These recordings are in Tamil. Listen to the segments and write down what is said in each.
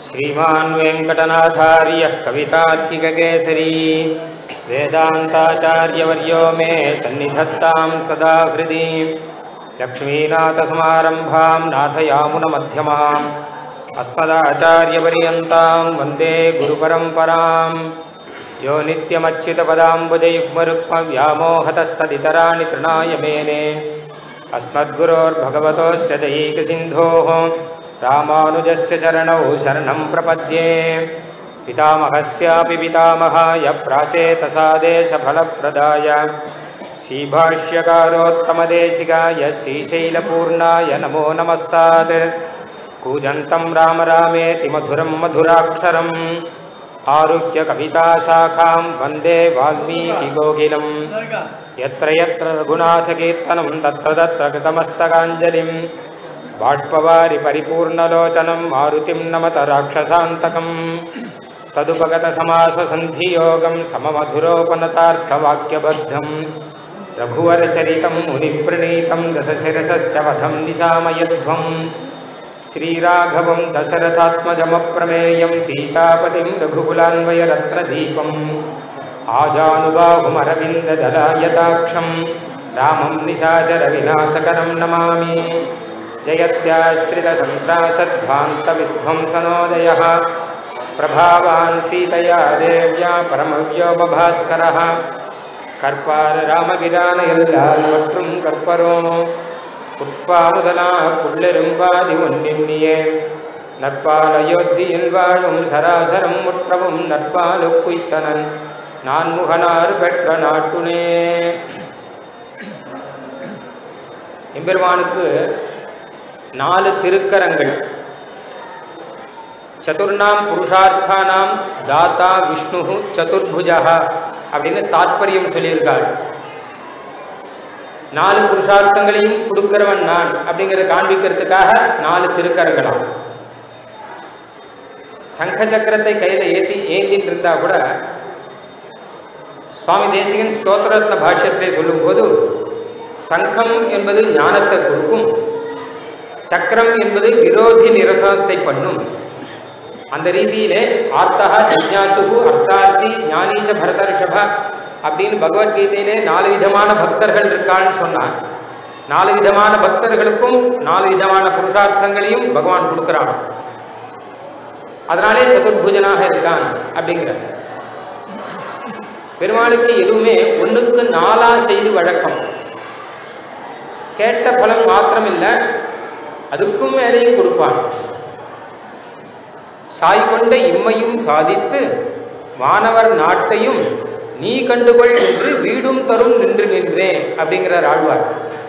श्रीमान् वेङ्कटनाथार्यः कवितार्किककेसरी वेदान्ताचार्यवर्यो मे सन्निधत्तां सदा हृदि लक्ष्मीनाथसमारम्भां नाथयामुनमध्यमाम् अस्मदाचार्यपर्यन्तां वन्दे गुरुपरम्पराम् यो नित्यमच्युतपदाम्बुजयुग्मरुक्मव्यामोहतस्तदितराणि तृणाय मेने अस्मद्गुरोर्भगवतोऽस्य दैकसिन्धोः रामानुजस्य चरणौ शरणं प्रपद्ये पितामहस्यापि पितामहाय प्राचेतसादेशफलप्रदाय श्रीभाष्यकारोत्तमदेशिकाय श्रीशैलपूर्णाय नमो नमस्तात् कूजन्तं राम रामेति मधुरं मधुराक्षरम् आरुह्य कविताशाखां वन्दे वाल्मीकिकोकिलम् यत्र यत्र रघुनाथकीर्तनं तत्र तत्र कृतमस्तकाञ्जलिं बाष्पवारि परिपूर्णलोचनं मारुतिं नमत राक्षसान्तकम् तदुपगतसमाससन्धियोगं सममधुरोपनतार्थवाक्यबद्धं रघुवरचरितं मुनिप्रणीतं दशशिरसश्च वधं निशामयध्वम् श्रीराघवं दशरथात्मजमप्रमेयं सीतापतिं रघुकुलान्वयरत्नदीपम् आजानुबाहुमरविन्ददलायताक्षं रामं निशाचरविनाशकरं नमामि जयत्याश्रितसन्त्रासध्वान्तविध्वंसनोदयः प्रभावान् सीतया देव्या परमव्योमभास्करः கற்பாரராமபிரானையல்லால் மற்றும் கற்பரோனோ உட்பாமுதலா புள்ளெரும்பாதி ஒன்னின்னியே நற்பால் அயோத்தியில் வாழும் சராசரம் முற்றவும் நற்பாலு குய்த்தனன் நான் முகனார் பெற்ற நாட்டுனே எம்பெருமானுக்கு நாலு திருக்கரங்கள் சதுர்ணாம் புருஷார்த்தானாம் தாத்தா விஷ்ணு சதுர்புஜா அப்படின்னு தாற்பயம் சொல்லியிருக்காள் நாலு புருஷார்த்தங்களையும் கொடுக்கிறவன் நான் அப்படிங்கிறத காண்பிக்கிறதுக்காக நாலு திருக்கரங்களாம் சங்க சக்கரத்தை கையில் ஏற்றி ஏந்திட்டு இருந்தா கூட சுவாமி தேசிகன் ஸ்தோத்திரத்ன பாஷ்யத்திலே சொல்லும்போது சங்கம் என்பது ஞானத்தை கொடுக்கும் சக்கரம் என்பது விரோதி நிரசனத்தை பண்ணும் அந்த ரீதியிலே ஆர்த்தகா ஜிஜாசுகு அர்த்தார்த்தி ஞானீச்ச பரதர்ஷப அப்படின்னு பகவத்கீதையிலே நாலு விதமான பக்தர்கள் இருக்கான்னு சொன்னார் நாலு விதமான பக்தர்களுக்கும் நாலு விதமான புருஷார்த்தங்களையும் பகவான் கொடுக்குறான் அதனாலே சதுர்பூஜனாக இருக்கான் அப்படிங்கிற பெருமாளுக்கு எதுவுமே ஒன்றுக்கு நாலா செய்து வழக்கம் கேட்ட பலன் மாத்திரம் இல்லை அதுக்கும் மேலேயும் கொடுப்பான் சாய் கொண்ட இம்மையும் சாதித்து வானவர் நாட்டையும் நீ கண்டுகொள் என்று வீடும் தரும் நின்று நின்றேன் அப்படிங்கிறார் ஆழ்வார்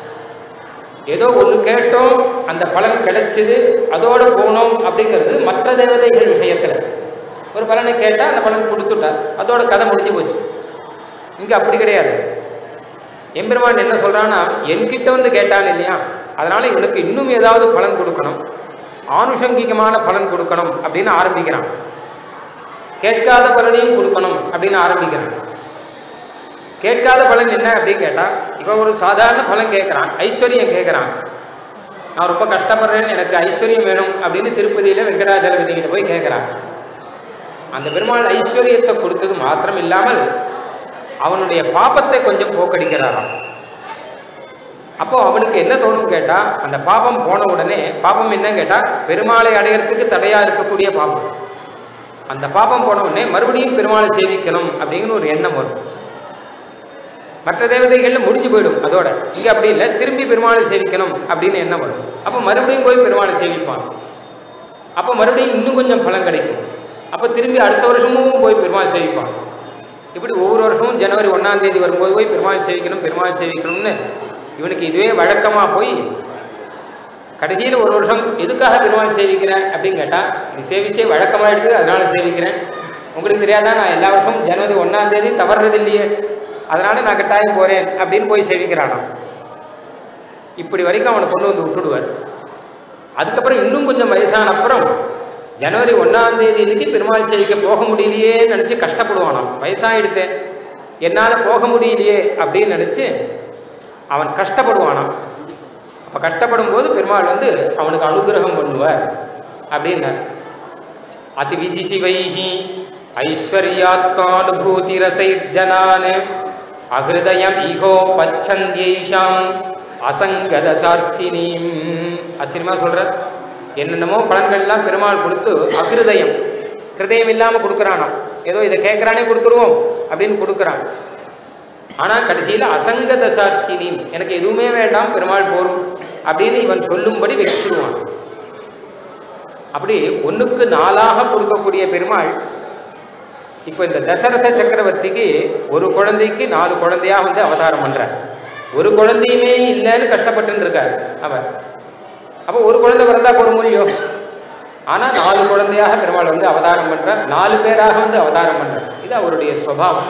ஏதோ ஒன்று கேட்டோம் அந்த பலன் கிடைச்சது அதோட போனோம் அப்படிங்கிறது மற்ற தேவதைகள் விஷயத்தில் ஒரு பலனை கேட்டால் அந்த பலன் கொடுத்துட்டார் அதோட கதை முடிஞ்சு போச்சு இங்கே அப்படி கிடையாது எம்பெருமான் என்ன சொல்கிறான்னா என்கிட்ட வந்து கேட்டான் இல்லையா அதனால இவனுக்கு இன்னும் ஏதாவது பலன் கொடுக்கணும் ஆனுஷங்கிகமான பலன் கொடுக்கணும் அப்படின்னு ஆரம்பிக்கிறான் கேட்காத பலனையும் கொடுக்கணும் அப்படின்னு ஆரம்பிக்கிறான் கேட்காத பலன் என்ன அப்படின்னு கேட்டால் இப்போ ஒரு சாதாரண பலன் கேட்குறான் ஐஸ்வர்யம் கேட்குறான் நான் ரொம்ப கஷ்டப்படுறேன்னு எனக்கு ஐஸ்வர்யம் வேணும் அப்படின்னு திருப்பதியில் வெங்கடாஜலபதிகிட்ட போய் கேட்குறான் அந்த பெருமாள் ஐஸ்வர்யத்தை கொடுத்தது மாத்திரம் இல்லாமல் அவனுடைய பாப்பத்தை கொஞ்சம் போக்கடிக்கிறாராம் அப்போ அவனுக்கு என்ன தோணும் கேட்டா அந்த பாபம் போன உடனே பாபம் என்ன கேட்டா பெருமாளை அடையிறதுக்கு தடையா இருக்கக்கூடிய பாபம் அந்த பாபம் போன உடனே மறுபடியும் பெருமாளை சேவிக்கணும் அப்படிங்கிற ஒரு எண்ணம் வரும் மற்ற தேவதைகள்ல முடிஞ்சு போயிடும் அதோட இங்க அப்படி இல்லை திரும்பி பெருமாளை சேவிக்கணும் அப்படின்னு எண்ணம் வரும் அப்போ மறுபடியும் போய் பெருமாளை சேவிப்பான் அப்போ மறுபடியும் இன்னும் கொஞ்சம் பலன் கிடைக்கும் அப்போ திரும்பி அடுத்த வருஷமும் போய் பெருமாள் சேவிப்பான் இப்படி ஒவ்வொரு வருஷமும் ஜனவரி ஒன்றாம் தேதி வரும்போது போய் பெருமாள் சேவிக்கணும் பெருமாள் சேவிக்கணும்னு இவனுக்கு இதுவே வழக்கமாக போய் கடைசியில் ஒரு வருஷம் எதுக்காக பெருமாள் சேவிக்கிறேன் அப்படின்னு கேட்டால் இது சேவிச்சே வழக்கமாக இருக்குது அதனால சேவிக்கிறேன் உங்களுக்கு தெரியாதா நான் எல்லா வருஷமும் ஜனவரி ஒன்றாம் தேதி தவறுறது இல்லையே அதனால நான் கட்டாயம் போகிறேன் அப்படின்னு போய் சேவிக்கிறானா இப்படி வரைக்கும் அவனை கொண்டு வந்து விட்டுடுவார் அதுக்கப்புறம் இன்னும் கொஞ்சம் வயசான அப்புறம் ஜனவரி ஒன்றாம் தேதி இன்னைக்கு பெருமாள் சேவிக்க போக முடியலையே நினச்சி கஷ்டப்படுவானாம் வயசாகிடுத்தேன் என்னால் போக முடியலையே அப்படின்னு நினச்சி அவன் கஷ்டப்படுவானாம் அப்போ கஷ்டப்படும் போது பெருமாள் வந்து அவனுக்கு அனுகிரகம் பண்ணுவார் அப்படின்னார் அதிவிதிசிவைः ஐஸ்வர்யாத்மானுபூதிரசைர்ஜனான் அகிருதயம் ஈகோ பச்சந்தியைஷாம் அசங்கதசார்த்தினீம் அசினிமா சொல்ற என்னென்னமோ பலன்கள்லாம் பெருமாள் கொடுத்து அகிருதயம் ஹிருதயம் இல்லாமல் கொடுக்குறானா ஏதோ இதை கேட்குறானே கொடுத்துருவோம் அப்படின்னு கொடுக்குறான் ஆனால் கடைசியில் அசங்கத சாட்சினி எனக்கு எதுவுமே வேண்டாம் பெருமாள் போரும் அப்படின்னு இவன் சொல்லும்படி வச்சுருவான் அப்படி ஒன்றுக்கு நாளாக கொடுக்கக்கூடிய பெருமாள் இப்போ இந்த தசரத சக்கரவர்த்திக்கு ஒரு குழந்தைக்கு நாலு குழந்தையா வந்து அவதாரம் பண்றார் ஒரு குழந்தையுமே இல்லைன்னு கஷ்டப்பட்டு இருக்கார் அவர் அப்போ ஒரு குழந்தை பிறந்தா போற முடியும் ஆனா நாலு குழந்தையாக பெருமாள் வந்து அவதாரம் பண்றார் நாலு பேராக வந்து அவதாரம் பண்றார் இது அவருடைய சுவாவம்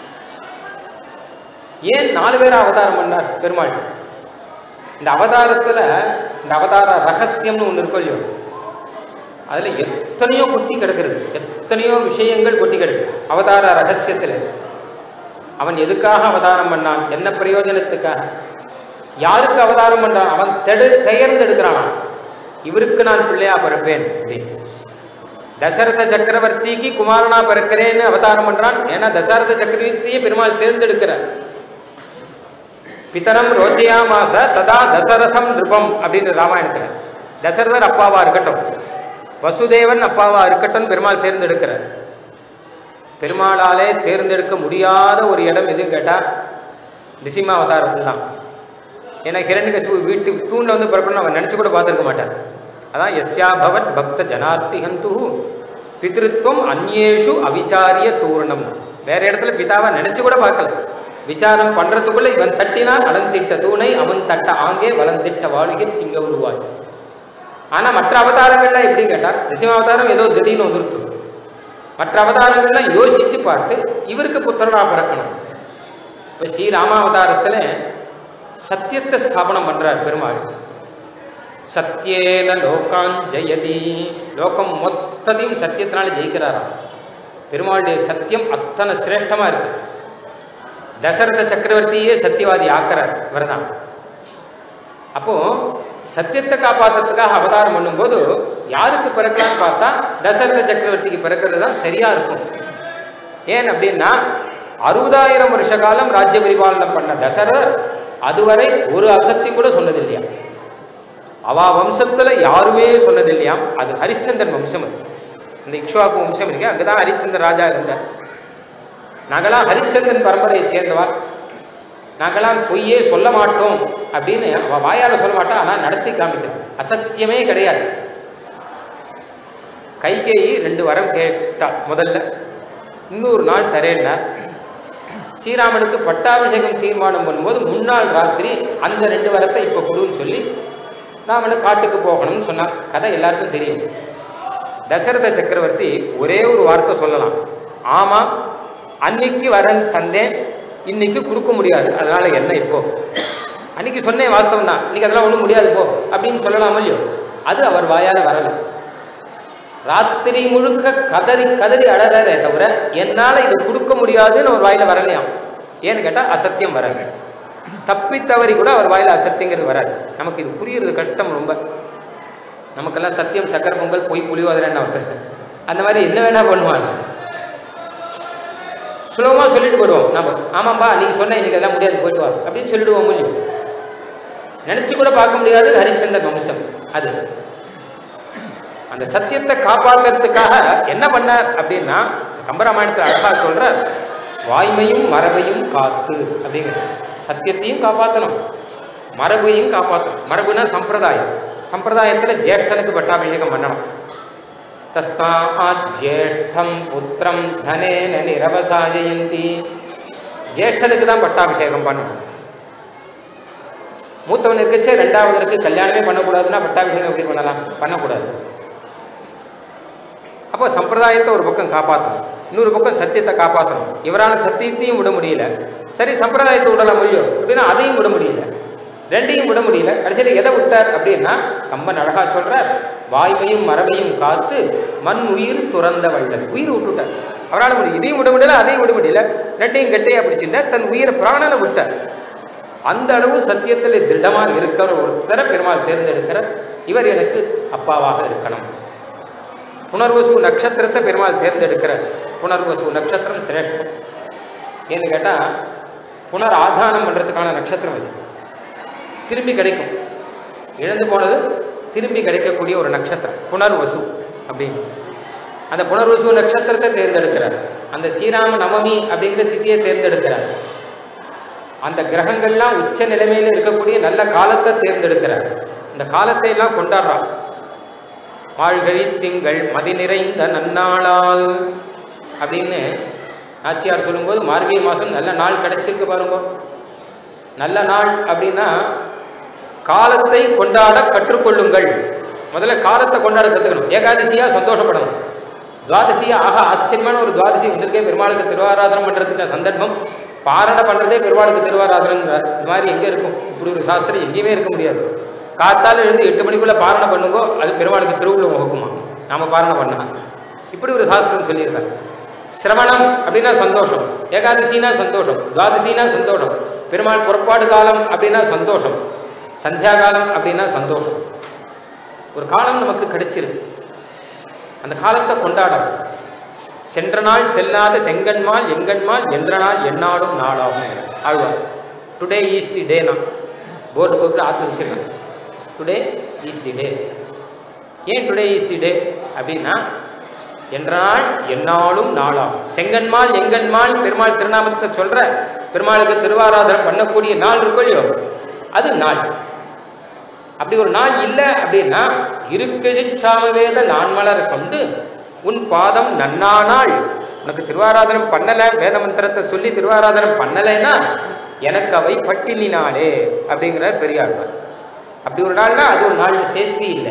ஏன் நாலு பேரா அவதாரம் பண்ணார் பெருமாள் இந்த அவதாரத்துல இந்த அவதார ரகசியம்னு ஒன்று இருக்கும் இல்லையோ அதுல எத்தனையோ கொட்டி கிடக்கிறது எத்தனையோ விஷயங்கள் கொட்டி கிடக்கு அவதார ரகசியத்துல அவன் எதுக்காக அவதாரம் பண்ணான் என்ன பிரயோஜனத்துக்காக யாருக்கு அவதாரம் பண்றான் அவன் தெடு பெயர்ந்தெடுக்கிறான் இவருக்கு நான் பிள்ளையா பிறப்பேன் அப்படின்னு தசரத சக்கரவர்த்திக்கு குமாரனா பிறக்கிறேன்னு அவதாரம் பண்றான் ஏன்னா தசரத சக்கரவர்த்தியை பெருமாள் தேர்ந்தெடுக்கிறார் பிதரம் ரோஜியா மாச ததா தசரதம் நிருபம் அப்படின்னு ராமாயணத்துல தசரதர் அப்பாவா இருக்கட்டும் வசுதேவன் அப்பாவா இருக்கட்டும் பெருமாள் தேர்ந்தெடுக்கிறார் பெருமாளாலே தேர்ந்தெடுக்க முடியாத ஒரு இடம் எதுன்னு கேட்டா நிசிம்மா அவதாரத்தில் தான் ஏன்னா ஹிரண்யகசிபு வீட்டு தூண்ல வந்து பிறப்பணும் அவன் நினைச்சு கூட பார்த்துருக்க மாட்டான் அதான் எஸ்யா பவத் பக்த ஜனார்த்தி ஹந்து பிதிருத்துவம் அந்நேஷு அவிச்சாரிய தூர்ணம் வேற இடத்துல பிதாவை நினைச்சு கூட பார்க்கல விசாரம் பண்றதுக்குள்ள இவன் தட்டினால் அலந்திட்ட தூணை அவன் தட்ட ஆங்கே வளந்திட்ட வாழுகிற சிங்க உருவாய் ஆனா மற்ற அவதாரங்கள்லாம் எப்படி கேட்டா நிசிம்ம அவதாரம் ஏதோ திடீர்னு வந்துருக்கு மற்ற அவதாரங்கள்லாம் யோசிச்சு பார்த்து இவருக்கு புத்திரனா பிறக்கணும் இப்போ ஸ்ரீராமாவதாரத்தில் சத்தியத்தை ஸ்தாபனம் பண்றார் பெருமாள் சத்தியேன லோகான் ஜெயதி லோகம் மொத்தத்தையும் சத்தியத்தினால ஜெயிக்கிறாராம் பெருமாளுடைய சத்தியம் அத்தனை சிரேஷ்டமா இருக்கு தசரத சக்கரவர்த்தியே சத்தியவாதி ஆக்கிறார் இவர்தான் அப்போ சத்தியத்தை காப்பாற்றுறதுக்காக அவதாரம் பண்ணும்போது யாருக்கு பிறக்கலாம்னு பார்த்தா தசரத சக்கரவர்த்திக்கு பிறக்கிறது தான் சரியா இருக்கும் ஏன் அப்படின்னா அறுபதாயிரம் வருஷ காலம் ராஜ்ய பரிபாலனம் பண்ண தசரர் அதுவரை ஒரு அசக்தி கூட சொன்னது இல்லையா அவா வம்சத்துல யாருமே சொன்னது இல்லையாம் அது ஹரிச்சந்திரன் வம்சம் அது இந்த இக்ஷுவாக்கு வம்சம் இருக்கு அங்கதான் ஹரிச்சந்திரன் ராஜா இருந்தார் நாங்களாம் ஹரிச்சந்திரன் பரம்பரையை சேர்ந்தவா நாங்களாம் பொய்யே சொல்ல மாட்டோம் அப்படின்னு அவ வாயால சொல்ல மாட்டோம் ஆனால் நடத்தி காமிக்கிறது அசத்தியமே கிடையாது கைகேயி ரெண்டு வரம் கேட்டா முதல்ல இன்னொரு நாள் தரேன்னா ஸ்ரீராமனுக்கு பட்டாபிஷேகம் தீர்மானம் பண்ணும்போது முன்னாள் ராத்திரி அந்த ரெண்டு வரத்தை இப்போ கொடுன்னு சொல்லி ராமனு காட்டுக்கு போகணும்னு சொன்னான் கதை எல்லாருக்கும் தெரியும் தசரத சக்கரவர்த்தி ஒரே ஒரு வார்த்தை சொல்லலாம் ஆமாம் அன்னைக்கு வரன் தந்தேன் இன்னைக்கு கொடுக்க முடியாது அதனால என்ன இப்போ அன்னைக்கு சொன்னேன் வாஸ்தவம் தான் இன்னைக்கு அதெல்லாம் ஒன்றும் முடியாது போ அப்படின்னு சொல்லலாமோ இல்லையோ அது அவர் வாயால வரல ராத்திரி முழுக்க கதறி கதறி அழறதே தவிர என்னால் இதை கொடுக்க முடியாதுன்னு அவர் வாயில வரலையாம் ஏன்னு கேட்டால் அசத்தியம் வராது தப்பி தவறி கூட அவர் வாயில அசத்தியங்கிறது வராது நமக்கு இது புரியுறது கஷ்டம் ரொம்ப நமக்கெல்லாம் சத்தியம் சக்கர பொங்கல் பொய் புளியோதரை என்ன ஒருத்தர் அந்த மாதிரி என்ன வேணா பண்ணுவாங்க சுலபமாக சொல்லிட்டு போயிடுவோம் நம்ம ஆமாம்பா நீங்கள் சொன்ன இன்னைக்கு எல்லாம் முடியாது போயிட்டு வா அப்படின்னு சொல்லிடுவோம் முடியும் நினச்சி கூட பார்க்க முடியாது ஹரிச்சந்திரன் வம்சம் அது அந்த சத்தியத்தை காப்பாற்றுறதுக்காக என்ன பண்ணார் அப்படின்னா கம்பராமாயணத்தில் அழகா சொல்றார் வாய்மையும் மரபையும் காத்து அப்படிங்கிறது சத்தியத்தையும் காப்பாற்றணும் மரபையும் காப்பாற்றணும் மரபுனா சம்பிரதாயம் சம்பிரதாயத்தில் ஜேஷ்டனுக்கு பட்டாபிஷேகம் பண்ணணும் தஸ்மாத் ஜேஷ்டம் புத்திரம் தனேன நிரவசாயந்தி ஜேஷ்டனுக்கு தான் பட்டாபிஷேகம் பண்ணணும் மூத்தவன் இருக்கச்சே ரெண்டாவதற்கு கல்யாணமே பண்ணக்கூடாதுன்னா பட்டாபிஷேகம் எப்படி பண்ணலாம் பண்ணக்கூடாது அப்போ சம்பிரதாயத்தை ஒரு பக்கம் காப்பாற்றணும் இன்னொரு பக்கம் சத்தியத்தை காப்பாற்றணும் இவரால் சத்தியத்தையும் விட முடியல சரி சம்பிரதாயத்தை விடலாம் முடியும் அப்படின்னா அதையும் விட முடியல ரெண்டையும் விட முடியல கடைசியில் எதை விட்டார் அப்படின்னா கம்பன் அழகா சொல்றார் வாய்மையும் மரபையும் காத்து மண் உயிர் துறந்த வள்ளல் உயிர் விட்டுட்டார் அவரால் முடியும் இதையும் விட முடியல அதையும் விட முடியல ரெண்டையும் கட்டையா பிடிச்சிருந்தார் தன் உயிரை பிராணனை விட்டார் அந்த அளவு சத்தியத்தில் திருடமாக இருக்கிற ஒருத்தரை பெருமாள் தேர்ந்தெடுக்கிற இவர் எனக்கு அப்பாவாக இருக்கணும் புனர்வசு நட்சத்திரத்தை பெருமாள் தேர்ந்தெடுக்கிறார் புனர்வசு நட்சத்திரம் சிரேஷ்டம் ஏன்னு கேட்டால் புனர் ஆதானம் பண்ணுறதுக்கான நட்சத்திரம் அது திரும்பி கிடைக்கும் இழந்து போனது திரும்பி கிடைக்கக்கூடிய ஒரு நட்சத்திரம் புனர்வசு அப்படின்னு அந்த புனர்வசு நட்சத்திரத்தை தேர்ந்தெடுக்கிறார் அந்த ஸ்ரீராம நவமி அப்படிங்கிற திதியை தேர்ந்தெடுக்கிறார் அந்த கிரகங்கள்லாம் உச்ச நிலைமையில் இருக்கக்கூடிய நல்ல காலத்தை தேர்ந்தெடுக்கிறார் இந்த காலத்தை எல்லாம் கொண்டாடுறான் மாழ்கழி திங்கள் மதி நிறைந்த நன்னாளால் அப்படின்னு நாச்சியார் சொல்லும்போது மார்கழி மாதம் நல்ல நாள் கிடைச்சிருக்கு பாருங்க நல்ல நாள் அப்படின்னா காலத்தை கொண்டாட கற்றுக்கொள்ளுங்கள் முதல்ல காலத்தை கொண்டாட கற்றுக்கணும் ஏகாதசியா சந்தோஷப்படணும் துவாதசியா ஆக ஆச்சரியமான ஒரு துவாதசி வந்திருக்கே பெருமாளுக்கு திருவாராதனம் பண்ணுறதுக்கு சந்தர்ப்பம் பாரண பண்ணுறதே பெருமாளுக்கு திருவாராதனங்கிறார் இது மாதிரி எங்கே இருக்கும் இப்படி ஒரு சாஸ்திரம் எங்கேயுமே இருக்க முடியாது காத்தால எழுந்து எட்டு மணிக்குள்ளே பாரணை பண்ணுங்கோ அது பெருமாளுக்கு திருவுள்ள முகக்குமா நாம பாரணை பண்ணலாம் இப்படி ஒரு சாஸ்திரம் சொல்லியிருக்காங்க சிரவணம் அப்படின்னா சந்தோஷம் ஏகாதசினா சந்தோஷம் துவாதசினா சந்தோஷம் பெருமாள் புறப்பாடு காலம் அப்படின்னா சந்தோஷம் சந்தியா காலம் அப்படின்னா சந்தோஷம் ஒரு காலம் நமக்கு கிடைச்சிருக்கு அந்த காலத்தை கொண்டாடணும் சென்ற நாள் செல்லாத செங்கன்மால் எங்கன்மால் என்ற நாள் எந்நாடும் நாளாகும் ஆழ்வார் டுடே ஈஸ் தி டே நான் போர்டு போட்டு ஆற்று வச்சிருக்கேன் டுடே ஈஸ் தி டே ஏன் டுடே இஸ் தி டே அப்படின்னா என்ற நாள் எந்நாளும் நாளாகும் செங்கன்மால் எங்கன்மால் பெருமாள் திருநாமத்தை சொல்ற பெருமாளுக்கு திருவாராதனம் பண்ணக்கூடிய நாள் இருக்கும் இல்லையோ அது நாள் அப்படி ஒரு நாள் இல்லை அப்படின்னா இருக்குது சாமவேத நான்மலர் கொண்டு உன் பாதம் நன்னா நாள் உனக்கு திருவாராதனம் பண்ணல வேத மந்திரத்தை சொல்லி திருவாராதனம் பண்ணலைன்னா எனக்கு அவை பட்டினினாலே அப்படிங்கிறார் பெரியாழ்வார் அப்படி ஒரு நாள்னா அது ஒரு நாள் சேர்த்தி இல்லை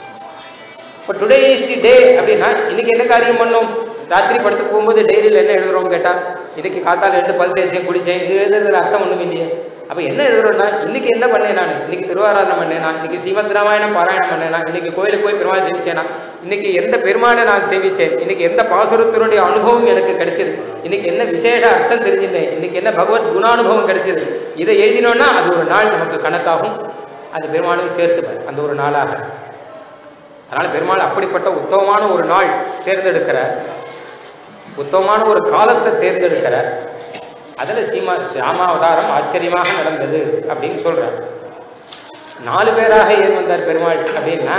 இப்போ டுடே இஸ் தி டே அப்படின்னா இன்னைக்கு என்ன காரியம் பண்ணோம் ராத்திரி படுத்து போகும்போது டெய்லியில் என்ன எழுதுறோம் கேட்டால் இன்னைக்கு காத்தால ரெண்டு பல் தேய்ச்சேன் குடிச்சேன் இது எழுதுறதுல அர்த்தம் ஒன்றும் இல்லையே அப்போ என்ன எழுதுறோம்னா இன்னைக்கு என்ன பண்ணேன் நான் இன்னைக்கு திருவாராதனம் பண்ணேனா இன்னைக்கு ஸ்ரீமத் ராமாயணம் பாராயணம் பண்ணேனா இன்னைக்கு கோயிலுக்கு போய் பெருமாள் சேவிச்சேனா இன்னைக்கு எந்த பெருமாளை நான் சேவிச்சேன் இன்னைக்கு எந்த பாசுரத்தினுடைய அனுபவம் எனக்கு கிடைச்சது இன்னைக்கு என்ன விசேஷ அர்த்தம் தெரிஞ்சிருந்தேன் இன்னைக்கு என்ன பகவத் குணானுபவம் கிடைச்சது இதை எழுதினோன்னா அது ஒரு நாள் நமக்கு கணக்காகும் அது பெருமாளும் சேர்த்துப்பேன் அந்த ஒரு நாளாக அதனால் பெருமாள் அப்படிப்பட்ட உத்தமமான ஒரு நாள் தேர்ந்தெடுக்கிறார் உத்தமமான ஒரு காலத்தை தேர்ந்தெடுக்கிறார் அதில் சீமா சியாமாவதாரம் ஆச்சரியமாக நடந்தது அப்படின்னு சொல்கிறார் நாலு பேராக ஏன் வந்தார் பெருமாள் அப்படின்னா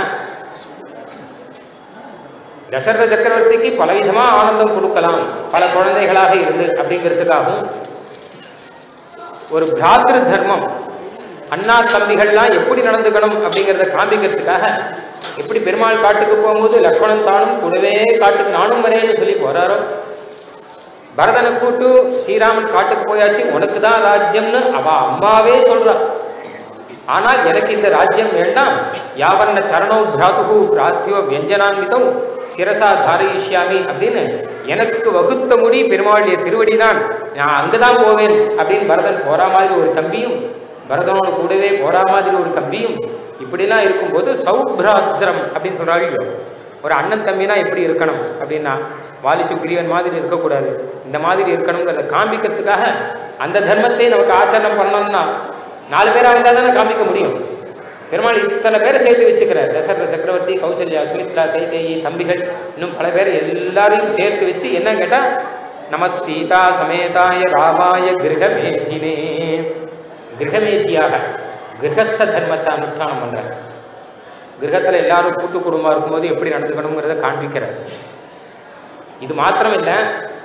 தசரத சக்கரவர்த்திக்கு பலவிதமாக ஆனந்தம் கொடுக்கலாம் பல குழந்தைகளாக இருந்து அப்படிங்கிறதுக்காகவும் ஒரு பிராத்திரு தர்மம் அண்ணா தம்பிகள்லாம் எப்படி நடந்துக்கணும் அப்படிங்கிறத காண்பிக்கிறதுக்காக எப்படி பெருமாள் காட்டுக்கு போகும்போது லக்ஷ்மணன் தானும் கூடவே காட்டுக்கு நானும் வரேன்னு சொல்லி போறாரோ பரதனை கூட்டு ஸ்ரீராமன் காட்டுக்கு போயாச்சு உனக்கு தான் ராஜ்யம்னு அவ அம்மாவே சொல்றா ஆனால் எனக்கு இந்த ராஜ்யம் வேண்டாம் யாவர்ண சரணோ பிராத்துகு பிராத்தியோ வியஞ்சனான்விதம் சிரசா தாரயிஷ்யாமி அப்படின்னு எனக்கு வகுத்த முடி பெருமாளுடைய திருவடி தான் நான் அங்கதான் போவேன் அப்படின்னு பரதன் போறா மாதிரி ஒரு தம்பியும் பரதனோட கூடவே போறா மாதிரி ஒரு தம்பியும் இப்படிலாம் இருக்கும்போது சௌப்ராத்திரம் அப்படின்னு சொல்றாங்க ஒரு அண்ணன் தம்பினா எப்படி இருக்கணும் அப்படின்னா வாலி சுக்ரீவன் மாதிரி இருக்கக்கூடாது இந்த மாதிரி இருக்கணுங்கிறத காண்பிக்கிறதுக்காக அந்த தர்மத்தை நமக்கு ஆச்சரணம் பண்ணணும்னா நாலு பேராக இருந்தால் தானே காமிக்க முடியும் பெருமாள் இத்தனை பேரை சேர்த்து வச்சுக்கிறார் தசரத சக்கரவர்த்தி கௌசல்யா சுமித்ரா கைகேயி தம்பிகள் இன்னும் பல பேர் எல்லாரையும் சேர்த்து வச்சு என்ன கேட்டால் நம சீதா சமேதாய ராமாய கிரகமேதினே கிரகமேதியாக கிரகஸ்த தர்மத்தை அனுஷ்டானம் பண்ணுறார் கிரகத்தில் எல்லாரும் கூட்டு குடும்பமாக இருக்கும்போது எப்படி நடந்துக்கணுங்கிறத காண்பிக்கிறார் இது மாத்திரம் இல்லை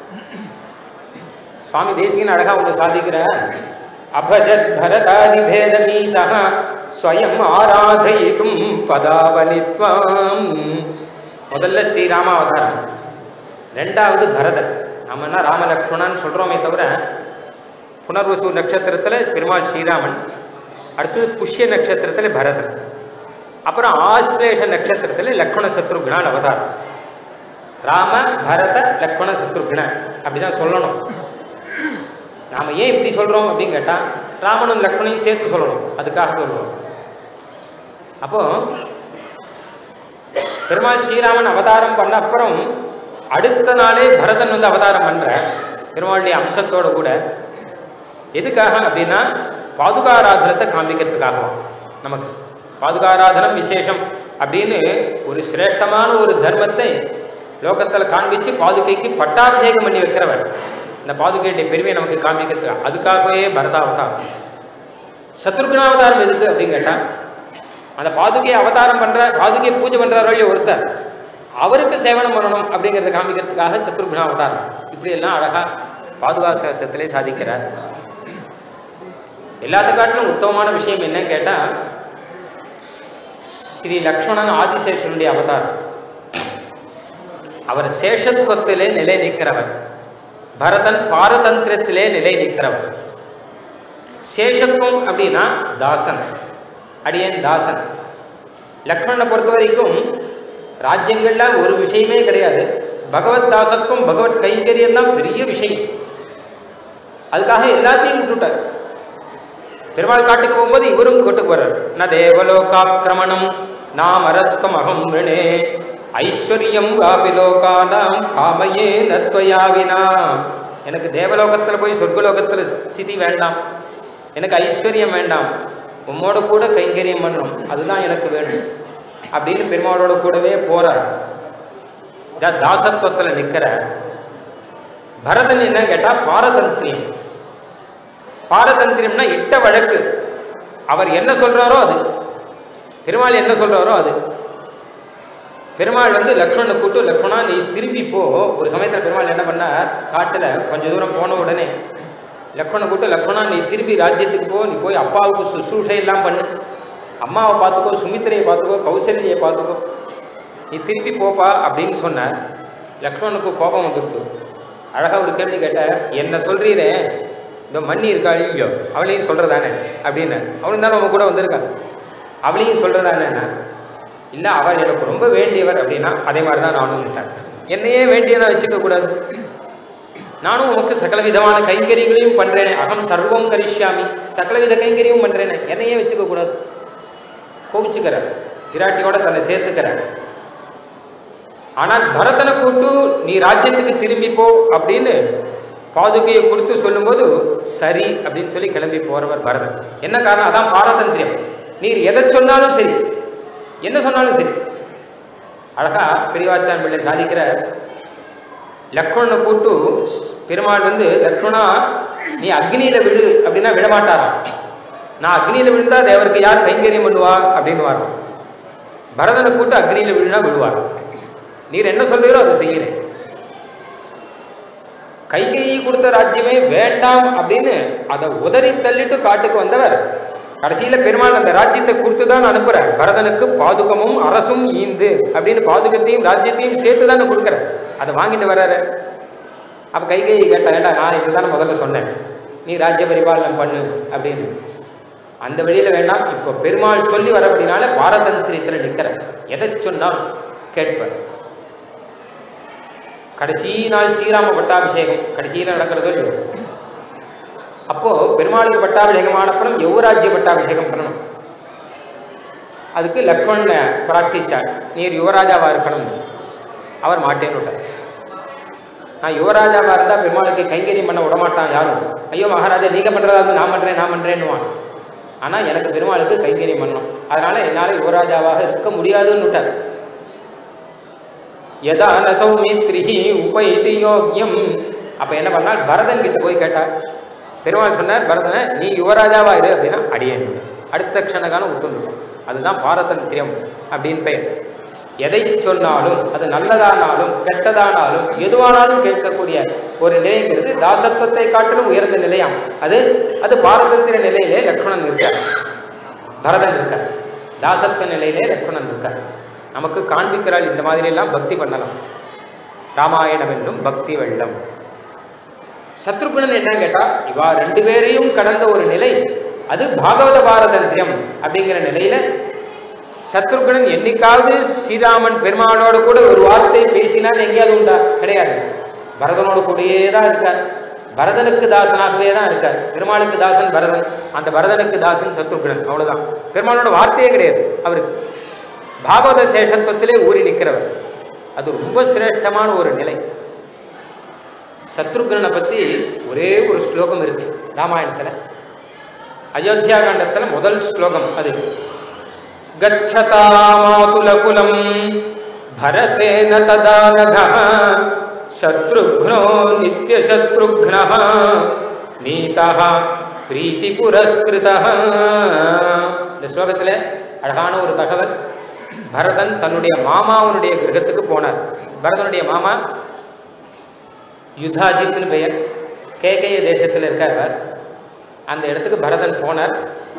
சுவாமி தேசிகன் அழகா ஒன்று சாதிக்கிறார் அபஜத் பரதாதி பேதமீசா ஸ்வயம் ஆராதயிக்கும் பதாவலித்வாம் முதல்ல ஸ்ரீராம அவதாரம் ரெண்டாவது பரதன் நம்ம என்ன ராமலக்ஷ்மணான்னு சொல்கிறோமே தவிர புனர்வசு நட்சத்திரத்தில் பெருமாள் ஸ்ரீராமன் அடுத்தது புஷ்ய நட்சத்திரத்தில் பரதன் அப்புறம் ஆஸ்லேஷ நட்சத்திரத்தில் லக்ஷ்மண சத்ருக்னான் அவதாரம் ராம பரத லக்ஷ்மண சத்ருக்ன அப்படிதான் சொல்லணும் நாம ஏன் இப்படி சொல்றோம் அப்படின்னு கேட்டா ராமனும் லக்ஷ்மணையும் சேர்த்து சொல்லணும் அதுக்காக சொல்றோம் அப்போ பெருமாள் ஸ்ரீராமன் அவதாரம் பண்ண அப்புறம் அடுத்த நாளே பரதன் வந்து அவதாரம் பண்ற பெருமாளுடைய அம்சத்தோட கூட எதுக்காக அப்படின்னா பாதுகாராதனத்தை காண்பிக்கிறதுக்காகவும் நமக்கு பாதுகாராதனம் விசேஷம் அப்படின்னு ஒரு சிரேஷ்டமான ஒரு தர்மத்தை லோகத்தில் காண்பிச்சு பாதுகைக்கு பட்டாபிஷேகம் பண்ணி வைக்கிறவர் இந்த பாதுகையுடைய பெருமையை நமக்கு காண்பிக்கிறதுக்கு அதுக்காகவே பரதாவதாரம் சத்ருகுணாவதாரம் எதுக்கு அப்படின்னு கேட்டா அந்த பாதுகையை அவதாரம் பண்ற பாதுகையை பூஜை பண்றாரோ ஒருத்தர் அவருக்கு சேவனம் பண்ணணும் அப்படிங்கிறத காமிக்கிறதுக்காக சத்ருகுண அவதாரம் இப்படி எல்லாம் அழகா பாதுகா சாஸ்திரத்திலே சாதிக்கிறார் எல்லாத்த காட்டிலும் உத்தமமான விஷயம் என்னன்னு கேட்டா ஸ்ரீ லக்ஷ்மணன் ஆதிசேஷனுடைய அவதாரம் அவர் சேஷத்துவத்திலே நிலை நிற்கிறவர் பரதன் பாரதந்திரத்திலே நிலை நிற்கிறவர் சேஷத்துவம் அப்படின்னா தாசன் அடியேன் தாசன் லக்ஷ்மணனை பொறுத்த வரைக்கும் ராஜ்யங்கள்ல ஒரு விஷயமே கிடையாது பகவத் தாசத்துவம் பகவத் கைங்கரியம் தான் பெரிய விஷயம் அதுக்காக எல்லாத்தையும் விட்டுட்டார் பெருமாள் காட்டுக்கு போகும்போது இவரும் கொட்டுக்கு வர்றார் ந தேவலோகாக்கிரமணம் நாம் அரத்தம் அகம் விணே ஐஸ்வர்யம் வாபி லோகானாம் காமையே நத்வயாவினா எனக்கு தேவலோகத்தில் போய் சொர்க்கலோகத்தில் ஸ்திதி வேண்டாம் எனக்கு ஐஸ்வர்யம் வேண்டாம் உம்மோட கூட கைங்கரியம் பண்ணணும் அதுதான் எனக்கு வேணும் அப்படின்னு பெருமாளோட கூடவே போறார் இதான் தாசத்துவத்தில் நிற்கிற பரதன் என்ன கேட்டா பாரதந்திரியம் பாரதந்திரியம்னா இட்ட வழக்கு அவர் என்ன சொல்றாரோ அது பெருமாள் என்ன சொல்றாரோ அது பெருமாள் வந்து லக்ஷ்மணனை கூட்டு லக்ஷ்மணா நீ திரும்பி போ ஒரு சமயத்தில் பெருமாள் என்ன பண்ணார் காட்டுல கொஞ்ச தூரம் போன உடனே லக்ஷ்மணனை கூட்டு லக்ஷ்மணா நீ திரும்பி ராஜ்யத்துக்கு போ நீ போய் அப்பாவுக்கு சுசூஷை எல்லாம் பண்ணு அம்மாவை பார்த்துக்கோ சுமித்திரையை பார்த்துக்கோ கௌசல்யை பார்த்துக்கோ நீ திருப்பி போப்பா அப்படின்னு சொன்னார் லக்ஷ்மணனுக்கு கோபம் வந்துருது அழகா ஒரு கேள்வி கேட்ட என்ன சொல்றீரே இந்த மண்ணி இருக்கா இல்லையோ அவளையும் சொல்றதானே அப்படின்னு அவனும் தானே அவங்க கூட வந்திருக்கான் அவளையும் சொல்றதானே இல்லை அவர் எனக்கு ரொம்ப வேண்டியவர் அப்படின்னா அதே மாதிரி தான் நானும் விட்டேன் என்னையே வேண்டியதான் வச்சுக்க கூடாது நானும் உமக்கு சகல விதமான கைங்கரியங்களையும் பண்றேனே அகம் சர்வம் கரிஷ்யாமி சகலவித கைங்கரியும் பண்றேனே என்னையே வச்சுக்க கூடாது கோபிச்சுக்கிறார் விராட்டியோட தன்னை சேர்த்துக்கிறார் ஆனால் பரதனை கூட்டு நீ ராஜ்யத்துக்கு திரும்பி போ அப்படின்னு பாதுகையை கொடுத்து சொல்லும்போது சரி அப்படின்னு சொல்லி கிளம்பி போறவர் பரதன் என்ன காரணம் அதான் பாரதந்திரியம் நீர் எதை சொன்னாலும் சரி என்ன சொன்னாலும் சரி அழகா பெரியவாச்சான் பிள்ளை சாதிக்கிற லக்ஷ்மணனை கூட்டு பெருமாள் வந்து லக்ஷ்மணா நீ அக்னியில விழு அப்படின்னா விடமாட்டாராம் நான் அக்னியில விழுந்தா தேவருக்கு யார் கைங்கரியம் பண்ணுவா அப்படின்னு வரும் பரதனை கூட்டு அக்னியில விழுனா விழுவார் நீர் என்ன சொல்றீரோ அதை செய்யறேன் கைகையை கொடுத்த ராஜ்யமே வேண்டாம் அப்படின்னு அதை உதறி தள்ளிட்டு காட்டுக்கு வந்தவர் கடைசியில பெருமாள் அந்த ராஜ்யத்தை கொடுத்து தான் அனுப்புறார் பரதனுக்கு பாதுகமும் அரசும் ஈந்து அப்படின்னு பாதுகத்தையும் ராஜ்யத்தையும் சேர்த்து தானே கொடுக்குற அதை வாங்கிட்டு வர்றாரு அப்ப கைகையை கேட்டா ஏண்டா நான் இதுதானே முதல்ல சொன்னேன் நீ ராஜ்ய பரிபாலனம் பண்ணு அப்படின்னு அந்த வழியில வேண்டாம் இப்போ பெருமாள் சொல்லி வரபடினால பாரதந்திரியத்தில் நிற்கிற எதை சொன்னால் கேட்பார் கடைசி நாள் ஸ்ரீராம பட்டாபிஷேகம் கடைசியில் நடக்கிறதோ இல்லையோ அப்போ பெருமாளுக்கு பட்டாபிஷேகம் ஆனப்புறம் யுவராஜ்ய பட்டாபிஷேகம் பண்ணணும் அதுக்கு லக்ஷ்மண பிரார்த்திச்சார் நீர் யுவராஜாவா இருக்கணும் அவர் மாட்டேன்னு விட்டார் நான் யுவராஜாவா இருந்தா பெருமாளுக்கு கைங்கரியம் பண்ண விடமாட்டான் யாரும் ஐயோ மகாராஜா நீங்க பண்றதா இருந்து நான் பண்றேன் நான் பண்றேன்னுவான் ஆனா எனக்கு பெருமாளுக்கு கைங்கரியம் பண்ணணும் அதனால என்னால யுவராஜாவாக இருக்க முடியாதுன்னு விட்டார் யதா ந சௌமித்ரிஹி உபைதி யோக்கியம் அப்ப என்ன பண்ணால் பரதன் கிட்ட போய் கேட்டார் பெருமாள் சொன்னார் பரதனை நீ யுவராஜாவா இரு அப்படின்னா அடியேன் அடுத்த க்ஷணகாலம் உத்துண்டு அதுதான் பாரதந்திரியம் அப்படின்னு பெயர் எதை சொன்னாலும் அது நல்லதானாலும் கெட்டதானாலும் எதுவானாலும் கேட்கக்கூடிய ஒரு நிலைங்கிறது தாசத்துவத்தை காட்டிலும் உயர்ந்த நிலையாம் அது அது பாரதந்திர நிலையிலே லக்ஷ்மணன் இருக்கார் பரதன் இருக்கார் தாசத்துவ நிலையிலே லக்ஷ்மணன் இருக்கார் நமக்கு காண்பிக்கிறாள் இந்த மாதிரி எல்லாம் பக்தி பண்ணலாம் ராமாயணம் என்னும் பக்தி வெள்ளம் சத்ருகுணன் என்ன கேட்டா இவா ரெண்டு பேரையும் கடந்த ஒரு நிலை அது பாகவத பாரதந்திரியம் அப்படிங்கிற நிலையில சத்ருகுணன் என்னைக்காவது ஸ்ரீராமன் பெருமாளோட கூட ஒரு வார்த்தை பேசினான்னு எங்கேயாவது உண்டா கிடையாது பரதனோட கூடயே தான் இருக்கார் பரதனுக்கு தாசனாகவே தான் இருக்கார் பெருமாளுக்கு தாசன் பரதன் அந்த பரதனுக்கு தாசன் சத்ருகுணன் அவ்வளவுதான் பெருமாளோட வார்த்தையே கிடையாது அவருக்கு பாகவத சேஷத்துவத்திலே ஊறி நிற்கிறவர் அது ரொம்ப சிரேஷ்டமான ஒரு நிலை சத்ருக்னனை பற்றி ஒரே ஒரு ஸ்லோகம் இருக்கு ராமாயணத்தில் அயோத்தியா காண்டத்தில் முதல் ஸ்லோகம் அது गच्छता मातुलकुलं भरतेन तदा नघः शत्रुघ्नो नित्यशत्रुघ्नः नीतः பிரீத்தி புரஸ்கிருதா இந்த ஸ்லோகத்தில் அழகான ஒரு தகவல் பரதன் தன்னுடைய மாமாவனுடைய கிரகத்துக்கு போனார் பரதனுடைய மாமா யுத்தாஜித்னு பெயர் கேகைய தேசத்தில் இருக்கார் அவர். அந்த இடத்துக்கு பரதன் போனார்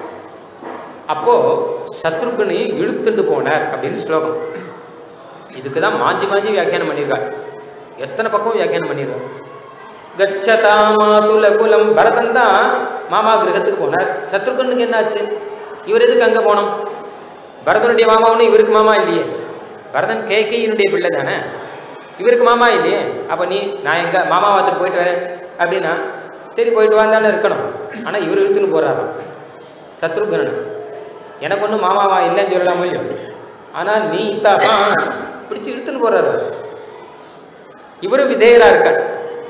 அப்போ சத்ருகனை இழுத்துட்டு போனார் அப்படின்னு ஸ்லோகம் இதுக்கு தான் மாஞ்சி மாஞ்சி வியாக்கியானம் பண்ணியிருக்கார் எத்தனை பக்கம் வியாக்கியானம் பண்ணியிருக்கார் கச்சதா மாதுல குலம் பரதன் தான் மாமா கிரகத்துக்கு போனார் சத்ருகனுக்கு என்னாச்சு இவர் எதுக்கு அங்கே போனோம் பரதனுடைய மாமாவுன்னு இவருக்கு மாமா இல்லையே பரதன் கேகையினுடைய பிள்ளை தானே இவருக்கு மாமா இல்லையே அப்போ நீ நான் எங்க மாமா வாத்துக்கு போயிட்டு வரேன் அப்படின்னா சரி போயிட்டு வாந்தானே இருக்கணும் ஆனால் இவர் இழுத்துன்னு போறாராம் சத்ருகனன் எனக்கு ஒன்றும் மாமாவா இல்லைன்னு சொல்லலாமோ இல்லையோ ஆனால் நீ தான் பிடிச்சி இழுத்துன்னு போறாரு இவரும் விதேயரா இருக்கார்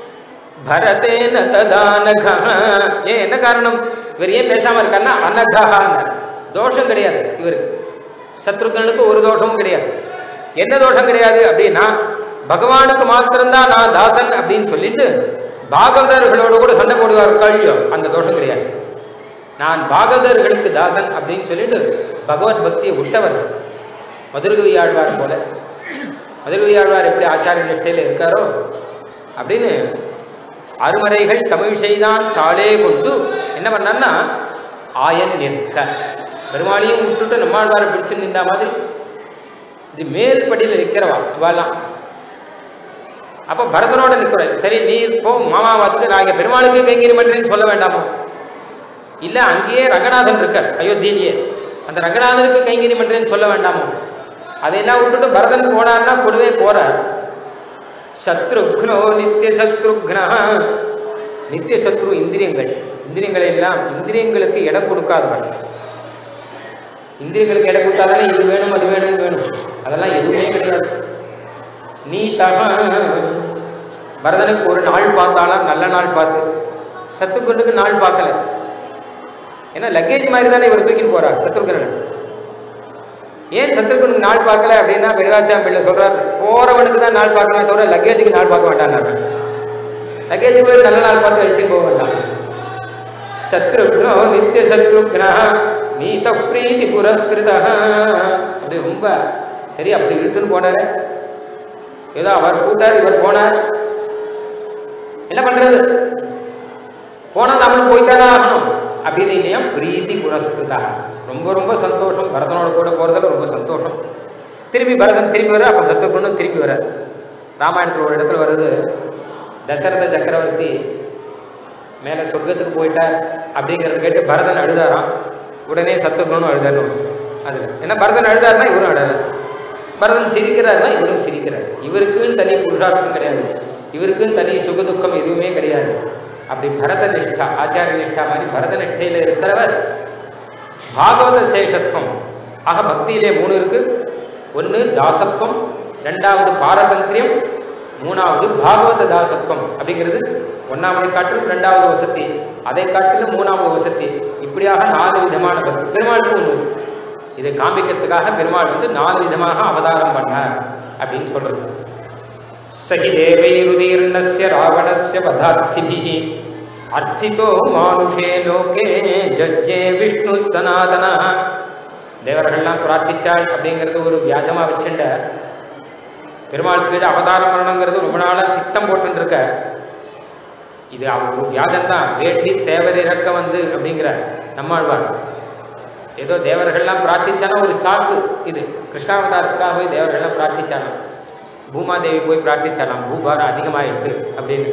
பரதேன ததா அனகா ஏன் என்ன காரணம் இவர் ஏன் பேசாம இருக்காருன்னா அனகான்னு தோஷம் கிடையாது இவருக்கு சத்ருகனுக்கு ஒரு தோஷமும் கிடையாது என்ன தோஷம் கிடையாது அப்படின்னா பகவானுக்கு மாத்திரம்தான் நான் தாசன் அப்படின்னு சொல்லிட்டு பாகவதர்களோட கூட சண்டை போடுவார் கழியோ அந்த தோஷம் கிடையாது நான் பாகவதர்களுக்கு தாசன் அப்படின்னு சொல்லிட்டு பகவத் பக்தியை விட்டவர் மதுரகவி ஆழ்வார் போல மதுரகவி ஆழ்வார் எப்படி ஆச்சாரிய நிஷ்டையில் இருக்காரோ அப்படின்னு அருமறைகள் தமிழ் செய்தான் தாளே கொண்டு என்ன பண்ணான்னா ஆயன் நிற்க பெருமாளையும் விட்டுட்டு நம்மாழ்வாரை பிடிச்சு நின்ற மாதிரி இது மேல் படியில் நிற்கிறவா இவாலாம் அப்போ பரதனோட நிற்கிறேன் சரி நீ போ மாமாவாத்துக்கு நான் இங்கே பெருமாளுக்கு கைங்கரி பண்ணுறேன்னு சொல்ல வேண்டாமோ இல்லை அங்கேயே ரங்கநாதன் இருக்கார் அயோத்தியிலேயே அந்த ரங்கநாதனுக்கு கைங்கரி பண்ணுறேன்னு சொல்ல வேண்டாமோ அதையெல்லாம் விட்டுட்டு பரதன் போனார்னா கூடவே போறார் சத்ருக்னோ நித்திய சத்ருக்னா நித்திய சத்ரு இந்திரியங்கள் இந்திரியங்களை எல்லாம் இந்திரியங்களுக்கு இடம் கொடுக்காதவன் இந்திரியங்களுக்கு இடம் கொடுத்தாதானே இது வேணும் அது வேணும்னு வேணும் அதெல்லாம் எதுவுமே கிடையாது நீ தக பரதனுக்கு ஒரு நாள் பார்த்தாலும் நல்ல நாள் பார்த்து சத்துக்குண்டுக்கு நாள் பார்க்கல ஏன்னா லக்கேஜ் மாதிரி தானே இவர் தூக்கிட்டு போறார் சத்ருகரன் ஏன் சத்ருகனுக்கு நாள் பார்க்கல அப்படின்னா பெருகாச்சாம் பிள்ளை சொல்றார் போறவனுக்கு தான் நாள் பார்க்கணும் தவிர லக்கேஜுக்கு நாள் பார்க்க வேண்டாம் லக்கேஜுக்கு போய் நல்ல நாள் பார்த்து வச்சுன்னு போக வேண்டாம் சத்ருக்னோ நித்திய சத்ருக்னா நீத பிரீதி புரஸ்கிருத அப்படி ரொம்ப சரி அப்படி இழுத்துன்னு போனாரு ஏதோ அவர் கூட்டார் இவர் போனார் என்ன பண்றது போனா நம்மளும் போய்த்தானே ஆகணும் அப்படின்னு இல்லையா பிரீத்தி புரஸ்கிருதா ரொம்ப ரொம்ப சந்தோஷம் பரதனோட கூட போறதுல ரொம்ப சந்தோஷம் திரும்பி பரதன் திரும்பி வர அப்போ சத்துருக்கணும் திரும்பி வர ராமாயணத்தில் ஒரு இடத்துல வருது தசரத சக்கரவர்த்தி மேலே சொர்க்கத்துக்கு போயிட்டார் அப்படிங்கிறத கேட்டு பரதன் அழுதாராம் உடனே சத்துருக்கணும் அழுதாரும் அதில் ஏன்னா பரதன் அழுதாருன்னா இவரும் அழகு பரதன் சிரிக்கிறாருன்னா இவரும் சிரிக்கிறார் இவருக்குன்னு தனி புருஷார்த்தம் கிடையாது இவருக்குன்னு தனி சுகதுக்கம் எதுவுமே கிடையாது அப்படி பரத நிஷ்டா ஆச்சாரிய நிஷ்டா மாதிரி பரத நிஷ்டையில் இருக்கிறவர் பாகவத சேஷத்துவம் ஆக பக்தியிலே மூணு இருக்கு ஒன்று தாசத்துவம் ரெண்டாவது பாரதந்திரியம் மூணாவது பாகவத தாசத்துவம் அப்படிங்கிறது ஒன்றாவதை காட்டிலும் ரெண்டாவது வசதி அதை காட்டிலும் மூணாவது வசதி இப்படியாக நாலு விதமான பக்தி பெருமாளுக்கு ஒன்று இதை காண்பிக்கிறதுக்காக பெருமாள் வந்து நாலு விதமாக அவதாரம் பண்ணார் அப்படின்னு சொல்றது சகி தேவைருதீர்ணஸ்ய ராவணஸ்ய பதார்த்திபிஹி அர்த்திதோ மானுஷே லோகே ஜஜ்ஞே விஷ்ணு சனாதன தேவர்கள்லாம் பிரார்த்திச்சாள் அப்படிங்கிறது ஒரு வியாஜமா வச்சுண்ட பெருமாள் கீழே அவதாரம் பண்ணணுங்கிறது ரொம்ப நாளாக திட்டம் போட்டுன்னு இருக்க இது அவர் ஒரு வியாஜம் தான் வேண்டி தேவர் இறக்க வந்து அப்படிங்கிற நம்மாழ்வார் ஏதோ தேவர்கள்லாம் பிரார்த்திச்சானா ஒரு சாக்கு இது கிருஷ்ணாவதாரத்துக்காக போய் தேவர்கள்லாம் பிரார்த்திச்சானா பூமாதேவி போய் பிரார்த்திச்சாலாம் பூபாரம் அதிகமாயிருக்கு அப்படின்னு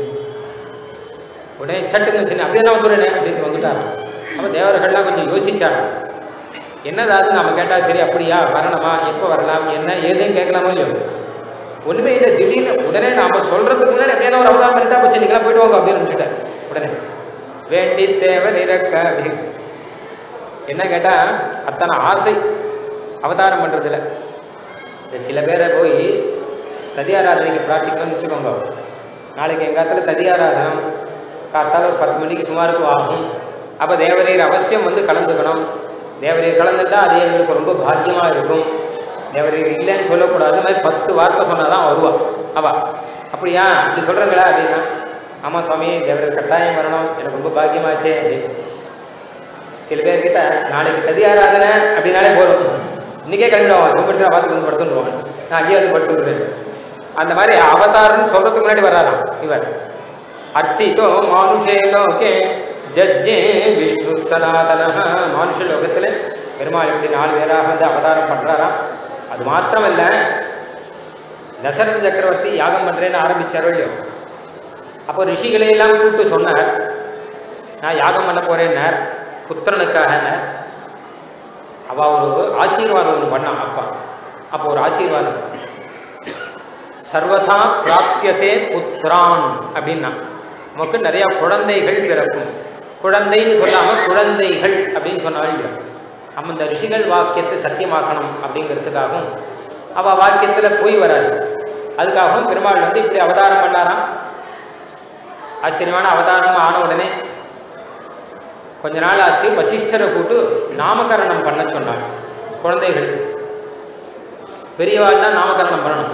உடனே சட்டுன்னு சின்ன அப்படியே நான் வந்துடுறேன் அப்படின்னு வந்துட்டாராம் அப்போ தேவர்கள்லாம் கொஞ்சம் யோசிச்சாராம் என்னதாவது நம்ம கேட்டால் சரி அப்படியா வரணுமா எப்போ வரலாம் என்ன ஏதுன்னு கேட்கலாமோ இல்லையோ ஒன்றுமே இல்லை திடீர்னு உடனே நாம சொல்றதுக்கு முன்னாடி அப்படியே ஒரு அவதாரம் பண்ணிட்டா போச்சு நீங்களாம் போயிட்டு வாங்க அப்படின்னு நினச்சிட்டேன் உடனே வேண்டி தேவன் இறக்க அப்படின்னு என்ன கேட்டால் அத்தனை ஆசை அவதாரம் பண்ணுறதுல இந்த சில பேரை போய் ததியாராதனைக்கு பிரார்த்திக்கணும்னு வச்சுக்கோங்க நாளைக்கு எங்கள் இடத்துல ததியாராதனம் காத்தால ஒரு பத்து மணிக்கு சுமாருக்கு ஆகும் அப்போ தேவரீர் அவசியம் வந்து கலந்துக்கணும் தேவரீர் கலந்துட்டா அது எங்களுக்கு ரொம்ப பாக்கியமாக இருக்கும் தேவரீர் இல்லைன்னு சொல்லக்கூடாது அது மாதிரி பத்து வார்த்தை சொன்னால் தான் வருவா அவா அப்படியா இப்படி சொல்கிறீங்களா அப்படின்னா ஆமாம் சுவாமி தேவரீர் கட்டாயம் வரணும் எனக்கு ரொம்ப பாக்கியமாச்சே அப்படின்னு சில பேர்கிட்ட நாளைக்கு ததி ஆராதனை அப்படின்னாலே போதும் இன்னைக்கே கிளம்பிடுவாங்க சும்படுத்தி பார்த்து வந்து படுத்துருவாங்க நான் அங்கேயே வந்து படுத்துருவேன் அந்த மாதிரி அவதாரம்னு சொல்றதுக்கு முன்னாடி வராராம் இவர் அர்த்தித்தோ மானுஷே லோகே ஜஜ்ஜே விஷ்ணு சனாதன மானுஷ லோகத்தில் பெருமாள் இப்படி நாலு பேராக வந்து அவதாரம் பண்றாராம் அது மாத்திரமல்ல தசரத சக்கரவர்த்தி யாகம் பண்றேன்னு ஆரம்பிச்சாரோ இல்லையோ அப்போ ரிஷிகளை எல்லாம் கூப்பிட்டு சொன்னார் நான் யாகம் பண்ண போறேன்னார் புத்திரனுக்காக அவ ஒரு ஆசீர்வாதம் ஒன்று பண்ணான் அப்பா அப்போ ஒரு ஆசீர்வாதம் சர்வதா பிராப்தியசே புத்திரான் அப்படின்னா நமக்கு நிறைய குழந்தைகள் பிறக்கும் குழந்தைன்னு சொல்லாம குழந்தைகள் அப்படின்னு சொன்னாலும் நம்ம இந்த ரிஷிகள் வாக்கியத்தை சத்தியமாக்கணும் அப்படிங்கிறதுக்காகவும் அவ வாக்கியத்துல போய் வராது அதுக்காகவும் பெருமாள் வந்து இப்படி அவதாரம் பண்ணாராம் ஆச்சரியமான அவதாரம் ஆன உடனே கொஞ்ச நாள் ஆச்சு வசிஷ்டரை கூட்டு நாமகரணம் பண்ண சொன்னார் குழந்தைகள் பெரியவாள் தான் நாமகரணம் பண்ணணும்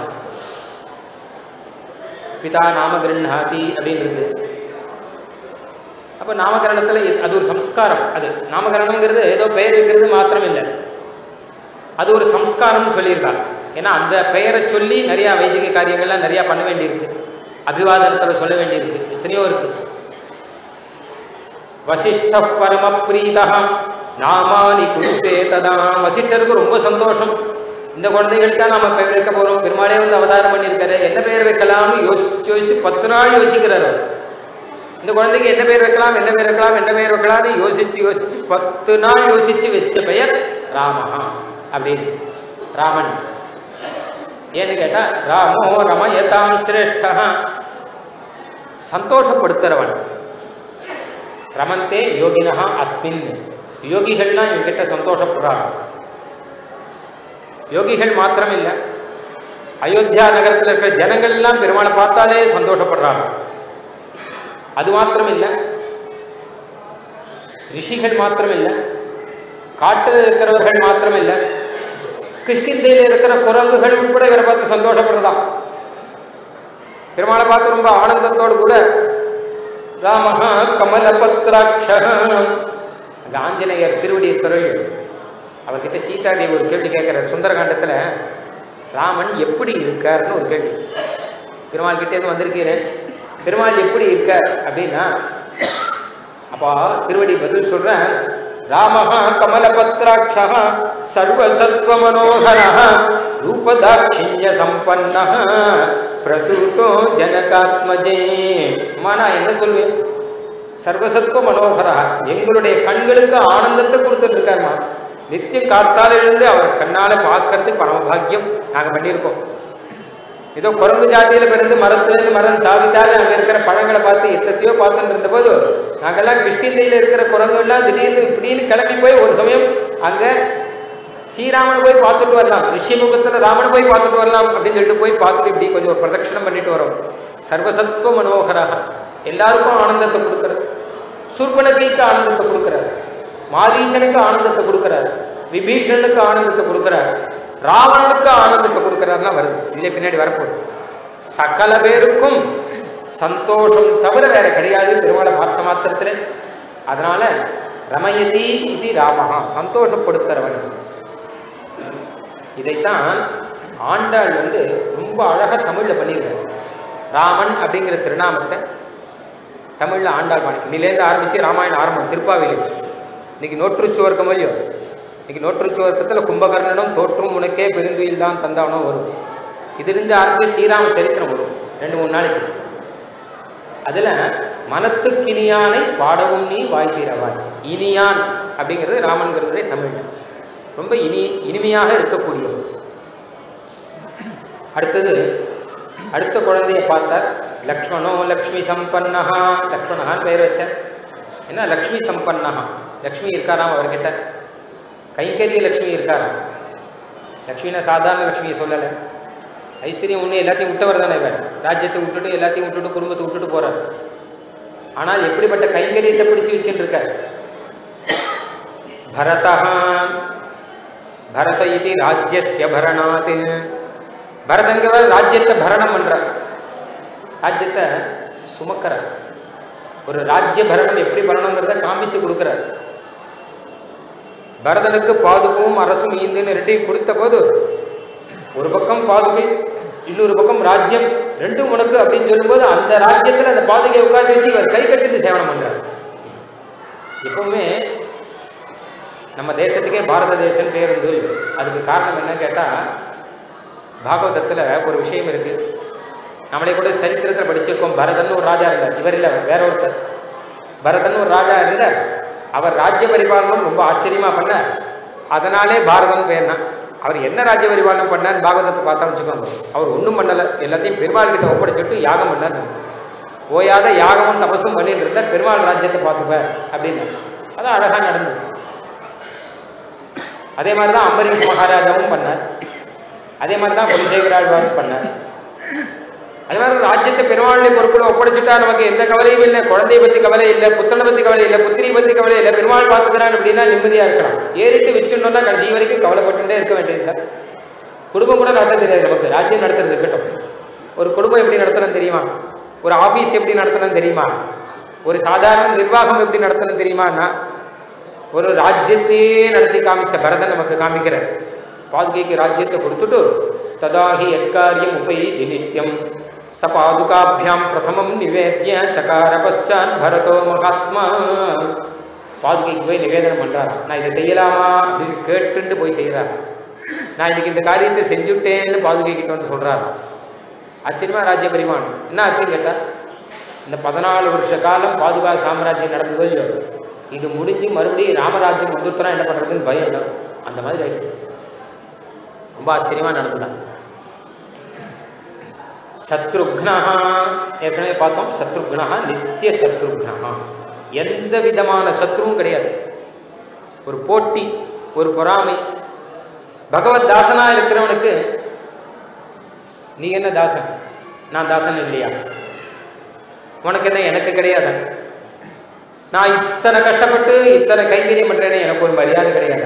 பிதா நாம கிருண்ணாதி அப்படின்றது அப்போ நாமகரணத்தில் அது ஒரு சம்ஸ்காரம் அது நாமகரணம்ங்கிறது ஏதோ பெயர் வைக்கிறது மாத்திரம் இல்லை அது ஒரு சம்ஸ்காரம்னு சொல்லியிருக்காங்க ஏன்னா அந்த பெயரை சொல்லி நிறையா வைதிக காரியங்கள்லாம் நிறையா பண்ண வேண்டியிருக்கு அபிவாதனத்தில் சொல்ல வேண்டியிருக்கு எத்தனையோ இருக்கு வசிஷ்ட பரம பிரீதா நாமானி குருத்தே ததா வசிஷ்டருக்கு ரொம்ப சந்தோஷம் இந்த குழந்தைகளுக்கு தான் நாம பெயர் வைக்க போறோம் பெருமாளே வந்து அவதாரம் பண்ணியிருக்காரு என்ன பெயர் வைக்கலாம்னு யோசிச்சு யோசிச்சு பத்து நாள் யோசிக்கிறாரு அவர். இந்த குழந்தைக்கு என்ன பேர் வைக்கலாம் என்ன பேர் வைக்கலாம் என்ன பேர் வைக்கலாம்னு யோசிச்சு யோசிச்சு பத்து நாள் யோசிச்சு வச்ச பெயர் ராமஹா அப்படின்னு ராமன் ஏன்னு கேட்டா ராமோ ரமயதாம் சிரேஷ்டா சந்தோஷப்படுத்துறவன் ரமந்தே யோகினஹா அஸ்மின் யோகிகள்லாம் என்கிட்ட சந்தோஷப்படுறாங்க யோகிகள் மாத்திரம் இல்லை அயோத்தியா நகரத்தில் இருக்கிற ஜனங்கள் எல்லாம் பெருமாளை பார்த்தாலே சந்தோஷப்படுறாங்க அது மாத்திரம் இல்லை ரிஷிகள் மாத்திரம் இல்லை காட்டில் இருக்கிறவர்கள் மாத்திரம் இல்லை கிஷ்கிந்தையில் இருக்கிற குரங்குகள் உட்பட இவரை பார்த்து சந்தோஷப்படுறதா பெருமாளை பார்த்து ரொம்ப ஆனந்தத்தோடு கூட ராமஹா கமலபத்ராட்ச அங்க ஆஞ்சநேயர் திருவடி இருக்கிறவள் அவர்கிட்ட சீதாதேவி ஒரு கேள்வி கேட்கிறார் சுந்தரகாண்டத்தில் ராமன் எப்படி இருக்காருன்னு ஒரு கேள்வி பெருமாள் கிட்டே இருந்து வந்திருக்கிறேன் பெருமாள் எப்படி இருக்கார் அப்படின்னா அப்போ திருவடி பதில் சொல்றேன் ராமஹா கமலபத்ராட்சா சர்வசத்வ மனோகர ரூபதாட்சிண்ய சம்பன்ன பிரசூதோ ஜனகாத்மஜே அம்மா நான் என்ன சொல்வேன் சர்வசத்வ மனோகரா எங்களுடைய கண்களுக்கு ஆனந்தத்தை கொடுத்துட்டு இருக்காருமா நித்தியம் காத்தால எழுந்து அவர் கண்ணால பார்க்கறதுக்கு பரமபாக்கியம் நாங்க பண்ணியிருக்கோம் ஏதோ குரங்கு ஜாதியில பிறந்து மரத்துலேருந்து மரம் தாவித்தாலே அங்க இருக்கிற பழங்களை பார்த்து எத்தத்தையோ பார்த்துட்டு இருந்த போது நாங்கெல்லாம் கிருஷ்ணந்தையில இருக்கிற குரங்குகள்லாம் திடீர்னு இப்படின்னு கிளம்பி போய் ஒரு சமயம் அங்க ஸ்ரீராமனை போய் பார்த்துட்டு வரலாம் ரிஷிமுகத்துல ராமனை போய் பார்த்துட்டு வரலாம் அப்படின்னு சொல்லிட்டு போய் பார்த்துட்டு இப்படி கொஞ்சம் ஒரு பிரதட்சணம் பண்ணிட்டு வரோம் சர்வசத்துவ மனோகராக எல்லாருக்கும் ஆனந்தத்தை கொடுக்கிறது சூர்பனகைக்கு ஆனந்தத்தை கொடுக்கிறார் மாரீச்சனுக்கு ஆனந்தத்தை கொடுக்கிறார் விபீஷனுக்கு ஆனந்தத்தை கொடுக்கிறார் ராவணனுக்கு ஆனந்தத்தை கொடுக்கிறார்னா வருது இதுல பின்னாடி வரப்போகுது சகல பேருக்கும் சந்தோஷம் தவிர வேற கிடையாது பெருமாளை பார்த்த மாத்திரத்துல அதனால ரமயதி இது ராமஹா சந்தோஷப்படுத்துறவன் இதைத்தான் ஆண்டாள் வந்து ரொம்ப அழகா தமிழ்ல பண்ணியிருக்காரு ராமன் அப்படிங்கிற திருநாமத்தை தமிழ்ல ஆண்டாள் பாணி இன்னிலேருந்து ஆரம்பிச்சு ராமாயணம் ஆரம்பம் திருப்பாவிலி இன்னைக்கு நோற்றுச்சுவர்க்கம் இல்லையோ இன்னைக்கு நோற்றுச்சுவர்க்கத்தில் கும்பகர்ணனும் தோற்றும் உனக்கே பெருந்துயில் தான் தந்தானோ வரும் இதிலிருந்து ஆரம்பிச்சு ஸ்ரீராம சரித்திரம் வரும் ரெண்டு மூணு நாளைக்கு அதுல மனத்துக்கினியானை பாடவும் நீ வாழ்த்திரவாய் இனியான் அப்படிங்கிறது ராமன்கிறதே தமிழ் ரொம்ப இனி இனிமையாக இருக்கக்கூடியது அடுத்தது அடுத்த குழந்தைய பார்த்தார் லக்ஷ்மணோ லக்ஷ்மி சம்பன்னஹா லக்ஷ்மணஹான்னு பெயர் வச்சார் என்ன லக்ஷ்மி சம்பன்னஹா லக்ஷ்மி இருக்காராம் அவர்கிட்ட கைங்கரிய லக்ஷ்மி இருக்காராம் லக்ஷ்மினா சாதாரண லக்ஷ்மியை சொல்லலை ஐஸ்வர்யம் ஒன்று எல்லாத்தையும் விட்டவர் தானே இவர் ராஜ்யத்தை விட்டுட்டு எல்லாத்தையும் விட்டுட்டு குடும்பத்தை விட்டுட்டு போறார் ஆனால் எப்படிப்பட்ட கைங்கரியத்தை பிடிச்சு வச்சுட்டு இருக்கார் பரதா பரத இது ராஜ்யஸ்ய பரணாத் பரதங்கிறவர் ராஜ்யத்தை பரணம் பண்றார் ராஜ்யத்தை சுமக்கிறார் ஒரு ராஜ்ய பரணம் எப்படி பண்ணணுங்கிறத காமிச்சு கொடுக்கிறார் பரதனுக்கு பாதுகவும் அரசும் ஈந்துன்னு ரெண்டையும் கொடுத்த போது ஒரு பக்கம் பாதுகை இன்னொரு பக்கம் ராஜ்யம் ரெண்டும் உனக்கு அப்படின்னு சொல்லும்போது அந்த ராஜ்யத்துல அந்த பாதுகையை உட்காந்து வச்சு இவர் கை கட்டிட்டு சேவனம் பண்றார் எப்பவுமே நம்ம தேசத்துக்கே பாரத தேசம் பேர் உண்டு அதுக்கு காரணம் என்ன கேட்டா பாகவதத்துல ஒரு விஷயம் இருக்கு நம்மளே கூட சரித்திரத்தில் படிச்சிருக்கோம் பரதன் ஒரு ராஜா இருந்தார் இவர் இல்லை வேற ஒருத்தர் பரதன் ஒரு ராஜா இருந்தார் அவர் ராஜ்ய பரிபாலனம் ரொம்ப ஆச்சரியமா பண்ணார் அதனாலே பாரதம் பேர்னா அவர் என்ன ராஜ்ய பரிபாலனம் பண்ணார் பாகவதத்தை பார்த்தா வச்சுக்கோங்க அவர் ஒன்றும் பண்ணலை எல்லாத்தையும் பெருமாள் கிட்ட ஒப்படைச்சிட்டு யாகம் பண்ணார் ஓயாத யாகமும் தபசும் பண்ணிட்டு இருந்தார் பெருமாள் ராஜ்யத்தை பார்த்துப்பார் அப்படின்னு அதான் அழகா நடந்தது அதே மாதிரி தான் அம்பரீஷ் மகாராஜாவும் பண்ணார் அதே மாதிரி தான் குலசேகராழ்வாரும் பண்ணார் அதே மாதிரி ராஜ்யத்தை பெருமாளுடைய பொறுப்புல ஒப்படைச்சுட்டா நமக்கு எந்த கவலையும் இல்லை குழந்தைய பத்தி கவலை இல்லை புத்தனை பத்தி கவலை இல்லை புத்திரியை பத்தி கவலை இல்லை பெருமாள் பார்த்துக்கிறான் அப்படின்னா நிம்மதியா இருக்கலாம் ஏறிட்டு வச்சுட்டோம்னா கடைசி வரைக்கும் கவலைப்பட்டுட்டே இருக்க வேண்டியதுதான் குடும்பம் கூட நடத்த தெரியாது நமக்கு ராஜ்யம் நடத்துறது இருக்கட்டும் ஒரு குடும்பம் எப்படி நடத்தணும் தெரியுமா ஒரு ஆபீஸ் எப்படி நடத்தணும் தெரியுமா ஒரு சாதாரண நிர்வாகம் எப்படி நடத்தணும் தெரியுமான்னா ஒரு ராஜ்யத்தையே நடத்தி காமிச்ச பரதன் நமக்கு காமிக்கிறார் பாதுகைக்கு ராஜ்யத்தை கொடுத்துட்டு ததாஹி எக்காரியம் உபயி நித்யம் ச பாதுகாபியாம் பிரதமம் நிவேத்திய சகார பశ్చాத் பரதோ மகாத்மா பாதுகைக்கு போய் நிவேதனம் பண்றாரா நான் இதை செய்யலாமா அப்படின்னு கேட்டுட்டு போய் செய்யறாரு நான் இன்னைக்கு இந்த காரியத்தை செஞ்சுட்டேன்னு பாதுகை கிட்ட வந்து சொல்றாரா ஆச்சரியமா ராஜ்ய பரிமாணம் என்ன ஆச்சுன்னு கேட்டா இந்த பதினாலு வருஷ காலம் பாதுகா சாம்ராஜ்யம் நடந்ததோ இல்லையோ இது முடிஞ்சு மறுபடியும் ராமராஜ்யம் வந்துருத்தனா என்ன பண்றதுன்னு பயம் இல்லை அந்த மாதிரி ஆயிடுச்சு ரொம்ப ஆச்சரியமா நடந்துதான் சத்ருக்னா ஏற்கனவே பார்த்தோம் சத்ருக்னா நித்திய சத்ருக்னா எந்த விதமான சத்ருவும் கிடையாது ஒரு போட்டி ஒரு பொறாமை பகவத் தாசனா இருக்கிறவனுக்கு நீ என்ன தாசன் நான் தாசன் இல்லையா உனக்கு என்ன எனக்கு கிடையாது நான் இத்தனை கஷ்டப்பட்டு இத்தனை கைங்கரியம் பண்றேனே எனக்கு ஒரு மரியாதை கிடையாது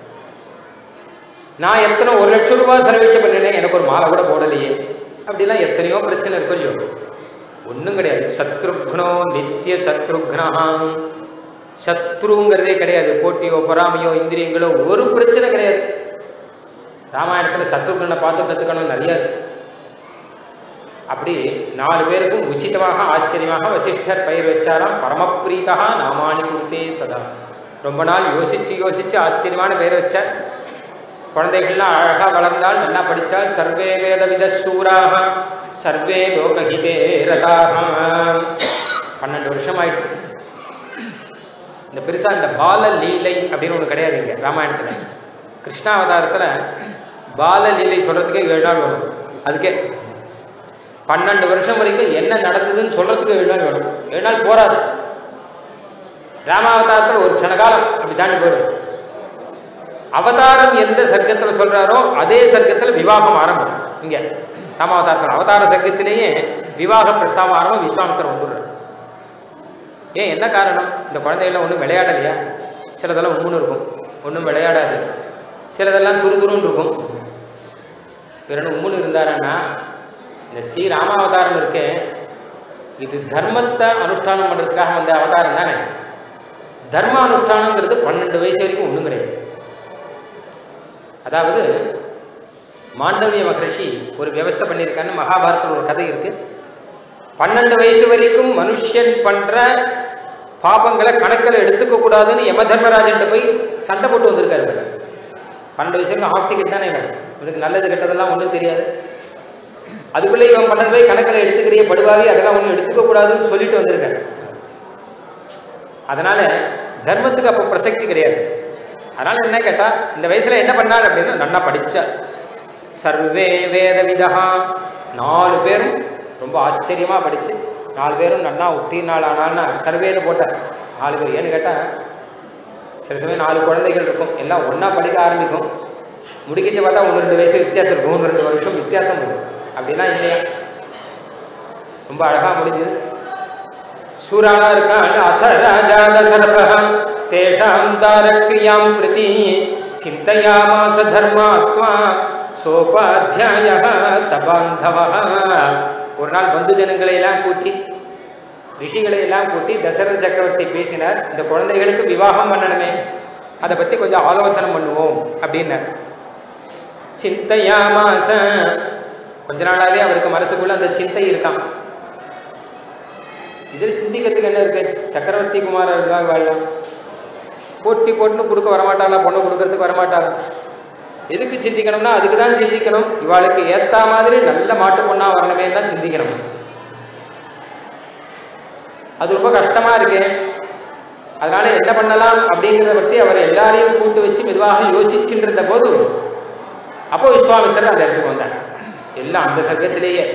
நான் எத்தனை ஒரு லட்சம் ரூபாய் செலவழிச்சு பண்ணேனே எனக்கு ஒரு மாலை கூட போடலையே அப்படிலாம் எத்தனையோ பிரச்சனை இருக்கும் இல்லையோ ஒன்றும் கிடையாது சத்ருக்னோ நித்திய சத்ருக்னா சத்ருங்கிறதே கிடையாது போட்டியோ பொறாமையோ இந்திரியங்களோ ஒரு பிரச்சனை கிடையாது ராமாயணத்தில் சத்ருக்னை பார்த்து கற்றுக்கணும் நிறைய இருக்கு அப்படி நாலு பேருக்கும் உச்சிதமாக ஆச்சரியமாக வசிஷ்டர் பெயர் வச்சாராம் பரமப்பிரீகா நாமானி குருத்தே சதா ரொம்ப நாள் யோசிச்சு யோசிச்சு ஆச்சரியமான பெயர் வச்சார் குழந்தைகள்லாம் அழகா வளர்ந்தால் நல்லா படித்தால் சர்வே வேத வித சூராக சர்வே லோகஹிதே ரதாக பன்னெண்டு வருஷம் ஆயிடுச்சு இந்த பெருசா இந்த பால லீலை அப்படின்னு ஒன்று கிடையாது இங்க ராமாயணத்துல கிருஷ்ணாவதாரத்துல பால லீலை சொல்றதுக்கே ஏழு நாள் வரும் அதுக்கே பன்னெண்டு வருஷம் வரைக்கும் என்ன நடந்ததுன்னு சொல்றதுக்கு ஏழு நாள் வேணும் ஏழு நாள் போராது ராமாவதாரத்தில் ஒரு க்ஷண காலம் அப்படி தாண்டி போயிடும் அவதாரம் எந்த சர்க்கத்தில் சொல்றாரோ அதே சர்க்கத்தில் விவாகம் ஆரம்பம் இங்க ராமாவதாரத்தில் அவதார சர்க்கத்திலேயே விவாக பிரஸ்தாவம் ஆரம்பம் விஸ்வாமித்தர் வந்துடுறார் ஏன் என்ன காரணம் இந்த குழந்தைகள்லாம் ஒன்றும் விளையாடலையா சிலதெல்லாம் உம்முன்னு இருக்கும் ஒன்றும் விளையாடாது சிலதெல்லாம் துரு துருன்னு இருக்கும் இவர் உம்முன்னு இருந்தாரான்னா இந்த ஸ்ரீ ராமாவதாரம் இருக்கே இது தர்மத்தை அனுஷ்டானம் பண்ணுறதுக்காக வந்த அவதாரம் தானே தர்ம அனுஷ்டானங்கிறது பன்னெண்டு வயசு வரைக்கும் ஒன்றும் கிடையாது அதாவது மாண்டவிய மகர்ஷி ஒரு வியவஸ்தை பண்ணியிருக்கான்னு மகாபாரத்தில் ஒரு கதை இருக்கு பன்னெண்டு வயசு வரைக்கும் மனுஷன் பண்ற பாபங்களை கணக்கில் எடுத்துக்க கூடாதுன்னு யம தர்மராஜன்ட்ட போய் சண்டை போட்டு வந்திருக்காரு இவர். பன்னெண்டு வயசு வரைக்கும் ஹாஃப் டிக்கெட் தானே இவன் இவனுக்கு நல்லது கெட்டதெல்லாம் ஒன்றும் தெரியாது அதுக்குள்ளே இவன் பண்ணது போய் கணக்கில் எடுத்துக்கிறிய படுவாவி அதெல்லாம் ஒன்றும் எடுத்துக்க கூடாதுன்னு சொல்லிட்டு வந்திருக்காரு அதனால தர்மத்துக்கு அப்போ பிரசக்தி கிடையாது அதனால என்ன கேட்டா இந்த வயசுல என்ன பண்ணாள் அப்படின்னா நல்லா படிச்ச சர்வே வேத விதா நாலு பேரும் ரொம்ப ஆச்சரியமா படிச்சு நாலு பேரும் நன்னா உத்தீர்நாள் ஆனால்னா சர்வேன்னு போட்டார் நாலு பேர் ஏன்னு கேட்டா சில சமயம் நாலு குழந்தைகள் இருக்கும் எல்லாம் ஒண்ணா படிக்க ஆரம்பிக்கும் முடிக்கிச்சு பார்த்தா ஒன்று ரெண்டு வயசு வித்தியாசம் இருக்கும் ஒன்று ரெண்டு வருஷம் வித்தியாசம் இருக்கும் அப்படிலாம் இல்லையா ரொம்ப அழகா முடிஞ்சது சூரானா இருக்கான் அத ராஜா தசரதா தேஷாம் தாரக்ரியாம் பிரதி சிந்தையாமாச தர்மாத்மா சோபாத்தியாய சபாந்தவ ஒரு நாள் பந்து ஜனங்களை எல்லாம் கூட்டி ரிஷிகளை எல்லாம் கூட்டி தசரத சக்கரவர்த்தி பேசினார் இந்த குழந்தைகளுக்கு விவாகம் பண்ணணுமே அதை பத்தி கொஞ்சம் ஆலோசனை பண்ணுவோம் அப்படின்னார் சிந்தையாமாச கொஞ்ச நாளாவே அவருக்கு மனசுக்குள்ள அந்த சிந்தை இருக்கான் இதில் சிந்திக்கிறதுக்கு என்ன இருக்கு சக்கரவர்த்தி குமாரர் இருந்தால் வாழலாம் போட்டி போட்டுன்னு கொடுக்க வரமாட்டாளா பொண்ணு கொடுக்கறதுக்கு வரமாட்டாளா எதுக்கு சிந்திக்கணும்னா அதுக்கு தான் சிந்திக்கணும் இவாளுக்கு ஏத்த மாதிரி நல்ல மாட்டு பொண்ணா வரணுமே தான் சிந்திக்கணும் அது ரொம்ப கஷ்டமா இருக்கு அதனால என்ன பண்ணலாம் அப்படிங்கிறத பற்றி அவர் எல்லாரையும் கூட்டு வச்சு மெதுவாக யோசிச்சுட்டு இருந்த போது அப்போ விஸ்வாமித்திரர் அந்த இடத்துக்கு வந்தார் எல்லாம் அந்த சர்க்கத்திலேயே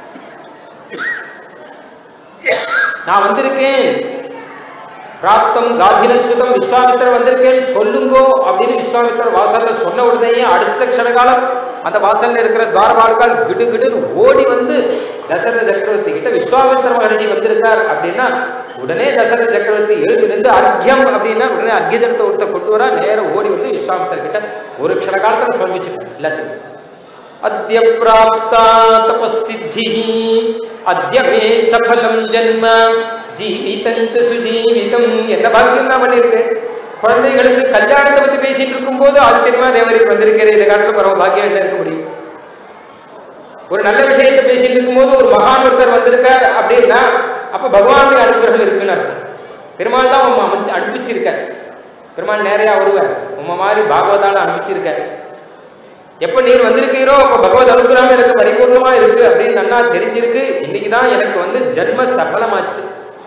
நான் வந்திருக்கேன் பிராப்தம் காதினசுதம் விஸ்வாமித்திரர் வந்திருக்கேன் சொல்லுங்கோ அப்படின்னு விஸ்வாமித்திரர் வாசல்ல சொன்ன உடனேயே அடுத்த க்ஷணகாலம் அந்த வாசல்ல இருக்கிற துவாரபாலகால் கிடு கிடுன்னு ஓடி வந்து தசரத சக்கரவர்த்தி கிட்ட விஸ்வாமித்திர மகர்ஷி வந்திருக்கார் அப்படின்னா உடனே தசரத சக்கரவர்த்தி எழுந்து நின்று அர்க்கியம் அப்படின்னா உடனே அர்க்கியதனத்தை ஒருத்தர் கொண்டு வரா நேரம் ஓடி வந்து விஸ்வாமித்திர கிட்ட ஒரு க்ஷண காலத்தில் சமர்ப்பிச்சுட்டார் எல்லாத்தையும் अद्य प्राप्ता तपस्सिद्धिः अद्य मे सफलं ஜன்ம ஜீவிதஞ்ச சுஜீவிதம் என்ன பாக்கியம் தான் பண்ணியிருக்கேன் குழந்தைகளுக்கு கல்யாணத்தை பத்தி பேசிட்டு இருக்கும்போது ஆச்சரியமா தேவருக்கு வந்திருக்கிறேன் இதை காட்டில் பரவ பாக்கியம் என்ன இருக்க முடியும் ஒரு நல்ல விஷயத்தை பேசிட்டு இருக்கும்போது ஒரு மகான் ஒருத்தர் வந்திருக்கார் அப்படின்னா அப்ப பகவானுடைய அனுகிரகம் இருக்குன்னு அர்த்தம் பெருமாள் தான் உம்மை அமைச்சு அனுப்பிச்சிருக்கார் பெருமாள் நேரையா வருவார் உம்மை மாதிரி பாகவதால அனுப்பிச்சிருக்கார் எப்ப நீர் வந்திருக்கீரோ அப்ப பகவத் அனுகிரகம் எனக்கு பரிபூர்ணமா இருக்கு அப்படின்னு நன்னா தெரிஞ்சிருக்கு இன்னைக்கு தான் எனக்கு வந்து ஜென்ம சபலமாச்சு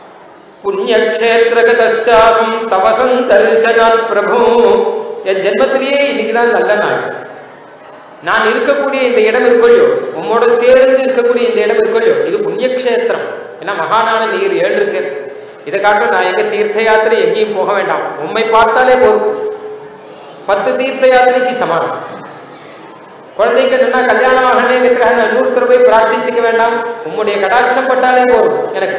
புண்ணியக்ஷேத்திரகதாகும் சவசம் தரிசனாத் பிரபு என் ஜென்மத்திலேயே இன்னைக்கு தான் நல்ல நாள் நான் இருக்கக்கூடிய இந்த இடம் இருக்கொள்ளியோ உம்மோட சேர்ந்து இருக்கக்கூடிய இந்த இடம் இருக்கொள்ளியோ இது புண்ணியக்ஷேத்திரம் ஏன்னா மகானான நீர் ஏழு இருக்கு இதை காட்டும் நான் எங்க தீர்த்த யாத்திரை எங்கேயும் போக வேண்டாம் உண்மை பார்த்தாலே போதும் பத்து தீர்த்த யாத்திரைக்கு சமானம் குழந்தைக்கு நல்லா கல்யாணம் ஆகணுங்கிறதுக்காக நான் இன்னொருத்தர் போய் பிரார்த்திச்சுக்க வேண்டாம் உம்முடைய கடாட்சம் பட்டாலே போதும் எனக்கு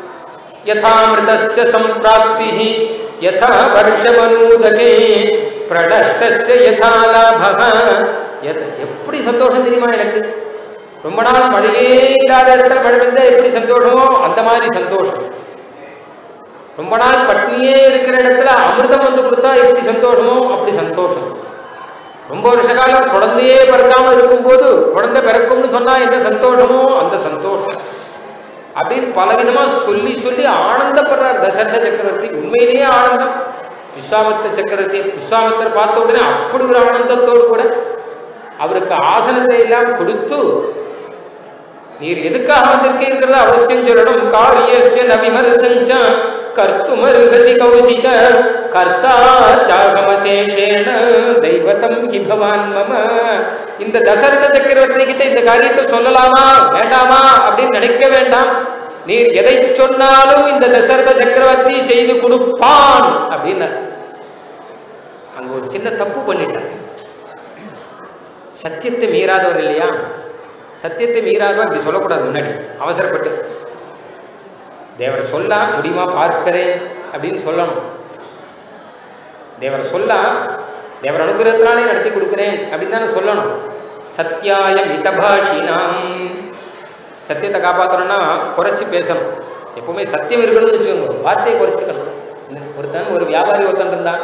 யதாமிருதஸ்ய சம்பிராப்தி யதா வருஷமனூதகே பிரடஷ்டஸ்ய யதா லாபக எத்- எப்படி சந்தோஷம் தெரியுமா எனக்கு ரொம்ப நாள் மழையே இல்லாத இடத்துல மழை பெய்தா எப்படி சந்தோஷமோ அந்த மாதிரி சந்தோஷம் ரொம்ப நாள் பட்னியே இருக்கிற இடத்துல அமிர்தம் வந்து கொடுத்தா எப்படி சந்தோஷமோ அப்படி சந்தோஷம் ரொம்ப வருஷ காலம் குழந்தையே பிறக்காம இருக்கும்போது குழந்தை பிறக்கும்னு சொன்னா என்ன சந்தோஷமோ அந்த சந்தோஷம் அப்படின்னு பலவிதமா சொல்லி சொல்லி ஆனந்தப்படுறார் தசரத சக்கரவர்த்தி உண்மையிலேயே ஆனந்தம் விஸ்வாமித்திர சக்கரவர்த்தி விஸ்வாமித்திரர் பார்த்த உடனே அப்படி ஒரு ஆனந்தத்தோடு கூட அவருக்கு ஆசனத்தை எல்லாம் கொடுத்து நீர் எதுக்காக வந்திருக்கீங்கிறத அவசியம் சொல்லணும் காரியஸ்ய நவிமர்சஞ்ச கர்த்துமருகசி கௌசிக கர்த்தா சாகமசேஷேன தெய்வதம் ஹி பவான் மம இந்த தசரத சக்கரவர்த்தி கிட்ட இந்த காரியத்தை சொல்லலாமா வேண்டாமா அப்படின்னு நினைக்க வேண்டாம் நீர் எதை சொன்னாலும் இந்த தசரத சக்கரவர்த்தி செய்து கொடுப்பான் அப்படின்னார் அங்க ஒரு சின்ன தப்பு பண்ணிட்டார் சத்தியத்தை மீறாதவர் இல்லையா சத்தியத்தை மீறாதவர் அப்படி சொல்லக்கூடாது முன்னாடி அவசரப்பட்டு தேவரை சொல்ல முடியுமா பார்க்கிறேன் அப்படின்னு சொல்லணும் தேவரை சொல்ல தேவர் அனுகிரகத்தினாலே நடத்தி கொடுக்கிறேன் அப்படின்னு தானே சொல்லணும் சத்தியாய மிதபாஷினாம் சத்தியத்தை காப்பாற்றணும்னா குறைச்சி பேசணும் எப்பவுமே சத்தியம் இருக்கணும்னு வச்சுக்கோங்க வார்த்தையை குறைச்சிக்கணும் ஒருத்தன் ஒரு வியாபாரி ஒருத்தன் இருந்தான்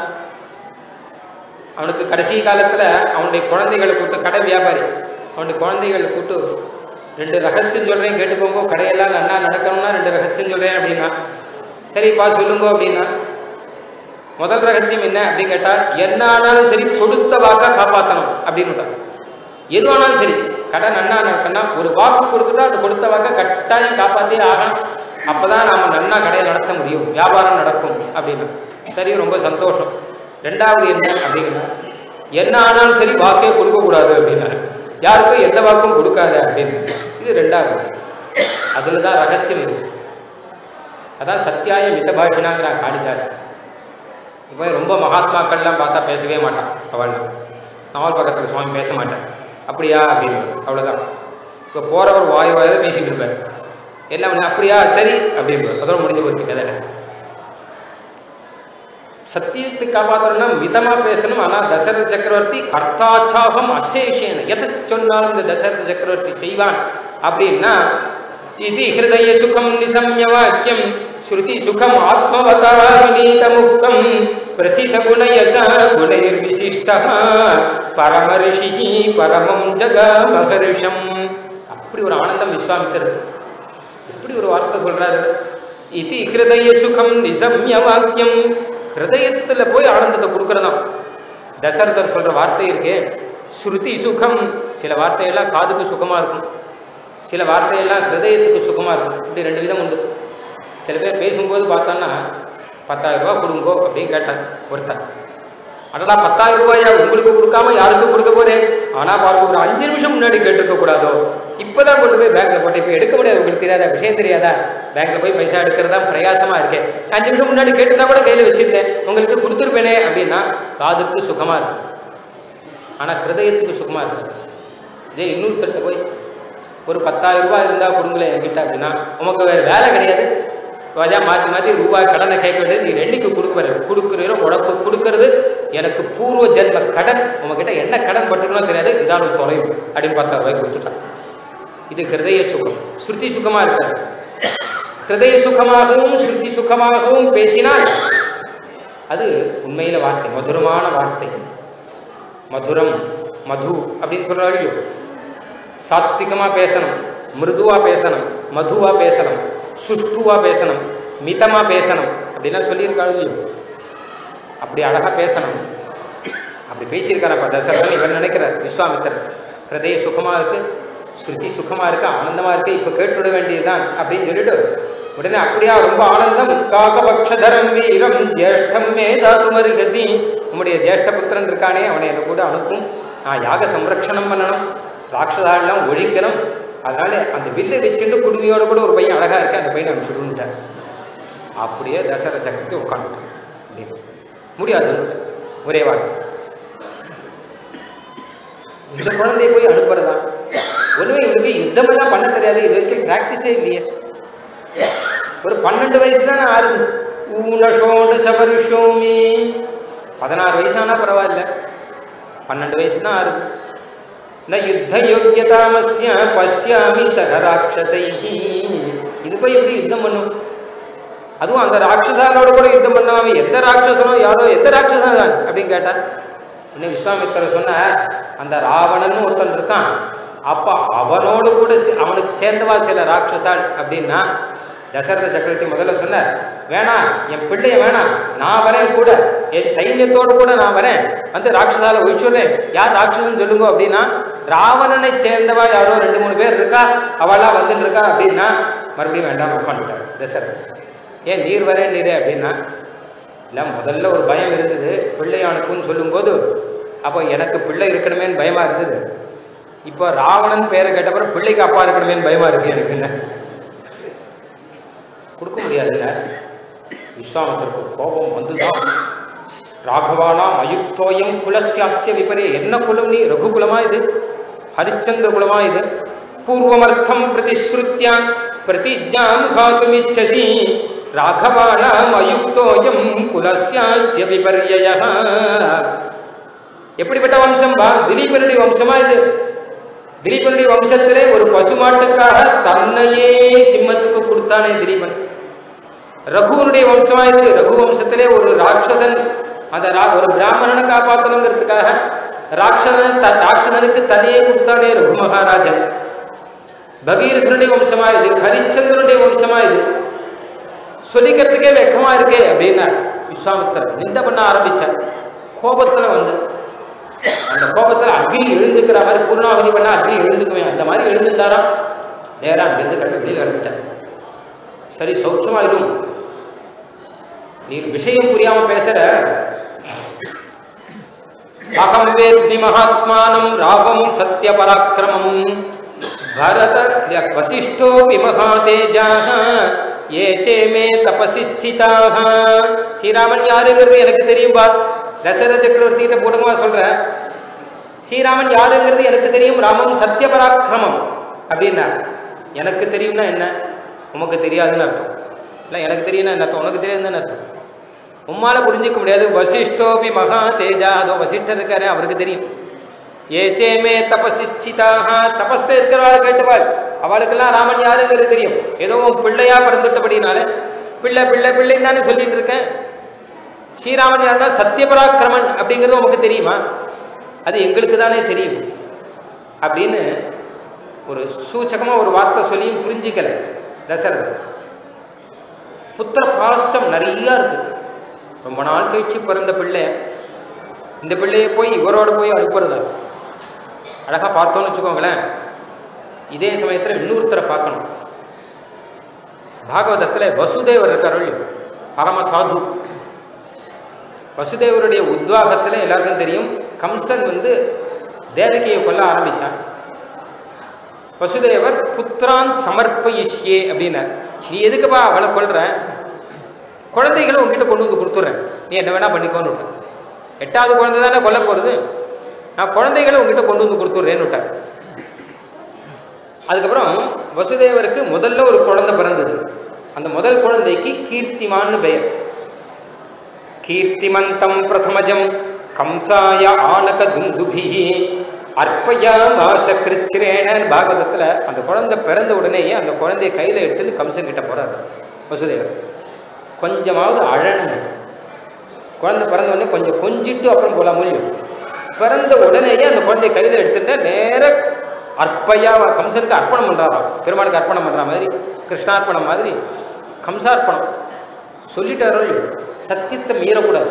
அவனுக்கு கடைசி காலத்தில் அவனுடைய குழந்தைகளை கூப்பிட்டு கடை வியாபாரி அவனுடைய குழந்தைகளை கூப்பிட்டு ரெண்டு ரகசியம் சொல்கிறேன் கேட்டுக்கோங்க கடையெல்லாம் நல்லா நடக்கணும்னா ரெண்டு ரகசியம் சொல்கிறேன் அப்படின்னா சரிப்பா சொல்லுங்க அப்படின்னா முதல் ரகசியம் என்ன அப்படின்னு கேட்டால் என்ன ஆனாலும் சரி கொடுத்த வாக்கை காப்பாற்றணும் அப்படின்னு எது ஆனாலும் சரி கடை நன்னா நடக்கணும்னா ஒரு வாக்கு கொடுத்துட்டா அது கொடுத்த வாக்கை கட்டாயம் காப்பாற்றே ஆகணும் அப்பதான் நாம நன்னா கடையை நடத்த முடியும் வியாபாரம் நடக்கும் அப்படின்னு சரி ரொம்ப சந்தோஷம் ரெண்டாவது என்ன அப்படின்னா என்ன ஆனாலும் சரி வாக்கே கொடுக்கக்கூடாது அப்படின்னாரு யாருக்கும் எந்த வாக்கும் கொடுக்காத அப்படின்னு இது ரெண்டாவது அதுல தான் ரகசியம் இருக்கு அதான் சத்தியாய மிதபாஷினாங்கிறான் காளிதாசன் இப்போ ரொம்ப மகாத்மாக்கள்லாம் பார்த்தா பேசவே மாட்டான் அவள் நாவல் பக்கத்தில் சுவாமி பேச மாட்டேன் அப்படியா அப்படின்னு அவ்வளோதான் இப்போ போகிறவர் வாய் வாயில பேசிட்டு இருப்பார் எல்லாம் வந்து அப்படியா சரி அப்படின்னு அதோட முடிஞ்சு போச்சு கதை சத்தியத்தை காப்பாற்றணும்னா மிதமா பேசணும் ஆனா தசரத சக்கரவர்த்தி கர்த்தாச்சாகம் அசேஷேன எதை சொன்னாலும் இந்த தசரத சக்கரவர்த்தி செய்வான் அப்படின்னா இது ஹிருதய சுகம் நிசம்ய வாக்கியம் ஸ்ருதி சுகம் ஆத்மவதா விநீத முக்தம் பிரதித குணயச குணைர் விசிஷ்ட பரமரிஷி பரமம் ஜகா மகர்ஷம் அப்படி ஒரு ஆனந்தம் விஸ்வாமித்தர் எப்படி ஒரு வார்த்தை சொல்றாரு இது ஹிருதய சுகம் நிசம்ய வாக்கியம் ஹிருதயத்துல போய் ஆனந்தத்தை கொடுக்கறதாம் தசரதர் சொல்ற வார்த்தை இருக்கே ஸ்ருதி சுகம் சில வார்த்தையெல்லாம் காதுக்கு சுகமா இருக்கும் சில வார்த்தையெல்லாம் ஹிருதயத்துக்கு சுகமா இருக்கும் இப்படி ரெண்டு விதம் உண்டு சில பேர் பேசும்போது பார்த்தோன்னா பத்தாயிரம் ரூபாய் கொடுங்கோ அப்படின்னு கேட்டான் ஒருத்தன் அடடா பத்தாயிரம் ரூபாயா உங்களுக்கு கொடுக்காம யாருக்கும் கொடுக்க போறேன் ஆனா பாருங்க ஒரு அஞ்சு நிமிஷம் முன்னாடி கேட்டிருக்க கூடாதோ இப்பதான் கொண்டு போய் பேங்க்ல போட்டு இப்ப எடுக்க முடியாது உங்களுக்கு தெரியாதா விஷயம் தெரியாதா பேங்க்ல போய் பைசா எடுக்கிறதா பிரயாசமா இருக்கேன் அஞ்சு நிமிஷம் முன்னாடி கேட்டுதான் கூட கையில வச்சிருந்தேன் உங்களுக்கு கொடுத்துருப்பேனே அப்படின்னா காதுக்கு சுகமா இருக்கும் ஆனா ஹிருதயத்துக்கு சுகமா இருக்கும் இதே இன்னொருத்தட்ட போய் ஒரு பத்தாயிரம் ரூபாய் இருந்தா கொடுங்களேன் என்கிட்ட அப்படின்னா உமக்கு வேற வேலை கிடையாது வஜா மாற்றி மாற்றி ரூபாய் கடனை கேட்க வேண்டியது நீ ரெண்டுக்கு கொடுக்க வேற கொடுக்குறீரோ உடம்பு கொடுக்கறது எனக்கு பூர்வ ஜென்ம கடன் உங்ககிட்ட என்ன கடன் பட்டுக்கணும் தெரியாது இதான் ஒரு தொலைவு அப்படின்னு பத்தாயிரம் ரூபாய் கொடுத்துட்டான் இது ஹிருதய சுகம் ஸ்ருதி சுகமா இருக்காது ஹிருதய சுகமாகவும் ஸ்ருதி சுகமாகவும் பேசினால் அது உண்மையில வார்த்தை மதுரமான வார்த்தை மதுரம் மது அப்படின்னு சொல்றாரு இல்லையோ சாத்விகமா பேசணும் மிருதுவா பேசணும் மதுவா பேசணும் சுஷ்டுவா பேசணும் மிதமா பேசணும் அப்படிலாம் சொல்லியிருக்காரு இல்லையோ அப்படி அழகா பேசணும் அப்படி பேசியிருக்காரப்பா தசரதன் இவர் நினைக்கிறார் விஸ்வாமித்தர் ஹிருதய சுகமா இருக்கு ஸ்ருதி சுகமா இருக்கு ஆனந்தமா இருக்கு இப்ப கேட்டுவிட வேண்டியதுதான் அப்படின்னு சொல்லிட்டு உடனே அப்படியா ரொம்ப ஆனந்தம் காகபக்ஷதரம் வீரம் ஜேஷ்டம் மே தாதுமருகசி உம்முடைய ஜேஷ்ட புத்திரன் இருக்கானே அவனை என்னை கூட அனுப்பும் நான் யாக சம்ரக்ஷணம் பண்ணணும் ராட்சதாலாம் ஒழிக்கணும் அதனால அந்த வில்லை வச்சுட்டு குடுமையோட கூட ஒரு பையன் அழகா இருக்கு அந்த பையனை அனுப்பிச்சுடுன்ட்டார் அப்படியே தசர சக்கரத்தை உட்காந்துட்டான் அப்படின்னு முடியாது ஒரே வார்த்தை இந்த குழந்தைய போய் அனுப்புறதா ஒண்ணுமே இவனுக்கு யுத்தமெல்லாம் பண்ண தெரியாது இது வரைக்கும் பிராக்டிஸே இல்லையே ஒரு பன்னெண்டு வயசு தானே ஆறுது ஊனஷோடு சபரிஷோமி பதினாறு வயசானா பரவாயில்ல பன்னெண்டு வயசு தான் ஆறுது ந யுத்த யோக்கியதாமஸ்ய பசியாமி சக ராட்சசைஹி இது போய் எப்படி யுத்தம் பண்ணும் அதுவும் அந்த ராட்சசாலோட கூட யுத்தம் பண்ணாம எந்த ராட்சசனோ யாரோ எந்த ராட்சசன் தான் அப்படின்னு கேட்டா இன்னும் விஸ்வாமித்திரர் சொன்னார் அந்த ராவணன் ஒருத்தன் இருக்கான் அப்ப அவனோடு கூட சே- அவனுக்கு சேர்ந்தவா சில ராட்சசால் அப்படின்னா தசரத சக்கரவர்த்தி முதல்ல சொன்னார் வேணாம் என் பிள்ளைய வேணாம் நான் வரேன் கூட என் சைன்யத்தோடு கூட நான் வரேன் வந்து ராட்சசால ஒழிச்சுடுறேன் யார் ராட்சசன் சொல்லுங்க அப்படின்னா ராவணனை சேர்ந்தவா யாரோ ரெண்டு மூணு பேர் இருக்கா அவளா வந்துட்டு இருக்கா அப்படின்னா மறுபடியும் வேண்டாம் உட்காந்துட்டார் தசரதன் ஏன் நீர் வரேன் நீரே அப்படின்னா இல்லை முதல்ல ஒரு பயம் இருந்தது பிள்ளை அனுப்புன்னு சொல்லும்போது அப்போ எனக்கு பிள்ளை இருக்கணுமேன்னு பயமா இருந்தது இப்போ ராவணன் பேரை கேட்டப்பறம் பிள்ளைக்கு அப்பா இருக்கணுமேன்னு பயமா இருக்கு எனக்கு என்ன கொடுக்க முடியாதுல்ல விஸ்வாமித்திற்கு கோபம் வந்துதான் ராகவானாம் அயுக்தோயம் குலசியாசிய விபரே என்ன குலம் நீ ரகுகுலமா இது ஹரிச்சந்திர குலமா இது பூர்வமர்த்தம் பிரதிஸ்ருத்யா பிரதிஜாம் காத்துமிச்சசி ராகவானாம் அயுக்தோயம் குலசியாசிய விபர்யய எப்படிப்பட்ட வம்சம் பா திலீபனுடைய வம்சமா இது திலீபனுடைய வம்சத்திலே ஒரு பசுமாட்டுக்காக தன்னையே சிம்மத்துக்கு கொடுத்தானே திலீபன் ரகுவனுடைய வம்சமா இது ரகு வம்சத்திலே ஒரு ராட்சசன் அந்த ரா- ஒரு பிராமணனை காப்பாற்றணுங்கிறதுக்காக ராட்சசன் த- ராட்சசனுக்கு தனியே கொடுத்தானே ரகு மகாராஜன் பகீரதனுடைய வம்சமா இது ஹரிச்சந்திரனுடைய வம்சமா இது சொல்லிக்கிறதுக்கே வெக்கமா இருக்கே அப்படின்னார் விஸ்வாமித்திரர் நிந்த பண்ண ஆரம்பிச்சார் கோபத்துல வந்து அந்த கோபத்துல அக்னி எழுந்துக்கிற மாதிரி பூர்ணாவதி பண்ணா அக்னி எழுந்துக்குமே அந்த மாதிரி எழுந்துட்டாராம் நேரா அங்கிருந்து கட்டு வெளியில் கிளம்பிட்டார் சரி சௌக்கியமா இரும் நீ விஷயம் புரியாம பேசுற அகம் வேத்மி மகாத்மானம் ராவம் சத்ய பராக்கிரமம் பரத வசிஷ்டோ மகாதேஜாக ஏ சேமே தபசி ஸ்திதாக ஸ்ரீராமன் யாருங்கிறது எனக்கு தெரியும் பார் தசரத சக்கரவர்த்திகிட்ட போடுமா சொல்றேன் ஸ்ரீராமன் யாருங்கிறது எனக்கு தெரியும் ராமம் சத்ய பராக்கிரமம் அப்படின்னா எனக்கு தெரியும்னா என்ன உமக்கு தெரியாதுன்னு அர்த்தம் இல்லை எனக்கு தெரியும்னா என்ன அர்த்தம் உனக்கு தெரியாதுன்னு அர்த்தம் உம்மால புரிஞ்சிக்க முடியாது வசிஷ்டோபி மகா தேஜா அதோ வசிஷ்டர் இருக்காரு அவருக்கு தெரியும் ஏச்சேமே தபசிஸ்திதாக தபஸ்ல இருக்கிறவாள் கேட்டுவாள் அவளுக்கெல்லாம் ராமன் யாருங்கிறது தெரியும் ஏதோ உன் பிள்ளையா பிறந்துட்டபடினால பிள்ளை பிள்ளை பிள்ளைன்னு தானே சொல்லிட்டு இருக்கேன் ஸ்ரீராமன் யாருன்னா சத்யபராக்கிரமன் அப்படிங்கிறது உமக்கு தெரியுமா அது எங்களுக்கு தானே தெரியும் அப்படின்னு ஒரு சூச்சகமா ஒரு வார்த்தை சொல்லியும் புரிஞ்சிக்கல தசரதன் புத்திர பாசம் நிறைய இருக்கு ரொம்ப நாள் கழிச்சு பிறந்த பிள்ளை இந்த பிள்ளையை போய் இவரோட போய் அனுப்புறது அழகா பார்த்தோம்னு வச்சுக்கோங்களேன் இதே சமயத்தில் இன்னொருத்தரை பார்க்கணும் பாகவதத்தில் வசுதேவர் இருக்காரோ இல்லையோ பரம சாது வசுதேவருடைய உத்வாகத்தில் எல்லாருக்கும் தெரியும் கம்சன் வந்து தேவகியை கொல்ல ஆரம்பிச்சான் வசுதேவர் புத்திரான் சமர்ப்பயிஷ்யே அப்படின்னார் நீ எதுக்குப்பா அவளை கொள்ற குழந்தைகளை உங்ககிட்ட கொண்டு வந்து கொடுத்துட்றேன் நீ என்ன வேணா பண்ணிக்கோன்னு விட்டார் எட்டாவது குழந்தை தானே கொல்ல போகிறது நான் குழந்தைகளை உங்ககிட்ட கொண்டு வந்து கொடுத்துட்றேன்னு விட்டார் அதுக்கப்புறம் வசுதேவருக்கு முதல்ல ஒரு குழந்தை பிறந்தது அந்த முதல் குழந்தைக்கு கீர்த்திமான்னு பெயர் கீர்த்திமந்தம் பிரதமஜம் கம்சாய ஆனக துந்துபி அற்பயாமாச கிருச்சிரேன பாகவதத்தில் அந்த குழந்தை பிறந்த உடனேயே அந்த குழந்தைய கையில் எடுத்துட்டு கம்சன் கிட்ட போறாரு வசுதேவர் கொஞ்சமாவது அழணும் குழந்தை பிறந்த உடனே கொஞ்சம் கொஞ்சிட்டு அப்புறம் போல முடியும் பிறந்த உடனேயே அந்த குழந்தைய கையில் எடுத்துட்டு நேர அற்பையா கம்சனுக்கு அர்ப்பணம் பண்றாராம் பெருமாளுக்கு அர்ப்பணம் பண்ற மாதிரி கிருஷ்ணார்ப்பணம் மாதிரி கம்சார்ப்பணம் சொல்லிட்டாரோ இல்லையோ, சத்தியத்தை மீறக்கூடாது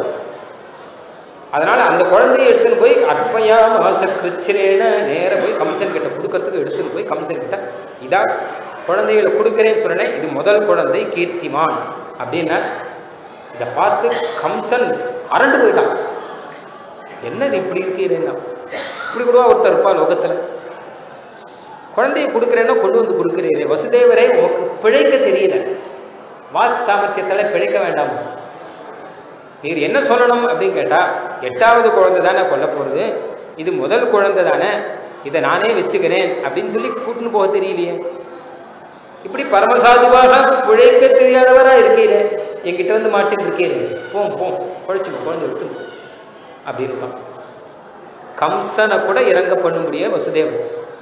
அதனால அந்த குழந்தையை எடுத்துன்னு போய் அற்பையா மாச கிருச்சிரேன நேர போய் கம்சன் கிட்ட கொடுக்கறதுக்கு எடுத்துன்னு போய் கம்சன் கிட்ட இதா குழந்தைகளை கொடுக்குறேன்னு சொன்னேன் இது முதல் குழந்தை கீர்த்திமான் அப்படின்னா இதை பார்த்து கம்சன் அரண்டு போயிட்டான் என்னது இப்படி இருக்கீரேன்னா இப்படி கூட ஒருத்தர் இருப்பா லோகத்தில் குழந்தையை கொடுக்குறேன்னா கொண்டு வந்து கொடுக்குறீரே வசுதேவரே உனக்கு பிழைக்க தெரியல வாக் சாமர்த்தியத்தால பிழைக்க வேண்டாம் நீர் என்ன சொல்லணும் அப்படின்னு கேட்டால் எட்டாவது குழந்தை தானே கொல்ல போகிறது இது முதல் குழந்தை தானே இதை நானே வச்சுக்கிறேன் அப்படின்னு சொல்லி கூட்டின்னு போக தெரியலையே இப்படி பரமசாதுவாக பிழைக்க தெரியாதவராக இருக்கீரே என்கிட்ட வந்து மாட்டின்னு இருக்கீரே போம் போம் குழைச்சு குழந்தை விட்டு அப்படி இருக்கான் கம்சனை கூட இறங்க பண்ண முடிய வசுதேவன்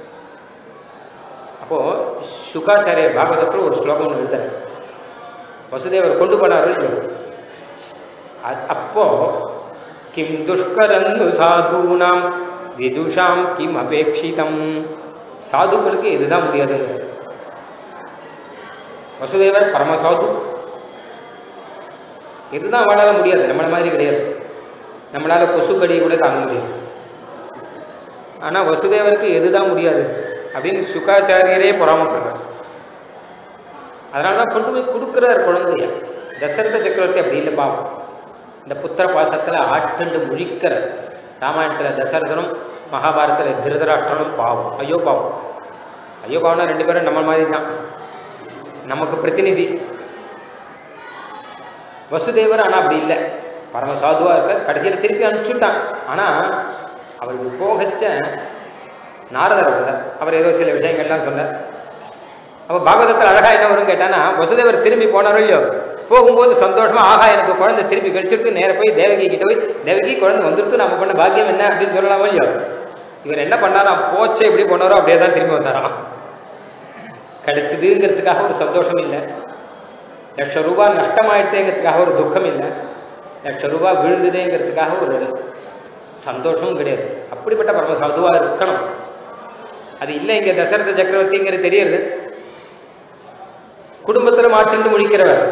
அப்போ சுகாச்சாரியர் பாகவதத்தில் ஒரு ஸ்லோகம் ஒன்று எழுதுறார் வசுதேவர் கொண்டு போனார் இல்லையோ அ- அப்போ கிம் துஷ்கரந்து சாதுனாம் விதுஷாம் கிம் அபேட்சிதம் சாதுக்களுக்கு இதுதான் முடியாதுங்க வசுதேவர் பரமசாது இதுதான் அவளால முடியாது நம்மள மாதிரி கிடையாது நம்மளால கொசுக்கடி கூட தாங்க முடியாது ஆனா வசுதேவருக்கு எதுதான் முடியாது அப்படின்னு சுகாச்சாரியரே பொறாமப்படுறார் அதனால தான் கொண்டு போய் கொடுக்குறார் குழந்தைய தசரத சக்கரவர்த்தி அப்படி இல்லை பாவம் இந்த புத்திர பாசத்தில் ஆட்டுண்டு முழிக்கிற ராமாயணத்தில் தசரதனும் மகாபாரதத்தில் திருதராஷ்டிரனும் பாவம் ஐயோ பாவம் ஐயோ பாவம்னா ரெண்டு பேரும் நம்ம மாதிரி தான் நமக்கு பிரதிநிதி வசுதேவர் ஆனால் அப்படி இல்லை பரம சாதுவாக இருக்க கடைசியில் திருப்பி அனுப்பிச்சுட்டான் ஆனால் அவருக்கு போகச்ச நாரதர் இருந்தார் அவர் ஏதோ சில விஷயங்கள்லாம் சொன்னார் அப்போ பாகவதத்தில் அழகா என்ன வரும் கேட்டானா வசுதேவர் திரும்பி போனாரோ இல்லையோ போகும்போது சந்தோஷமா ஆகா எனக்கு குழந்தை திருப்பி கழிச்சிருக்கு நேர போய் தேவகி கிட்ட போய் தேவகி குழந்தை வந்துருக்கு நம்ம பண்ண பாக்கியம் என்ன அப்படின்னு சொல்லலாமோ இல்லையோ இவர் என்ன பண்ணாராம் போச்சே எப்படி போனாரோ அப்படியே தான் திரும்பி வந்தாராம் கிடைச்சதுங்கிறதுக்காக ஒரு சந்தோஷம் இல்லை லட்ச ரூபாய் நஷ்டமாயிட்டேங்கிறதுக்காக ஒரு துக்கம் இல்லை லட்ச ரூபாய் விழுந்ததேங்கிறதுக்காக ஒரு சந்தோஷமும் கிடையாது அப்படிப்பட்ட பரம சாதுவாக இருக்கணும் அது இல்லை இங்கே தசரத சக்கரவர்த்திங்கிறது தெரியுது குடும்பத்தில் மாட்டின்னு முழிக்கிறவர்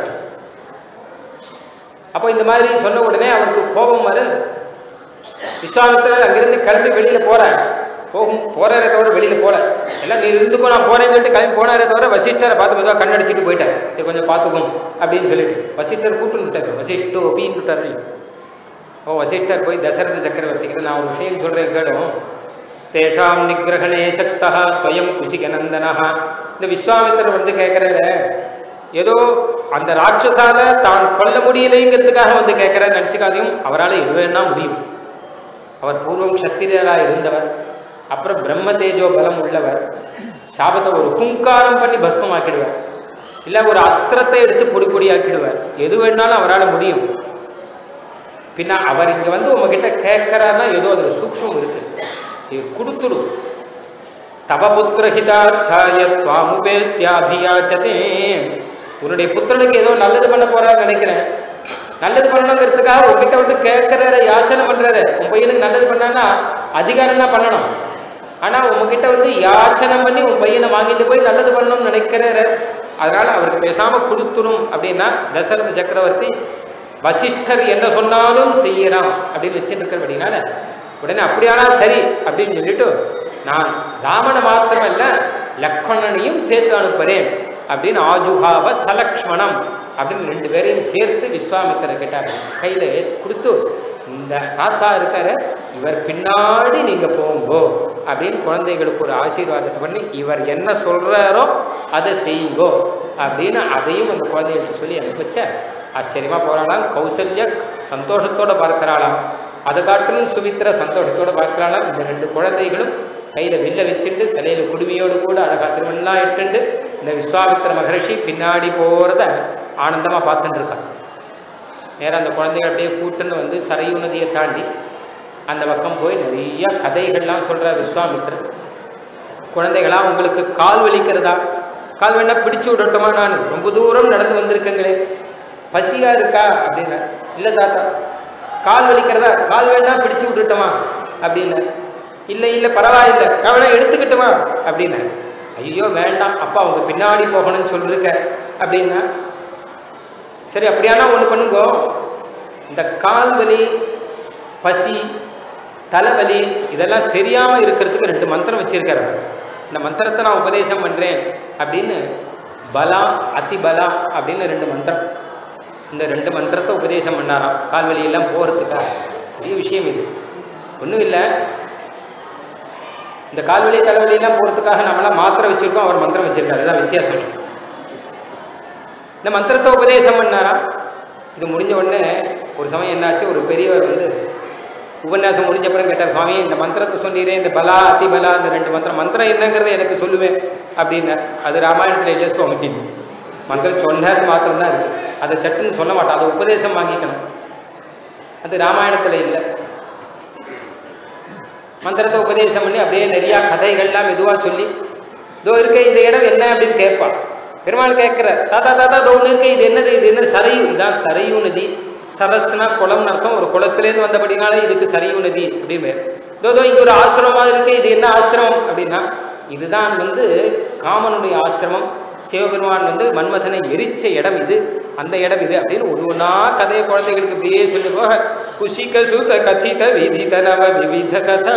அப்போ இந்த மாதிரி சொன்ன உடனே அவருக்கு கோபம் வர விஸ்வாமித்திரர் அங்கிருந்து கிளம்பி வெளியில போறார் போகும் போறாரே தவிர வெளியில போல எல்லாம் நீ இருந்துக்கோ நான் போறேன்னு சொல்லிட்டு கிளம்பி போனாரே தவிர வசிஷ்டரை பார்த்து மெதுவாக கண்ணடிச்சிட்டு போயிட்டார் இது கொஞ்சம் பார்த்துக்கும் அப்படின்னு சொல்லிட்டு வசிஷ்டர் கூட்டு விட்டார் வசிஷ்டோ அப்படின்னு விட்டார் ஓ வசிஷ்டர் போய் தசரத சக்கரவர்த்திக்கிட்ட நான் ஒரு விஷயம் சொல்றேன் கேளும் தேஷாம் நிகிரகணே சக்தா ஸ்வயம் குசிகநந்தனா இந்த விஸ்வாமித்திரர் வந்து கேட்கறத ஏதோ அந்த ராட்சசால தான் கொல்ல முடியலைங்கிறதுக்காக வந்து கேட்கறன்னு நினச்சிக்காதையும் அவரால் எது வேணா முடியும் அவர் பூர்வம் சத்திரியராக இருந்தவர் அப்புறம் பிரம்ம தேஜோ பலம் உள்ளவர் சாபத்தை ஒரு குங்காரம் பண்ணி பஸ்மமாக்கிடுவார் இல்லை ஒரு அஸ்திரத்தை எடுத்து பொடி பொடியாக்கிடுவார் எது வேணாலும் அவரால் முடியும் பின்ன அவர் இங்க வந்து உங்ககிட்ட கேட்கறாருன்னா ஏதோ அதுல சூக்ஷ்மம் இருக்கு இது கொடுத்துடும் தவ புத்திரஹிதார்த்தாய துவாமுபேத்தியாபியாச்சதே உன்னுடைய புத்திரனுக்கு ஏதோ நல்லது பண்ண போறான்னு நினைக்கிறேன் நல்லது பண்ணணுங்கிறதுக்காக உங்ககிட்ட வந்து கேட்கறாரு யாச்சனை பண்றாரு உன் பையனுக்கு நல்லது பண்ணான்னா அதிகாரம் தான் பண்ணணும் ஆனா உங்ககிட்ட வந்து யாச்சனை பண்ணி உன் பையனை வாங்கிட்டு போய் நல்லது பண்ணணும்னு நினைக்கிறாரு அதனால அவருக்கு பேசாம கொடுத்துரும் அப்படின்னா தசரத சக்கரவர்த்தி வசிஷ்டர் என்ன சொன்னாலும் செய்யலாம் அப்படின்னு வச்சுட்டு இருக்கிறபடினால உடனே அப்படியானா சரி அப்படின்னு சொல்லிட்டு நான் ராமனை மாத்திரமல்ல லக்ஷ்மணனையும் சேர்த்து அனுப்புறேன் அப்படின்னு ஆஜுகாவ சலக்ஷ்மணம் அப்படின்னு ரெண்டு பேரையும் சேர்த்து விஸ்வாமித்திர கேட்டார் கையில கொடுத்து இந்த தாத்தா இருக்காரு இவர் பின்னாடி நீங்க போங்கோ அப்படின்னு குழந்தைகளுக்கு ஒரு ஆசீர்வாதத்தை பண்ணி இவர் என்ன சொல்றாரோ அதை செய்யுங்கோ அப்படின்னு அதையும் அந்த குழந்தைகளுக்கு சொல்லி அனுப்பி வச்ச ஆச்சரியமா போறாளாம் கௌசல்ய சந்தோஷத்தோட பார்க்கிறாளாம் அதை காட்டிலும் சுமித்திர சந்தோஷத்தோட பார்க்கிறாளாம் இந்த ரெண்டு குழந்தைகளும் கையில வில்ல வச்சுட்டு தலையில குடுமையோடு கூட அழகா திருவண்ணா இட்டுண்டு இந்த விஸ்வாமித்திர மகரிஷி பின்னாடி போறத ஆனந்தமா பார்த்துட்டு இருக்கான் நேரா அந்த குழந்தைகள் அப்படியே கூட்டுன்னு வந்து சரையு நதியை தாண்டி அந்த பக்கம் போய் நிறைய கதைகள்லாம் சொல்றார் விஸ்வாமித்திரர் குழந்தைகளா உங்களுக்கு கால் வலிக்கிறதா கால் வேணா பிடிச்சு விடட்டுமா நான் ரொம்ப தூரம் நடந்து வந்திருக்கங்களே பசியா இருக்கா அப்படின்னா இல்ல தாத்தா கால் வலிக்கிறதா கால் வேணா பிடிச்சு விட்டுட்டுமா அப்படின்னு இல்ல இல்ல பரவாயில்ல நான் வேணா எடுத்துக்கிட்டுமா அப்படின்னு ஐயோ வேண்டாம் அப்பா அவங்க பின்னாடி போகணும்னு சொல்லிருக்க அப்படின்னா சரி அப்படியானா ஒன்று பண்ணுங்கோ இந்த கால் வலி பசி தலைவலி இதெல்லாம் தெரியாம இருக்கிறதுக்கு ரெண்டு மந்திரம் வச்சிருக்காரு அவர். இந்த மந்திரத்தை நான் உபதேசம் பண்றேன் அப்படின்னு பலா அதிபலா அப்படின்னு ரெண்டு மந்திரம் இந்த ரெண்டு மந்திரத்தை உபதேசம் பண்ணாராம் கால்வலி எல்லாம் போறதுக்காக பெரிய விஷயம் இது ஒன்றும் இல்லை இந்த கால்வலி தலைவலி எல்லாம் போறதுக்காக நம்மளாம் மாத்திரை வச்சிருக்கோம் அவர் மந்திரம் வச்சிருக்காரு இதுதான் வித்தியாசம் இந்த மந்திரத்தை உபதேசம் பண்ணாரா இது முடிஞ்ச உடனே ஒரு சமயம் என்னாச்சு ஒரு பெரியவர் வந்து உபன்யாசம் முடிஞ்ச அப்புறம் கேட்டார் சுவாமி இந்த மந்திரத்தை சொன்னீரே இந்த பலா அதிபலா இந்த ரெண்டு மந்திரம் மந்திரம் என்னங்கிறத எனக்கு சொல்லுவேன் அப்படின்னு அது ராமாயணத்தில் இல்லை சுவாமி மந்திரம் சொன்னார் மாத்திரம்தான் இருக்கு அதை சட்டுன்னு சொல்ல மாட்டோம் அதை உபதேசம் வாங்கிக்கணும் அது ராமாயணத்தில் இல்லை மந்திரத்தை உபதேசம் பண்ணி அப்படியே நிறையா கதைகள்லாம் மெதுவாக சொல்லி இதோ இருக்க இந்த இடம் என்ன அப்படின்னு கேட்பான் பெருமாள் கேட்கிற தாத்தா தாத்தா இதோ ஒன்று இருக்க இது என்னது இது என்ன சரையு இதான் சரையு நதி சரஸ்னா குளம்னு அர்த்தம் ஒரு குளத்திலேருந்து வந்தபடினால இதுக்கு சரையு நதி அப்படின்னு பேர். இதோ இதோ இங்க ஒரு ஆசிரமமா இருக்கு இது என்ன ஆசிரமம் அப்படின்னா இதுதான் வந்து காமனுடைய ஆசிரமம் சிவபெருமான் வந்து மன்மதனை எரிச்ச இடம் இது அந்த இடம் இது அப்படின்னு ஒன்று ஒன்றா கதையை குழந்தைகளுக்கு இப்படியே சொல்லி போக குஷிக சுத கச்சித விதித நவ விவித கதா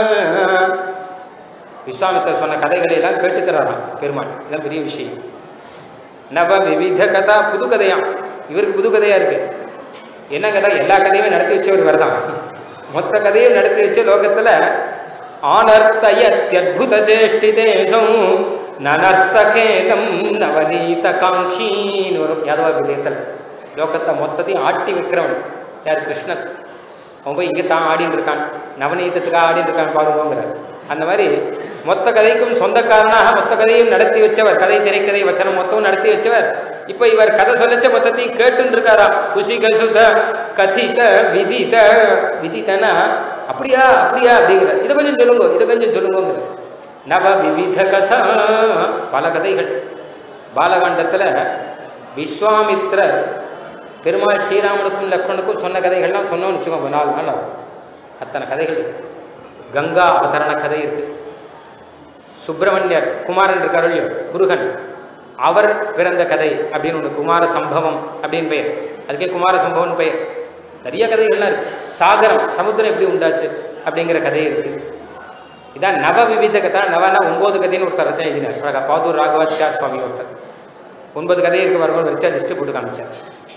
விஸ்வாமித்தர் சொன்ன கதைகளை எல்லாம் கேட்டுக்கிறாராம் பெருமாள் இதான் பெரிய விஷயம் நவ விவித கதா புது கதையாம் இவருக்கு புது கதையா இருக்கு என்ன கதை எல்லா கதையுமே நடத்தி வச்சவர் வரதான் மொத்த கதையும் நடத்தி வச்ச லோகத்துல ஆனர்த்தயத்யத்புத சேஷ்டிதேஷம் நனர்த்தகேலம் நவநீத காங்கின்னு வரும் யாதவா விதயத்தில் லோகத்தை மொத்தத்தையும் ஆட்டி வைக்கிறவன் யார் கிருஷ்ணன் அவன் போய் இங்கே தான் ஆடின்னு இருக்கான் நவநீதத்துக்காக ஆடின்னு இருக்கான் பாருங்கிறார் அந்த மாதிரி மொத்த கதைக்கும் சொந்தக்காரனாக மொத்த கதையும் நடத்தி வச்சவர் கதை திரைக்கதை வச்சனம் மொத்தமும் நடத்தி வச்சவர் இப்போ இவர் கதை சொல்லச்ச மொத்தத்தையும் கேட்டுன்னு இருக்காரா குஷி கசுத கதித விதித விதித்தனா அப்படியா அப்படியா அப்படிங்கிற இதை கொஞ்சம் சொல்லுங்க இதை கொஞ்சம் சொல்லுங்கிற நவ விவித கதா பல கதைகள் பாலகாண்டத்தில் விஸ்வாமித்ரர் பெருமாள் ஸ்ரீராமனுக்கும் லக்ஷ்மணுக்கும் சொன்ன கதைகள்லாம் சொன்னோம்னு வச்சுக்கோங்க நாலு நாள் ஆகும் அத்தனை கதைகள் இருக்கு கங்கா அவதரண கதை இருக்கு சுப்பிரமணியர் குமாரன் இருக்கார் இல்லையோ முருகன் அவர் பிறந்த கதை அப்படின்னு ஒன்று குமார சம்பவம் அப்படின்னு பெயர் அதுக்கே குமார சம்பவம்னு பெயர் நிறைய கதைகள்லாம் இருக்கு சாகரம் சமுத்திரம் எப்படி உண்டாச்சு அப்படிங்கிற கதை இருக்கு இதான் நவ விவித கதை நவனா ஒன்பது கதைன்னு ஒருத்தர் ரச்சனை எழுதினார் அழகா பாதூர் ராகவாச்சார் சுவாமி ஒருத்தர் ஒன்பது கதை இருக்கு வரும்போது வரிசையா லிஸ்ட் போட்டு காமிச்சார்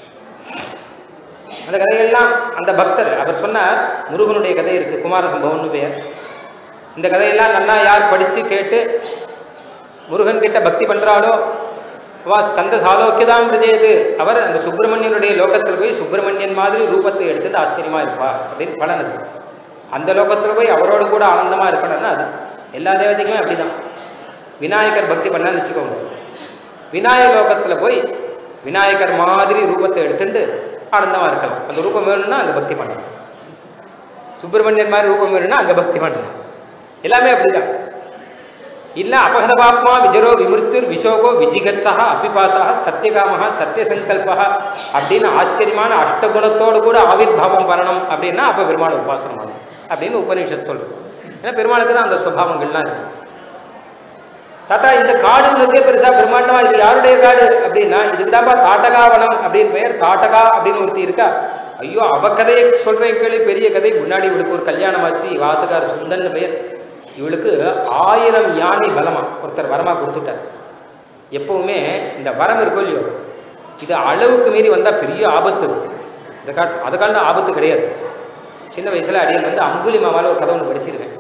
அந்த கதையெல்லாம் அந்த பக்தர் அவர் சொன்னார் முருகனுடைய கதை இருக்கு குமார சம்பவம்னு பெயர் இந்த கதையெல்லாம் நல்லா யார் படிச்சு கேட்டு முருகன் கிட்ட பக்தி பண்றாளோ வா ஸ்கந்த சாலோக்கியதான் விஜயது அவர் அந்த சுப்பிரமணியனுடைய லோகத்தில் போய் சுப்பிரமணியன் மாதிரி ரூபத்தை எடுத்துட்டு ஆச்சரியமா இருப்பா அப்படின்னு பலன் அது அந்த லோகத்தில் போய் அவரோடு கூட ஆனந்தமா இருக்கணும்னா அது எல்லா தேவதைக்குமே அப்படிதான் விநாயகர் பக்தி பண்ணான்னு வச்சுக்கோங்க விநாயக லோகத்தில் போய் விநாயகர் மாதிரி ரூபத்தை எடுத்துட்டு ஆனந்தமாக இருக்கலாம் அந்த ரூபம் வேணும்னா அங்கே பக்தி பண்ணலாம் சுப்பிரமணியன் மாதிரி ரூபம் வேணும்னா அங்கே பக்தி பண்ணலாம் எல்லாமே அப்படிதான் இல்ல அபகத பாப்மா விஜரோ விமிருத்துர் விஷோகோ விஜிகத்சா அபிபாசா சத்தியகாமஹா சத்தியசங்கல்பா அப்படின்னு ஆச்சரியமான அஷ்டகுணத்தோடு கூட ஆவிர்வாவம் வரணும் அப்படின்னா அப்போ பெருமாள் உபாசனம் ஆகும் அப்படின்னு உபநிஷத் சொல்றது ஏன்னா பெருமாளுக்கு தான் அந்த சுபாவங்கள்லாம் இருக்கு தாத்தா இந்த காடுங்களுக்கே பெருசா பிரம்மாண்டமா இது யாருடைய காடு அப்படின்னா இதுக்கு தான்ப்பா தாட்டகாவனம் அப்படின்னு பெயர் தாட்டகா அப்படின்னு ஒருத்தி இருக்கா ஐயோ அவ கதையை சொல்றேன் கேளு பெரிய கதை முன்னாடி இவளுக்கு ஒரு கல்யாணம் ஆச்சு வாத்துக்கார் சுந்தன்னு பெயர் இவளுக்கு ஆயிரம் யானை பலமா ஒருத்தர் வரமா கொடுத்துட்டார் எப்பவுமே இந்த வரம் இருக்கோ இல்லையோ இது அளவுக்கு மீறி வந்தால் பெரிய ஆபத்து இருக்கும் இந்த கா அது கால ஆபத்து கிடையாது சின்ன வயசுல அடியன் வந்து அம்புலி மாமால ஒரு கதை ஒன்று படிச்சிருக்கேன்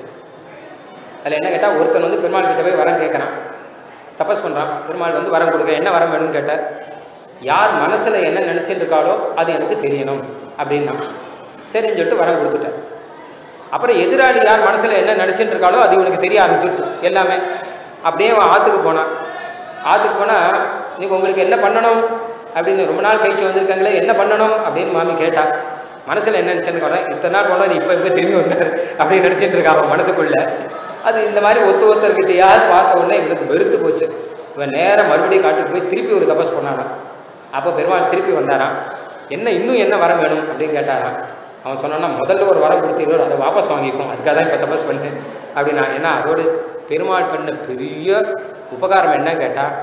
அதில் என்ன கேட்டால் ஒருத்தன் வந்து பெருமாள் கிட்ட போய் வரம் கேட்குறான் தபஸ் பண்ணுறான் பெருமாள் வந்து வரம் கொடுக்க என்ன வரம் வேணும்னு கேட்டார் யார் மனசில் என்ன நினச்சிட்டு இருக்காளோ அது எனக்கு தெரியணும் அப்படின்னா சரின்னு சொல்லிட்டு வரம் கொடுத்துட்டார் அப்புறம் எதிராளி யார் மனசில் என்ன நினச்சிட்டு இருக்காளோ அது இவனுக்கு தெரிய ஆரம்பிச்சுட்டு எல்லாமே அப்படியே அவன் ஆற்றுக்கு போனான் ஆற்றுக்கு போனால் நீங்க உங்களுக்கு என்ன பண்ணணும் அப்படின்னு ரொம்ப நாள் கழிச்சு வந்திருக்காங்களே என்ன பண்ணணும் அப்படின்னு மாமி கேட்டா மனசில் என்ன நினச்சிருக்காங்க இத்தனை நாள் போனால் இப்போ இப்போ திரும்பி வந்தார் அப்படின்னு நினச்சிட்டு இருக்கா அவன் மனசுக்குள்ள அது இந்த மாதிரி ஒத்து ஒருத்தர்கிட்ட யார் பார்த்த உடனே இவனுக்கு வெறுத்து போச்சு இவன் நேரம் மறுபடியும் காட்டுக்கு போய் திருப்பி ஒரு தபஸ் பண்ணானான் அப்போ பெருமாள் திருப்பி வந்தாராம் என்ன இன்னும் என்ன வரம் வேணும் அப்படின்னு கேட்டாராம் அவன் சொன்னான்னா முதல்ல ஒரு வரம் கொடுத்தீங்களோ அதை வாபஸ் வாங்கிக்கும் அதுக்காக தான் இப்போ தபஸ் பண்ணேன் அப்படின்னா ஏன்னா அதோடு பெருமாள் பண்ண பெரிய உபகாரம் என்னன்னு கேட்டால்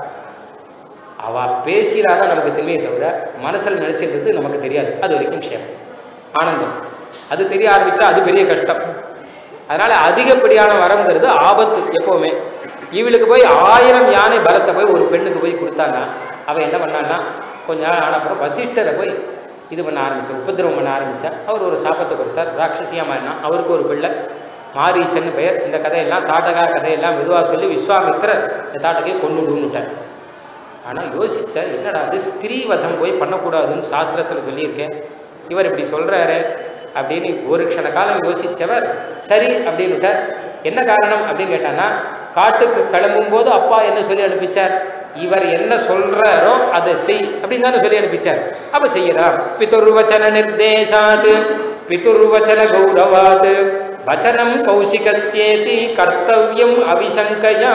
அவ பேசினாதான் நமக்கு தெரியுமே தவிர மனசில் நினைச்சிருந்தது நமக்கு தெரியாது அது வரைக்கும் விஷயம் ஆனந்தம் அது தெரிய ஆரம்பிச்சா அது பெரிய கஷ்டம் அதனால அதிகப்படியான வரம்ங்கிறது ஆபத்து எப்பவுமே இவளுக்கு போய் ஆயிரம் யானை பலத்தை போய் ஒரு பெண்ணுக்கு போய் கொடுத்தாங்க அவன் என்ன பண்ணான்னா கொஞ்ச நாள் ஆன அப்புறம் வசிஷ்டரை போய் இது பண்ண ஆரம்பிச்சா உபதிரவம் பண்ண ஆரம்பிச்சா அவர் ஒரு சாபத்தை கொடுத்தார் ராட்சசியா மாறினா அவருக்கு ஒரு பிள்ளை மாரீச்சன்னு பெயர் இந்த கதையெல்லாம் தாட்டகா கதையெல்லாம் மெதுவாக சொல்லி விஸ்வாமித்திரர் இந்த தாட்டகையை கொண்டு விடுன்னுட்டார் ஆனால் யோசிச்சா என்னடா அது ஸ்திரீவதம் போய் பண்ணக்கூடாதுன்னு சாஸ்திரத்தில் சொல்லியிருக்கேன் இவர் இப்படி சொல்கிறாரு அப்படின்னு ஒரு க்ஷண காலம் யோசித்தவர் சரி அப்படின்னுட்டார் என்ன காரணம் அப்படின்னு கேட்டான்னா காட்டுக்கு கிளம்பும் போது அப்பா என்ன சொல்லி அனுப்பிச்சார் இவர் என்ன சொல்றாரோ அதை செய் அப்படின்னு தானே சொல்லி அனுப்பிச்சார் அப்ப செய்யலாம் பிதுர்வச்சன நிர்தேசாத் பிதுர்வச்சன கௌரவாத் வச்சனம் கௌசிகஸ்யேதி கர்த்தவியம் அவிசங்கயா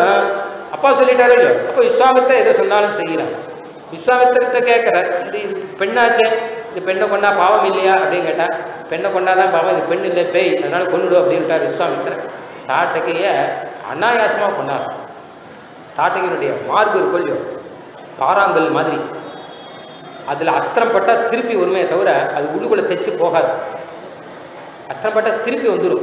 அப்பா சொல்லிட்டாரு இல்லையோ அப்போ விஸ்வாமித்திர எதை சொன்னாலும் செய்யலாம் விஸ்வாமித்திரத்தை கேட்குறார் இது பெண்ணாச்சே இது பெண்ணை கொண்டா பாவம் இல்லையா அப்படின்னு கேட்டா பெண்ணை கொண்டாதான் பாவம் இது பெண் இல்லை பேய் அதனால கொண்டுடு அப்படின்ட்டார் விஸ்வாமித்திரர் தாட்டகைய அனாயாசமாக கொண்டார் தாட்டகையினுடைய மார்பு இருக்கும் இல்லையோ பாறாங்கல் மாதிரி அதில் அஸ்திரம் பட்டால் திருப்பி வருமே தவிர அது உள்ளுக்குள்ளே தைச்சு போகாது அஸ்திரம் பட்டால் திருப்பி வந்துடும்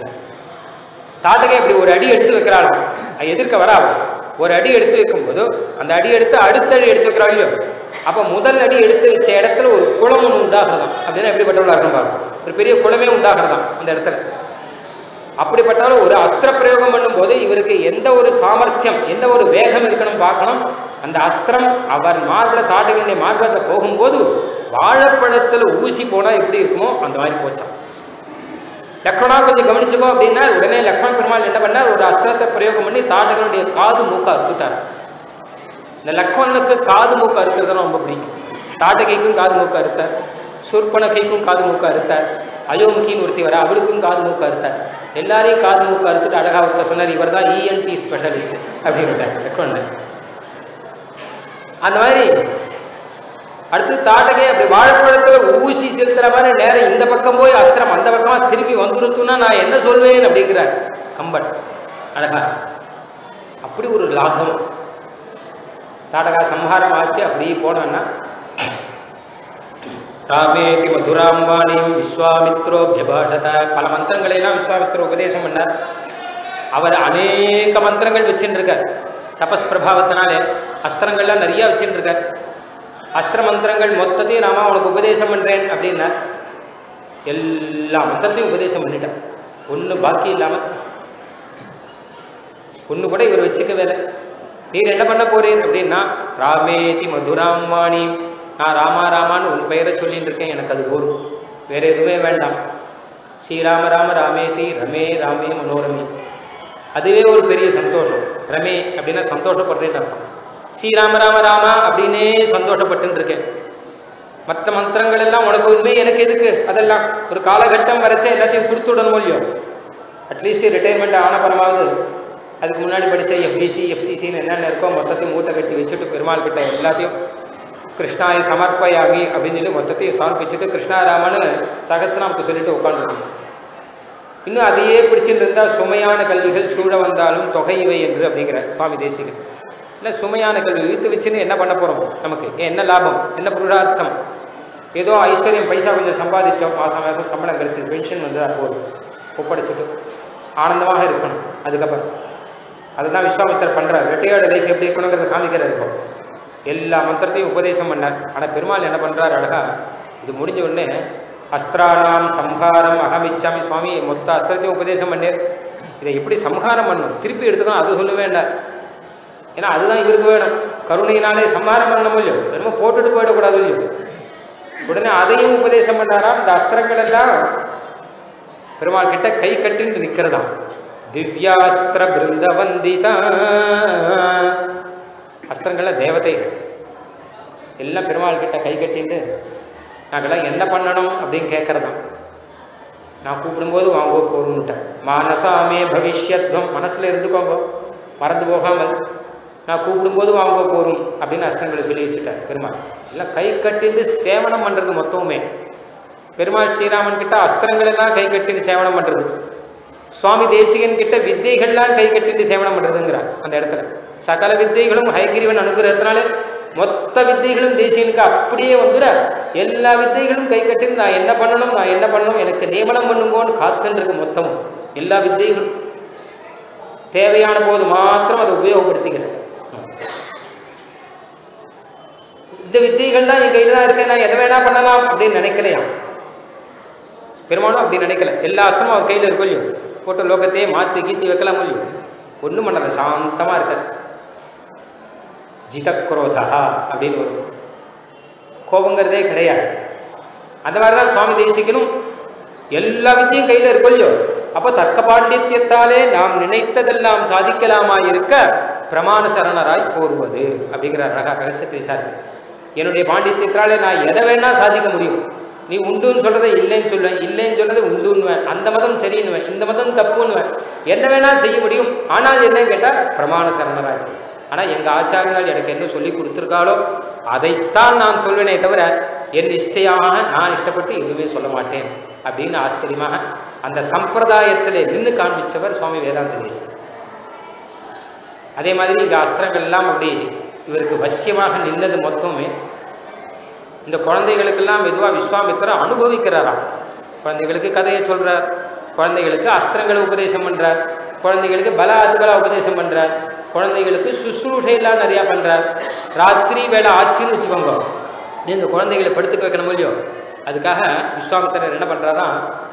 தாட்டகை இப்படி ஒரு அடி எடுத்து வைக்கிறாளாம் அது எதிர்க்க வராது ஒரு அடி எடுத்து வைக்கும்போது அந்த அடி எடுத்து அடுத்த அடி எடுத்து வைக்கிறா இல்லையோ அப்போ முதல் அடி எடுத்து வச்ச இடத்துல ஒரு குளம் ஒன்று உண்டாகிறதாம் அப்படின்னா எப்படிப்பட்டவளா இருக்கும் பாருங்க ஒரு பெரிய குளமே உண்டாகிறதாம் அந்த இடத்துல அப்படிப்பட்டாலும் ஒரு அஸ்திர பிரயோகம் பண்ணும்போது இவருக்கு எந்த ஒரு சாமர்த்தியம் எந்த ஒரு வேகம் இருக்கணும் பார்க்கணும் அந்த அஸ்திரம் அவர் மார்பில் காட்ட வேண்டிய மார்பத்தில் போகும்போது வாழைப்பழத்தில் ஊசி போனால் எப்படி இருக்குமோ அந்த மாதிரி போச்சான் லக்ஷ்மணா கொஞ்சம் கவனிச்சுக்கோ அப்படின்னா உடனே லக்ஷ்மண பெருமாள் என்ன பண்ணார் ஒரு அஸ்திரத்தை பிரயோகம் பண்ணி தாட்டகனுடைய காது மூக்கா அறுத்துட்டார் இந்த லக்ஷ்மணனுக்கு காது மூக்கா இருக்கிறது ரொம்ப பிடிக்கும் தாட்டகைக்கும் காது மூக்கா இருத்தார் சுர்பனகைக்கும் காது மூக்கா இருத்தார் அயோமுகின்னு ஒருத்தி வர அவளுக்கும் காது மூக்கா இருத்தார் எல்லாரையும் காது மூக்கா அறுத்துட்டு அழகா ஒருத்தர் சொன்னார் இவர் தான் இஎன்டி ஸ்பெஷலிஸ்ட் அப்படின்ட்டார் லக்ஷ்மணன் அந்த மாதிரி அடுத்து தாட்டகை அப்படி வாழைப்பழத்துல ஊசி செலுத்துற மாதிரி நேரம் இந்த பக்கம் போய் அஸ்திரம் அந்த பக்கமா திருப்பி வந்துருத்துன்னா நான் என்ன சொல்வேன் அப்படிங்கிறார் கம்பன் அழகா அப்படி ஒரு லாபம் தாடகா சம்ஹாரம் ஆச்சு அப்படியே போனோன்னா ராமேதி மதுராம் வாணிம் விஸ்வாமித்ரோ வியபாஷத பல மந்திரங்களை எல்லாம் விஸ்வாமித்ர உபதேசம் பண்ணார் அவர் அநேக மந்திரங்கள் வச்சுட்டு இருக்கார் தபஸ் பிரபாவத்தினாலே அஸ்திரங்கள்லாம் நிறைய வச்சுட்டு இருக்கார் அஸ்திர மந்திரங்கள் மொத்தத்தையும் நாம அவனுக்கு உபதேசம் பண்றேன் அப்படின்னா எல்லா மந்திரத்தையும் உபதேசம் பண்ணிட்டான் ஒன்று பாக்கி இல்லாம ஒன்று கூட இவர் வச்சுக்கவே இல்லை நீர் என்ன பண்ண போறீர் அப்படின்னா ராமேதி மதுராம் வாணி நான் ராமா ராமான்னு உன் பெயரை சொல்லிட்டு இருக்கேன் எனக்கு அது போதும் வேற எதுவுமே வேண்டாம் ஸ்ரீராம ராம ராமேதி ரமே ராமே மனோரமே அதுவே ஒரு பெரிய சந்தோஷம் ரமே அப்படின்னா சந்தோஷப்படுறேன்னு அர்த்தம் ஸ்ரீராம ராம ராமா அப்படின்னே சந்தோஷப்பட்டு இருக்கேன் மற்ற மந்திரங்கள் எல்லாம் உனக்கு உண்மை எனக்கு எதுக்கு அதெல்லாம் ஒரு காலகட்டம் வரைச்சா எல்லாத்தையும் கொடுத்துடணும் இல்லையோ அட்லீஸ்ட் ரிட்டைர்மெண்ட் ஆன பரமாவது அதுக்கு முன்னாடி படித்த எஃபிசி எஃப்சிசின்னு என்னென்ன இருக்கோ மொத்தத்தையும் மூட்டை கட்டி வச்சுட்டு பெருமாள் கிட்ட எல்லாத்தையும் கிருஷ்ணாய சமர்ப்பயாமி அப்படின்னு சொல்லி மொத்தத்தையும் சமர்ப்பிச்சுட்டு கிருஷ்ணாராமன்னு சகசிரநாமத்தை சொல்லிட்டு உட்காந்துருக்கணும் இன்னும் அதையே பிடிச்சிட்டு இருந்தால் சுமையான கல்விகள் சூழ வந்தாலும் தொகை இவை என்று அப்படிங்கிற சுவாமி தேசிகன் இல்லை சுமையான கல்வி இழுத்து வச்சுன்னு என்ன பண்ண போகிறோம் நமக்கு என்ன லாபம் என்ன புருஷார்த்தம் ஏதோ ஐஸ்வர்யம் பைசா கொஞ்சம் சம்பாதிச்சோம் மாதம் மாதம் சம்பளம் கிடைச்சது பென்ஷன் வந்து அது போதும் ஒப்படைச்சிட்டு ஆனந்தமாக இருக்கணும் அதுக்கப்புறம் அதுதான் விஸ்வாமித்தர் பண்ணுறார் ரிட்டையர்டு லைஃப் எப்படி இருக்கணுங்கிறத காமிக்கிறார் இப்போ எல்லா மந்திரத்தையும் உபதேசம் பண்ணார் ஆனால் பெருமாள் என்ன பண்ணுறார் அழகா இது முடிஞ்ச உடனே அஸ்திரானாம் சம்ஹாரம் அகமிச்சாமி சுவாமி மொத்த அஸ்திரத்தையும் உபதேசம் பண்ணேர் இதை எப்படி சம்ஹாரம் பண்ணணும் திருப்பி எடுத்துக்கணும் அது சொல்ல வேண்டாம் ஏன்னா அதுதான் இவருக்கு வேணும் கருணையினாலே சம்ஹாரம் பண்ணணும் இல்லையோ வெறும் போட்டுட்டு போயிடக்கூடாது இல்லையோ உடனே அதையும் உபதேசம் பண்ணாராம் இந்த அஸ்திரங்கள் எல்லாம் பெருமாள் கிட்ட கை கட்டின்னு நிற்கிறதாம் திவ்யாஸ்திர பிருந்தவந்திதா அஸ்திரங்கள தேவதைகள் எல்லாம் பெருமாள் கிட்ட கை கட்டிட்டு நாங்கள்லாம் என்ன பண்ணணும் அப்படின்னு கேட்கறதாம் நான் கூப்பிடும்போது வாங்கோ போருன்ட்டேன் மானசாமே பவிஷ்யத்வம் மனசில் இருந்துக்கோங்க மறந்து போகாமல் நான் கூப்பிடும்போது வாங்கோ போரும் அப்படின்னு அஸ்திரங்களை சொல்லி வச்சுட்டேன் பெருமாள் எல்லாம் கை கட்டிட்டு சேவனம் பண்ணுறது மொத்தமுமே பெருமாள் ஸ்ரீராமன் கிட்ட அஸ்திரங்கள் எல்லாம் கை கட்டிட்டு சேவனம் பண்ணுறது சுவாமி தேசிகன் கிட்ட வித்தைகள்லாம் கை கட்டிட்டு சேவனம் பண்ணுறதுங்கிறார் அந்த இடத்துல சகல வித்தைகளும் ஹைகிரிவன் அனுகிரகத்தினால மொத்த வித்தைகளும் தேசிகனுக்கு அப்படியே வந்துட எல்லா வித்தைகளும் கை கட்டி நான் என்ன பண்ணணும் நான் என்ன பண்ணணும் எனக்கு நியமனம் பண்ணுங்கோன்னு காத்துன்றது மொத்தமும் எல்லா வித்தைகளும் தேவையான போது மாத்திரம் அதை உபயோகப்படுத்திக்கிறேன் இந்த வித்தைகள்லாம் என் கையில் தான் இருக்கேன் நான் எதை வேணா பண்ணலாம் அப்படின்னு நினைக்கலையா பெருமானும் அப்படி நினைக்கல எல்லா அஸ்திரமும் அவர் கையில் இருக்கும் இல்லையோ போட்டு லோகத்தையே மாற்றி கீத்தி வைக்கலாம் இல்லையோ ஒன்றும் பண்ணல சாந்தமாக இருக்க ஜிதக்ரோதா அப்படின்னு வரும் கோபங்கிறதே கிடையாது அந்த மாதிரி தான் சுவாமி தேசிகனும் எல்லா வித்தையும் கையில் இருக்கும் இல்லையோ அப்போ தர்க்க பாண்டித்யத்தாலே நாம் நினைத்ததெல்லாம் சாதிக்கலாமா இருக்க பிரமாண சரணராய் கோருவது அப்படிங்கிற அழகா கலசத்தை சார் என்னுடைய பாண்டித்யத்தாலே நான் எதை வேணா சாதிக்க முடியும் நீ உண்டுன்னு சொல்றதை இல்லைன்னு சொல்லுவேன் இல்லைன்னு சொல்றதை உண்டுன்னுவேன் அந்த மதம் சரின்னுவேன் இந்த மதம் தப்புன்னுவேன் என்ன வேணா செய்ய முடியும் ஆனால் என்னன்னு கேட்டால் பிரமாண சரணராய் ஆனால் எங்கள் ஆச்சாரங்கள் எனக்கு என்ன சொல்லி கொடுத்துருக்காளோ அதைத்தான் நான் சொல்வேனே தவிர என் இஷ்டையாக நான் இஷ்டப்பட்டு எதுவுமே சொல்ல மாட்டேன் அப்படின்னு ஆச்சரியமாக அந்த சம்பிரதாயத்திலே நின்று காண்பிச்சவர் சுவாமி வேதாந்த தேசி அதே மாதிரி இங்கே அஸ்திரங்கள் எல்லாம் அப்படி இவருக்கு வசியமாக நின்னது மொத்தமே இந்த குழந்தைகளுக்கெல்லாம் மெதுவாக விஸ்வாமித்திரர் அனுபவிக்கிறாராம் குழந்தைகளுக்கு கதையை சொல்கிறார் குழந்தைகளுக்கு அஸ்திரங்களை உபதேசம் பண்ணுறார் குழந்தைகளுக்கு பல அதுபல உபதேசம் பண்ணுறார் குழந்தைகளுக்கு சுசுரூஷையெல்லாம் நிறையா பண்ணுறார் ராத்திரி வேலை ஆச்சுன்னு வச்சுக்கோங்க இந்த குழந்தைகளை படுத்துக்க வைக்கணும் இல்லையோ அதுக்காக விஸ்வாமித்திரர் என்ன பண்ணுறாரா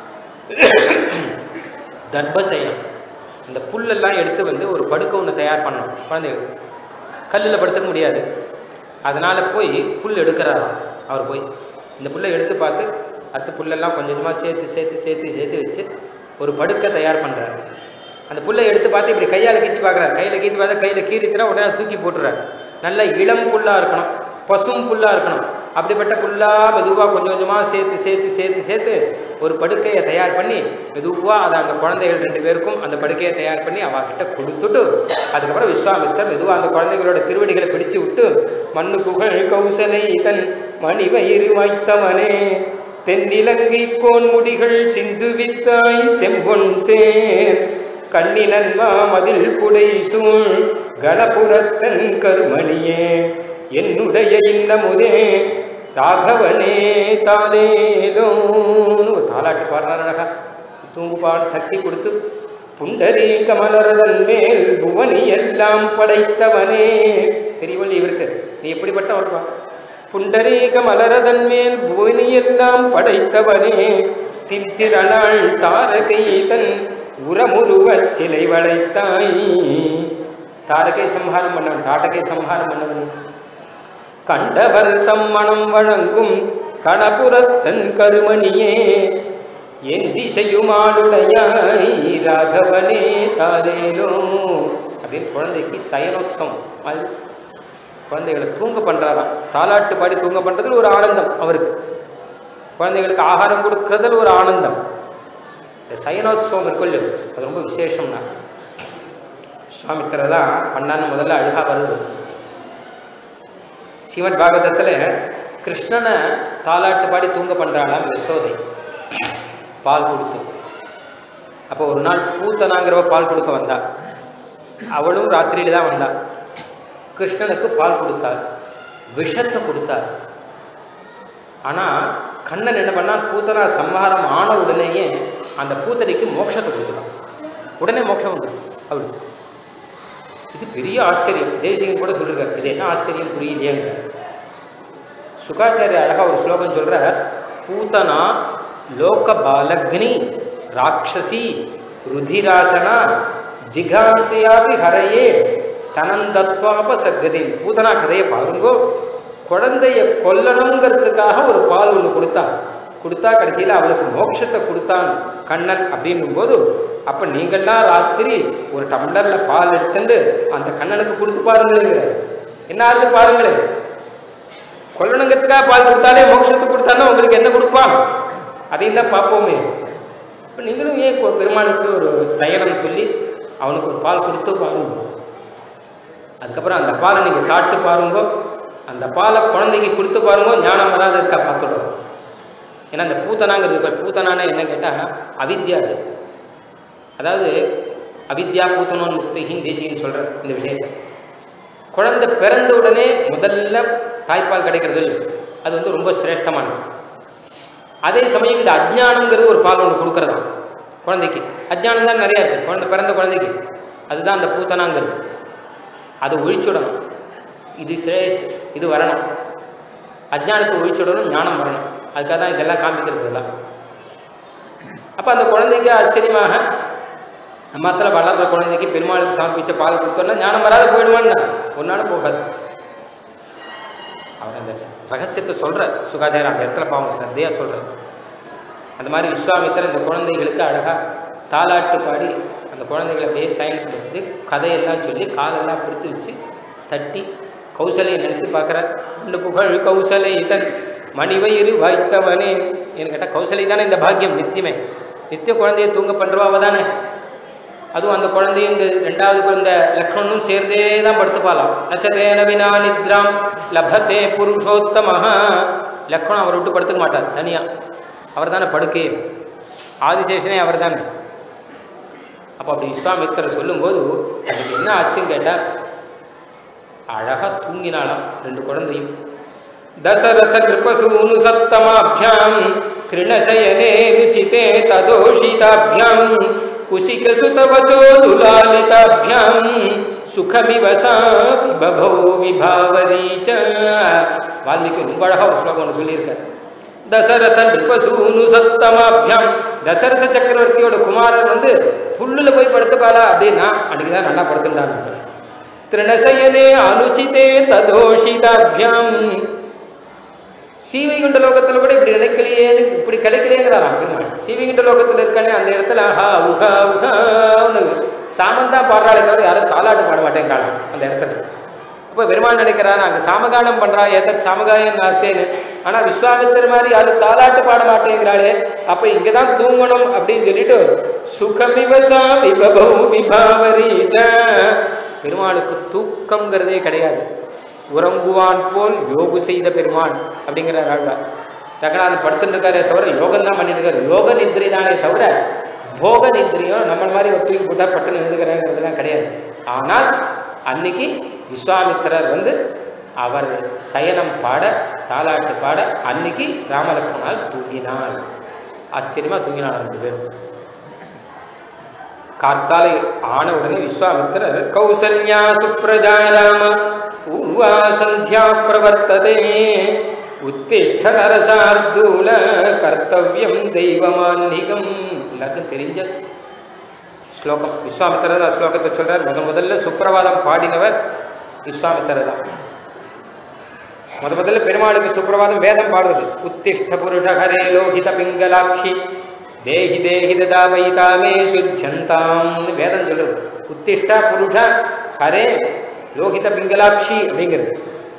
தர்பசயனம் இந்த புல்லெல்லாம் எடுத்து வந்து ஒரு படுக்கை ஒன்று தயார் பண்ணணும் குழந்தைகள் கல்லில் படுத்துக்க முடியாது அதனால் போய் புல் எடுக்கிறாராம் அவர் போய் இந்த புல்லை எடுத்து பார்த்து அத்து புல்லெல்லாம் கொஞ்சம் கொஞ்சமாக சேர்த்து சேர்த்து சேர்த்து சேர்த்து வச்சு ஒரு படுக்கை தயார் பண்ணுறாரு அந்த புல்லை எடுத்து பார்த்து இப்படி கையால் கீச்சு பார்க்குறாரு கையில் கீச்சு பார்த்தா கையில் கீறித்துறா உடனே தூக்கி போட்டுறாரு நல்ல இளம் புல்லாக இருக்கணும் பசும் புல்லாக இருக்கணும் அப்படிப்பட்ட புல்லாக மெதுவாக கொஞ்சம் கொஞ்சமாக சேர்த்து சேர்த்து சேர்த்து சேர்த்து ஒரு படுக்கையை தயார் பண்ணி மெதுவாக அதை அந்த குழந்தைகள் ரெண்டு பேருக்கும் அந்த படுக்கையை தயார் பண்ணி அவகிட்ட கொடுத்துட்டு அதுக்கப்புறம் விஸ்வாமித்தர் மெதுவாக அந்த குழந்தைகளோட திருவடிகளை பிடிச்சு விட்டு மண்ணு புகழ் கௌசலை தன் மணி வயிறு வைத்தவனே தென்னிலங்கை கோன் முடிகள் சிந்து வித்தாய் செம்பொன் சேர் கண்ணினன் மாமதில் புடை சூழ் கணபுரத்தன் கருமணியே என்னுடைய இன்னமுதே ராகவனே தாலேலோன்னு ஒரு தாலாட்டு பாடுறார் அழகா தூங்குபான் தட்டி கொடுத்து புண்டரீ கமலரதன் மேல் புவனி எல்லாம் படைத்தவனே தெரியவில்லை இவருக்கு நீ எப்படிப்பட்டவன்பா புண்டரீக மலரதன் மேல் புவனி எல்லாம் படைத்தவனே தித்திரளாள் தாரகை தன் உரமுருவச் சிலை வளைத்தாய் தாரகை சம்ஹாரம் பண்ணவன் தாட்டகை சம்ஹாரம் பண்ணவன் கண்டவர் தம் மனம் வழங்கும் கணபுரத்தன் கருமணியே என் திசையுமாளுடையாய் ராகவனே தாலேலோ அப்படின்னு குழந்தைக்கு சயனோத்சவம் அது குழந்தைகளை தூங்க பண்ணுறாராம் தாலாட்டு பாடி தூங்க பண்ணுறதுல ஒரு ஆனந்தம் அவருக்கு குழந்தைகளுக்கு ஆகாரம் கொடுக்கறதுல ஒரு ஆனந்தம் இந்த சயனோத்சவம் இருக்குல்ல அது ரொம்ப விசேஷம்னா விஸ்வாமித்திர தான் பண்ணான்னு முதல்ல அழகாக வருது ஸ்ரீமத் பாகவதத்தில் கிருஷ்ணனை தாலாட்டு பாடி தூங்க பண்ணுறாளாம் யசோதை பால் கொடுத்து அப்போ ஒரு நாள் பூத்தனாங்கிறவ பால் கொடுக்க வந்தா அவளும் ராத்திரியில தான் வந்தா கிருஷ்ணனுக்கு பால் கொடுத்தார் விஷத்தை கொடுத்தார் ஆனால் கண்ணன் என்ன பண்ணான் பூத்தனா சம்ஹாரம் ஆன உடனேயே அந்த பூத்தனைக்கு மோட்சத்தை கொடுத்துட்டான் உடனே மோட்சம் வந்துடும் அவளுக்கு இது பெரிய ஆச்சரியம் தேசியம் கூட சொல்லிருக்காரு இது என்ன ஆச்சரியம் புரியலையேங்க சுகாச்சாரிய அழகா ஒரு ஸ்லோகம் சொல்ற பூத்தனா லோக பாலக்னி ராட்சசி ருதிராசனா ஜிகாசியாபி ஹரையே ஸ்தனந்தத்வாப சர்க்கதி பூதனா கதையை பாருங்கோ குழந்தைய கொல்லணுங்கிறதுக்காக ஒரு பால் ஒன்று கொடுத்தான் கொடுத்தா கடைசியில் அவளுக்கு மோட்சத்தை கொடுத்தான் கண்ணன் அப்படிங்கும்போது அப்போ நீங்கள்லாம் ராத்திரி ஒரு டம்ளரில் பால் எடுத்துட்டு அந்த கண்ணனுக்கு கொடுத்து பாருங்களேங்கிற என்ன ஆகுது பாருங்களேன் கொல்லணுங்கிறதுக்காக பால் கொடுத்தாலே மோட்சத்துக்கு கொடுத்தானா உங்களுக்கு என்ன கொடுப்பான் அதையும் தான் பார்ப்போமே இப்போ நீங்களும் ஏன் கொ- பெருமாளுக்கு ஒரு சயனம் சொல்லி அவனுக்கு ஒரு பால் கொடுத்து பாருங்க அதுக்கப்புறம் அந்த பாலை நீங்கள் சாப்பிட்டு பாருங்க அந்த பாலை குழந்தைக்கு கொடுத்து பாருங்க ஞானம் வராது இருக்கா பார்த்துடும் ஏன்னா அந்த பூத்தனாங்கிறது இப்போ பூத்தனான என்ன கேட்டால் அவித்யா அது அதாவது அவித்யா பூத்தனோன் முக்திகின் தேசியன்னு சொல்கிற இந்த விஷயத்தை குழந்தை பிறந்த உடனே முதல்ல தாய்ப்பால் கிடைக்கிறது இல்லை. அது வந்து ரொம்ப சிரேஷ்டமானது அதே சமயம் இந்த அஜ்ஞானங்கிறது ஒரு பால் ஒன்று கொடுக்கறதா குழந்தைக்கு அஜ்ஞானம் தான் நிறையா இருக்குது குழந்தை பிறந்த குழந்தைக்கு அதுதான் அந்த பூத்தனாங்கிறது அதை ஒழிச்சுடணும் இது சிரேஸ் இது வரணும் அஜ்ஞானத்தை ஒழிச்சுடணும் ஞானம் வரணும் அதுக்காக தான் இதெல்லாம் காண்பிக்கிறது எல்லாம் அப்போ அந்த குழந்தைக்கு ஆச்சரியமாக மரத்தில் வளர்ற குழந்தைக்கு பெருமாளுக்கு சமர்ப்பிச்ச பால் கொடுத்தோன்னா ஞானம் வராது போயிடுவான்னு ஒரு நாள் போகாது அவர் அந்த ரகசியத்தை சொல்கிற சுகாச்சாரம் அந்த இடத்துல பாவம் சத்தையாக சொல்கிறார் அந்த மாதிரி விஸ்வாமித்திரர் இந்த குழந்தைகளுக்கு அழகாக தாலாட்டு பாடி அந்த குழந்தைகளை அப்படியே சைன் கொடுத்து கதையெல்லாம் சொல்லி காலெல்லாம் பிடித்து வச்சு தட்டி கௌசலையை நினச்சி பார்க்குறார் இந்த புகழ் கௌசலை தன் மணிவயிறு வாய்த்தவனே என்று கேட்டால் கௌசலை தானே இந்த பாக்கியம் நித்தியமே நித்திய குழந்தையை தூங்க பண்ணுறவா தானே அதுவும் அந்த குழந்தையும் இந்த ரெண்டாவது குழந்தை லக்ஷ்மணும் சேர்ந்தே தான் படுத்துப்பாலாம் நச்சதேன வினா நித்ராம் லபத்தே புருஷோத்தமஹா லக்ஷ்மணன் அவரை விட்டு படுத்துக்க மாட்டார் தனியாக அவர் தானே படுக்கே ஆதிசேஷனே அவர் தானே அப்போ அப்படி விஸ்வாமித்திரர் சொல்லும்போது அதுக்கு என்ன ஆச்சுன்னு கேட்டால் அழகாக தூங்கினாலாம் ரெண்டு குழந்தையும் தசரத கிருபசூனு சத்தமாபியாம் கிருணசயனே ருச்சிதே ததோஷிதாபியாம் குசிகசுதவச்சோ துலாலிதாபியாம் சுகமிவ சா விபபோ விபாவரீச்ச வால்மீகி ரொம்ப அழகாக ஒரு ஸ்லோகம் ஒன்று சொல்லியிருக்கார் தசரத நிருபசூனு சத்தமாபியாம் தசரத சக்கரவர்த்தியோட குமாரர் வந்து புல்லுல போய் படுத்துப்பாளா அப்படின்னா அன்னைக்கு தான் நல்லா படுத்துட்டாங்க திருணசயனே அனுச்சிதே ததோஷிதாபியாம் சீவைகுண்ட லோகத்துல கூட இப்படி நினைக்கலையேன்னு இப்படி கிடைக்கலையேங்கிறாராம் பெருமாள் சீவைகுண்ட லோகத்துல இருக்கானே அந்த இடத்துல ஹா உகா உகான்னு சாமந்தா பாடுறாளே தவிர யாரும் தாலாட்டு பாட மாட்டேங்கிறாளாம் அந்த இடத்துல அப்போ பெருமாள் நினைக்கிறார் அங்கே சாமகானம் பண்றா ஏதத் சாமகாயம் நாஸ்தேன்னு ஆனா விஸ்வாமித்திர மாதிரி யாரும் தாலாட்டு பாட மாட்டேங்கிறாளே அப்ப இங்க தான் தூங்கணும் அப்படின்னு சொல்லிட்டு சுகமிவசா விபபௌ விபாவரீச்ச பெருமாளுக்கு தூக்கம்ங்கிறதே கிடையாது உறங்குவான் போல் யோகு செய்த பெருமான் அப்படிங்கிறார் ஆழ்வார் ரங்கநாதன் படுத்துட்டு இருக்காரே தவிர யோகம் தான் பண்ணிட்டு இருக்காரு யோக நித்ரை தானே தவிர போக நித்ரையும் நம்ம மாதிரி ஒரு தூக்கி போட்டா பட்டுன்னு எழுதுகிறாங்கிறதுலாம் கிடையாது ஆனால் அன்னைக்கு விஸ்வாமித்திரர் வந்து அவர் சயனம் பாட தாலாட்டு பாட அன்னைக்கு ராமலக்ஷ்மணால் தூங்கினார் ஆச்சரியமா தூங்கினார் ரெண்டு பேரும் கார்த்தாலை ஆன உடனே விஸ்வாமித்திரர் கௌசல்யா சுப்ரஜா ராம பூர்வா சந்தியா பிரவர்த்ததே உத்திஷ்ட நரசார்தூல கர்த்தவியம் தெய்வமான்னிகம் எல்லாருக்கும் தெரிஞ்ச ஸ்லோகம் விஸ்வாமித்திரர் தான் ஸ்லோகத்தை சொல்றார் முத முதல்ல சுப்பிரபாதம் பாடினவர் விஸ்வாமித்திரர் தான் முத முதல்ல பெருமாளுக்கு சுப்பிரபாதம் வேதம் பாடுவது உத்திஷ்ட புருஷ ஹரே லோகித பிங்கலாட்சி தேஹி தேஹி ததாவைதாமே சுத்தியந்தாம் வேதம் சொல்றது உத்திஷ்ட புருஷ ஹரே லோகித பிங்கலாட்சி அப்படிங்கிறது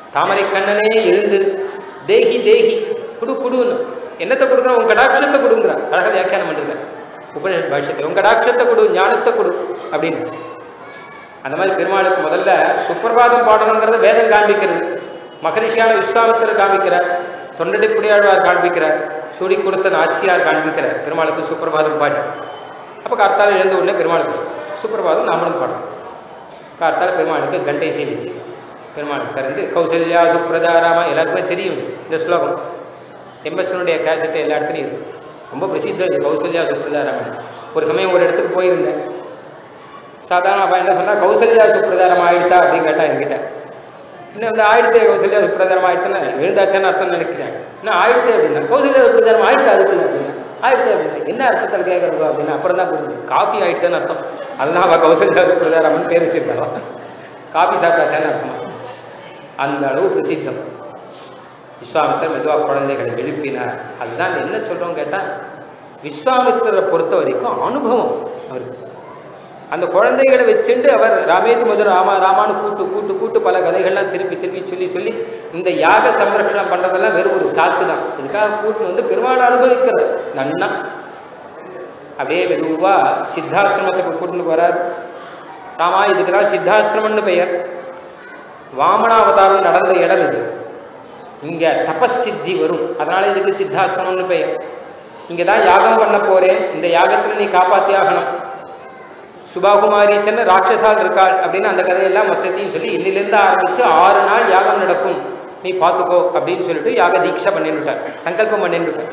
தாமரை கண்ணனே எழுந்து தேகி தேகி குடு குடுன்னு என்னத்தை கொடுக்குற உங்க கடாட்சத்தை கொடுங்குற அழகாக வியாக்கியானம் பண்ணுங்க உபநிஷத் பாஷ்யத்தில் உங்க கடாட்சத்தை கொடு ஞானத்தை கொடு அப்படின்னு அந்த மாதிரி பெருமாளுக்கு முதல்ல சுப்பிரபாதம் பாடணுங்கிறத வேதம் காண்பிக்கிறது மகரிஷியான விஸ்வாமித்திரர் காண்பிக்கிறார் தொண்டடிப்புடியாழ்வார் காண்பிக்கிறார் சூடி கொடுத்த நாச்சியார் காண்பிக்கிறார் பெருமாளுக்கு சுப்பிரபாதம் பாடி அப்போ கார்த்தால எழுந்த உடனே பெருமாளுக்கு சுப்பிரபாதம் நாமளும் பாடணும் கார்த்தால பெருமாளுக்கு கண்டை சேவிச்சு பெருமாளுக்கு திறந்து கௌசல்யா சுப்ரதாராமா எல்லாருக்குமே தெரியும் இந்த ஸ்லோகம் எம்எஸ்னுடைய கேசட்டு எல்லா இடத்துலையும் இருக்கு ரொம்ப பிரசித்தம் இது கௌசல்யா சுப்ரதாராமன் ஒரு சமயம் ஒரு இடத்துக்கு போயிருந்தேன் சாதாரண அப்பா என்ன சொன்னா கௌசல்யா சுப்ரதாரம் ஆயிடுதா அப்படின்னு கேட்டா என்கிட்ட இன்னும் வந்து ஆயிடுத்தே கௌசல்யா சுப்ரதாரம் ஆயிடுச்சுன்னா எழுந்தாச்சான்னு அர்த்தம் நினைக்கிறேன் இன்னும் ஆயிடுத்தே அப்படின்னா கௌசல்யா சுப்ரதாரம் ஆயிடுச்சு அதுக்குள்ள அப்படின்னா ஆயிடுச்சு அப்படின்னா என்ன அர்த்தத்தில் கேட்கறது அப்படின்னா அப்புறம் தான் புரிஞ்சு காஃபி ஆயிடுச்சுன்னு அர்த்தம் அதுதான் அவள் கௌசல்யா சுப்ரதாராமன் பேர் வச்சிருக்காள் காஃபி சாப்பிட்டாச்சான்னு அர்த்தமா அந்த அளவு பிரசித்தம் விஸ்வாமித்தர் மெதுவாக குழந்தைகளை எழுப்பினார் அதுதான் என்ன சொல்கிறோம் கேட்டால் விஸ்வாமித்திரரை பொறுத்த வரைக்கும் அனுபவம் அவருக்கு அந்த குழந்தைகளை வச்சுட்டு அவர் ராமேது மதுர ராமா ராமான்னு கூட்டு கூட்டு கூட்டு பல கதைகள்லாம் திருப்பி திருப்பி சொல்லி சொல்லி இந்த யாக சம்ரட்சணம் பண்ணுறதெல்லாம் வெறும் ஒரு சாக்கு தான் இதுக்காக கூட்டு வந்து பெருமாள் அனுபவிக்கிறது நன்னா அப்படியே மெதுவாக சித்தாசிரமத்துக்கு கூட்டின்னு போகிறார் ராமா இதுக்குதான் சித்தாசிரமம்னு பெயர் வாமனாவதாரம் நடந்த இடம் இது இங்க தபசித்தி வரும் அதனால இதுக்கு சித்தாசிரமம்னு பெயர் இங்க தான் யாகம் பண்ண போறேன் இந்த யாகத்துல நீ காப்பாத்தி ஆகணும் சுபாகுமாரீச்சன்னு ராட்சசால் இருக்காள் அப்படின்னு அந்த கதையெல்லாம் மொத்தத்தையும் சொல்லி இன்னிலிருந்து ஆரம்பிச்சு ஆறு நாள் யாகம் நடக்கும் நீ பார்த்துக்கோ அப்படின்னு சொல்லிட்டு யாக தீட்சை பண்ணிவிட்டார் சங்கல்பம் பண்ணிவிட்டார்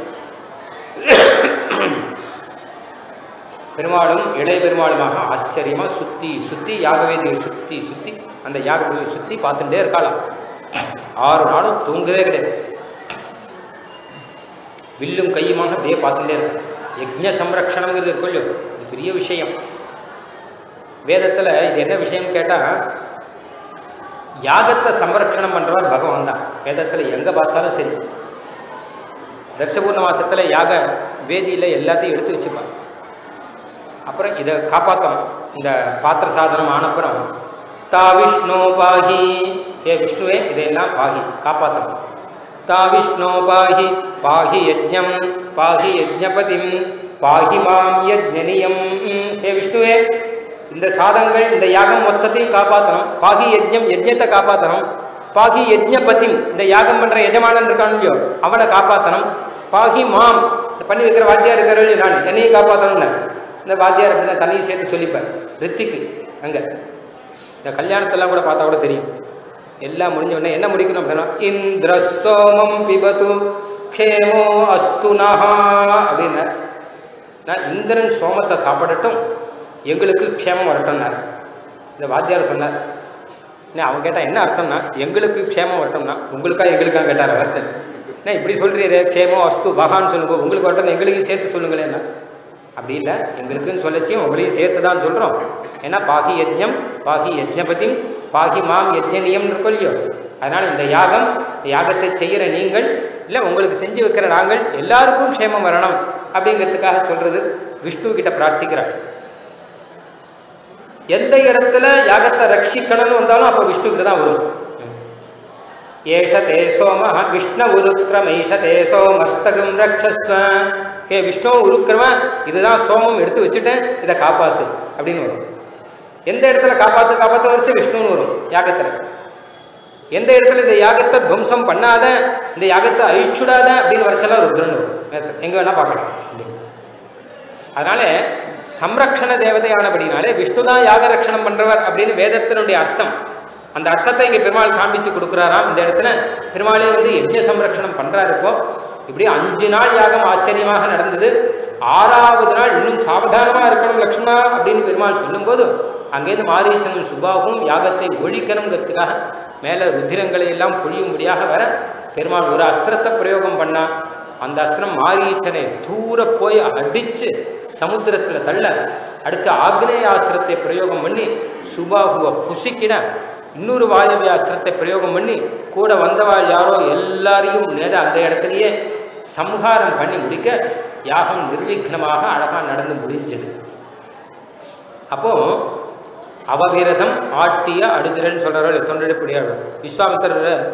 பெருமாளும் இளைய பெருமாளுமாக ஆச்சரியமா சுத்தி சுத்தி யாகவேதியை சுத்தி சுத்தி அந்த யாகவேதியை சுத்தி பார்த்துட்டே இருக்காளாம் ஆறு நாளும் தூங்கவே கிடையாது வில்லும் கையுமாக அப்படியே பார்த்துட்டே இருக்காள் யஜ்ஞ சம்ரக்ஷணங்கிறது கொள்ளு இது பெரிய விஷயம் வேதத்தில் இது என்ன விஷயம்னு கேட்டால் யாகத்தை சம்ரக்ஷணம் பண்ணுறவர் பகவான் தான் வேதத்தில் எங்கே பார்த்தாலும் சரி தர்ஷபூர்ண மாசத்தில் யாக வேதியில் எல்லாத்தையும் எடுத்து வச்சுப்பாங்க அப்புறம் இதை காப்பாற்றணும் இந்த பாத்திர சாதனம் ஆனப்புறம் தா விஷ்ணு பாகி ஏ விஷ்ணுவே இதையெல்லாம் பாகி காப்பாற்றணும் தா விஷ்ணு பாகி பாகி யஜ்ஞம் பாகி யஜ்ஞபதிம் பாகி மாம் யஜ்ஞனியம் ஏ விஷ்ணுவே இந்த சாதங்கள் இந்த யாகம் மொத்தத்தையும் காப்பாற்றணும் பாகி யஜ்ஞம் யஜ்ஞத்தை காப்பாற்றணும் பாகி யஜ்ஞபதிம் இந்த யாகம் பண்ற எஜமானன் இருக்கான் இல்லையோ அவனை காப்பாற்றணும் பாகி மாம் பண்ணி வைக்கிற வாத்தியார் இருக்கிறவர்கள் நான் என்னையும் காப்பாற்றணும்னு இந்த வாத்தியார் அப்படின்னா தண்ணியை சேர்த்து சொல்லிப்பார் ரித்திக்கு அங்கே இந்த கல்யாணத்தெல்லாம் கூட பார்த்தா கூட தெரியும் எல்லாம் முடிஞ்ச உடனே என்ன முடிக்கணும் அப்படின்னா இந்திர சோமம் பிபது க்ஷேமோ அஸ்து நஹா அப்படின்னார் நான் இந்திரன் சோமத்தை சாப்பிடட்டும் எங்களுக்கு க்ஷேமம் வரட்டும்னார் இந்த வாத்தியார் சொன்னார் என்ன அவன் கேட்டால் என்ன அர்த்தம்னா எங்களுக்கு க்ஷேமம் வரட்டும்னா உங்களுக்கா எங்களுக்கா கேட்டார் அவர் என்ன இப்படி சொல்கிறீரே க்ஷேமம் அஸ்து பகான்னு சொல்லுங்க உங்களுக்கு வரட்டும் எங்களுக்கு சேர்த்து சொல்லுங்களேன் என்ன அப்படி இல்லை எங்களுக்குன்னு சொல்லச்சியும் உங்களையும் சேர்த்து தான் சொல்கிறோம் ஏன்னா பாகி யஜ்ஞம் பாகி யஜ்ஞபதி பாகி மாம் யஜ்ஞனியம்னு இருக்கும் இல்லையோ அதனால் இந்த யாகம் இந்த யாகத்தை செய்கிற நீங்கள் இல்லை உங்களுக்கு செஞ்சு வைக்கிற நாங்கள் எல்லாருக்கும் க்ஷேமம் வரணும் அப்படிங்கிறதுக்காக சொல்கிறது விஷ்ணு கிட்ட பிரார்த்திக்கிறார் எந்த இடத்துல யாகத்தை ரட்சிக்கணும்னு வந்தாலும் அப்போ விஷ்ணு கிட்ட தான் வரும் ஏஷ தே சோம விஷ்ணு உருக்கிரம் ஈஷ தே சோமஸ்தகம் ரக்ஷஸ்வ ஹே விஷ்ணு உருக்கிரமன் இதுதான் சோமம் எடுத்து வச்சுட்டேன் இதை காப்பாத்து அப்படின்னு வரும் எந்த இடத்துல காப்பாத்து காப்பாத்து வச்சு விஷ்ணுன்னு வரும் யாகத்தில் எந்த இடத்துல இந்த யாகத்தை துவம்சம் பண்ணாத இந்த யாகத்தை அழிச்சுடாத அப்படின்னு வரைச்செல்லாம் ருத்ரன் வரும் எங்க வேணா பார்க்கலாம் அதனால சம்ரக்ஷண தேவதையானபடினாலே விஷ்ணு தான் யாக ரட்சணம் பண்றவர் அப்படின்னு வேதத்தினுடைய அர்த்தம் அந்த அர்த்தத்தை இங்கே பெருமாள் காண்பிச்சு கொடுக்குறாராம் இந்த இடத்துல பெருமாளே வந்து யஜ்ஞ சம்ரக்ஷணம் பண்றாரு இப்போ இப்படி அஞ்சு நாள் யாகம் ஆச்சரியமாக நடந்தது ஆறாவது நாள் இன்னும் சாவதானமா இருக்கணும் லக்ஷ்மணா அப்படின்னு பெருமாள் சொல்லும்போது அங்கேருந்து மாரீச்சனும் சுபாவும் யாகத்தை ஒழிக்கணுங்கிறதுக்காக மேலே ருத்திரங்களை எல்லாம் பொழியும்படியாக வர பெருமாள் ஒரு அஸ்திரத்தை பிரயோகம் பண்ணா அந்த அஸ்திரம் மாரீச்சனை தூர போய் அடிச்சு சமுத்திரத்தில் தள்ள அடுத்து ஆக்னேய அஸ்திரத்தை பிரயோகம் பண்ணி சுபாகுவை புசிக்கிட இன்னொரு வாயவி அஸ்திரத்தை பிரயோகம் பண்ணி கூட வந்தவாள் யாரோ எல்லாரையும் நேர அந்த இடத்துலையே சம்ஹாரம் பண்ணி முடிக்க யாகம் நிர்விக்னமாக அழகாக நடந்து முடிஞ்சது அப்போ அவவிரதம் ஆட்டிய அடுதிரன்னு சொல்கிறார் தொண்டடிப்படியார் விஸ்வாமித்திரர்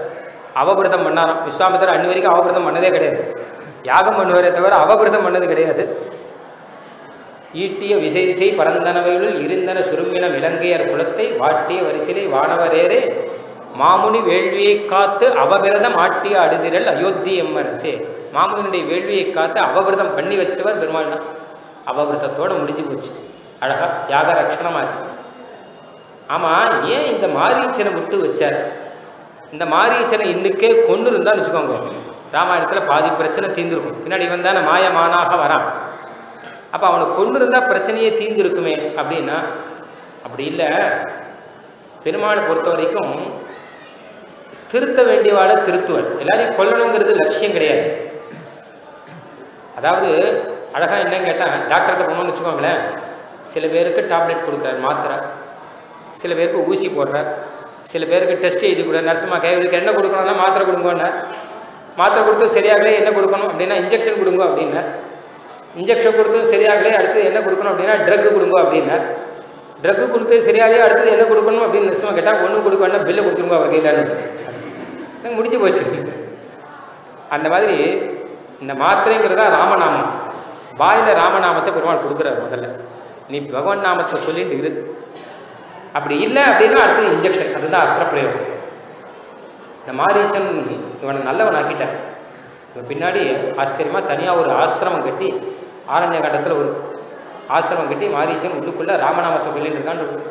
அவபிரதம் பண்ணாராம் விஸ்வாமித்தர் அன்னி வரைக்கும் அவபிரதம் பண்ணதே கிடையாது யாகம் பண்ணுவாரே தவிர அவபிரதம் பண்ணது கிடையாது ஈட்டிய விசைதிசை பரந்தனவையுள் இருந்தன சுரும்பின விலங்கையர் குலத்தை வாட்டிய வரிசிலை வானவரேரே மாமுனி வேள்வியை காத்து அவபிரதம் ஆட்டிய அடுதிரல் அயோத்தி எம்மரசே மாமுனியுடைய வேள்வியை காத்து அவபிரதம் பண்ணி வச்சவர் பெருமாள் தான் அவபிரதத்தோட முடிஞ்சு போச்சு அழகா யாக ரட்சணமாச்சு ஆமா ஏன் இந்த மாரீச்சனை விட்டு வச்சார் இந்த மாரீச்சனை இன்னுக்கே கொண்டு இருந்தான்னு வச்சுக்கோங்க ராமாயணத்தில் பாதி பிரச்சனை தீர்ந்துருக்கும் பின்னாடி இவன் தானே மாயமானாக வரான் அப்போ அவனை கொண்டு இருந்தால் பிரச்சனையே தீர்ந்துருக்குமே அப்படின்னா அப்படி இல்லை பெருமாளை பொறுத்த வரைக்கும் திருத்த வேண்டியவாளை திருத்துவன் எல்லாரையும் கொல்லணுங்கிறது லட்சியம் கிடையாது அதாவது அழகா என்னன்னு கேட்டால் டாக்டர்கிட்ட போனோம்னு வச்சுக்கோங்களேன் சில பேருக்கு டேப்லெட் கொடுக்குறாரு மாத்திரை சில பேருக்கு ஊசி போடுறார் சில பேருக்கு டெஸ்ட் எழுதி கொடுக்குறாரு நர்சுமா இவருக்கு என்ன கொடுக்கணும்னா மாத்திரை கொடுங்கன்னு மாத்திரை கொடுத்து சரியாகலே என்ன கொடுக்கணும் அப்படின்னா இன்ஜெக்ஷன் கொடுங்க அப்படின்னா இன்ஜெக்ஷன் கொடுத்து சரியாகலே அடுத்து என்ன கொடுக்கணும் அப்படின்னா ட்ரக் கொடுங்க அப்படின்னா ட்ரக்கு கொடுத்து சரியாகலே அடுத்தது என்ன கொடுக்கணும் அப்படின்னு நர்சுமா கேட்டால் ஒன்றும் கொடுக்க வேண்டாம் பில்லை கொடுத்துருங்க அவர் கையில் முடிஞ்சு போச்சு அந்த மாதிரி இந்த மாத்திரைங்கிறதா ராமநாமம் வாயில ராமநாமத்தை பெருமாள் கொடுக்குறாரு முதல்ல நீ பகவான் நாமத்தை சொல்லிட்டு இரு அப்படி இல்லை அப்படின்னா அடுத்து இன்ஜெக்ஷன் அதுதான் அஸ்திர பிரயோகம் இந்த மாரீசன் இவனை நல்லவன் ஆக்கிட்டான் இவன் பின்னாடி ஆச்சரியமாக தனியாக ஒரு ஆசிரமம் கட்டி ஆரண்ய கட்டத்தில் ஒரு ஆசிரமம் கட்டி மாரீசன் உள்ளுக்குள்ள ராமநாமத்தை சொல்லிட்டு இருக்கான்னு இருக்கும்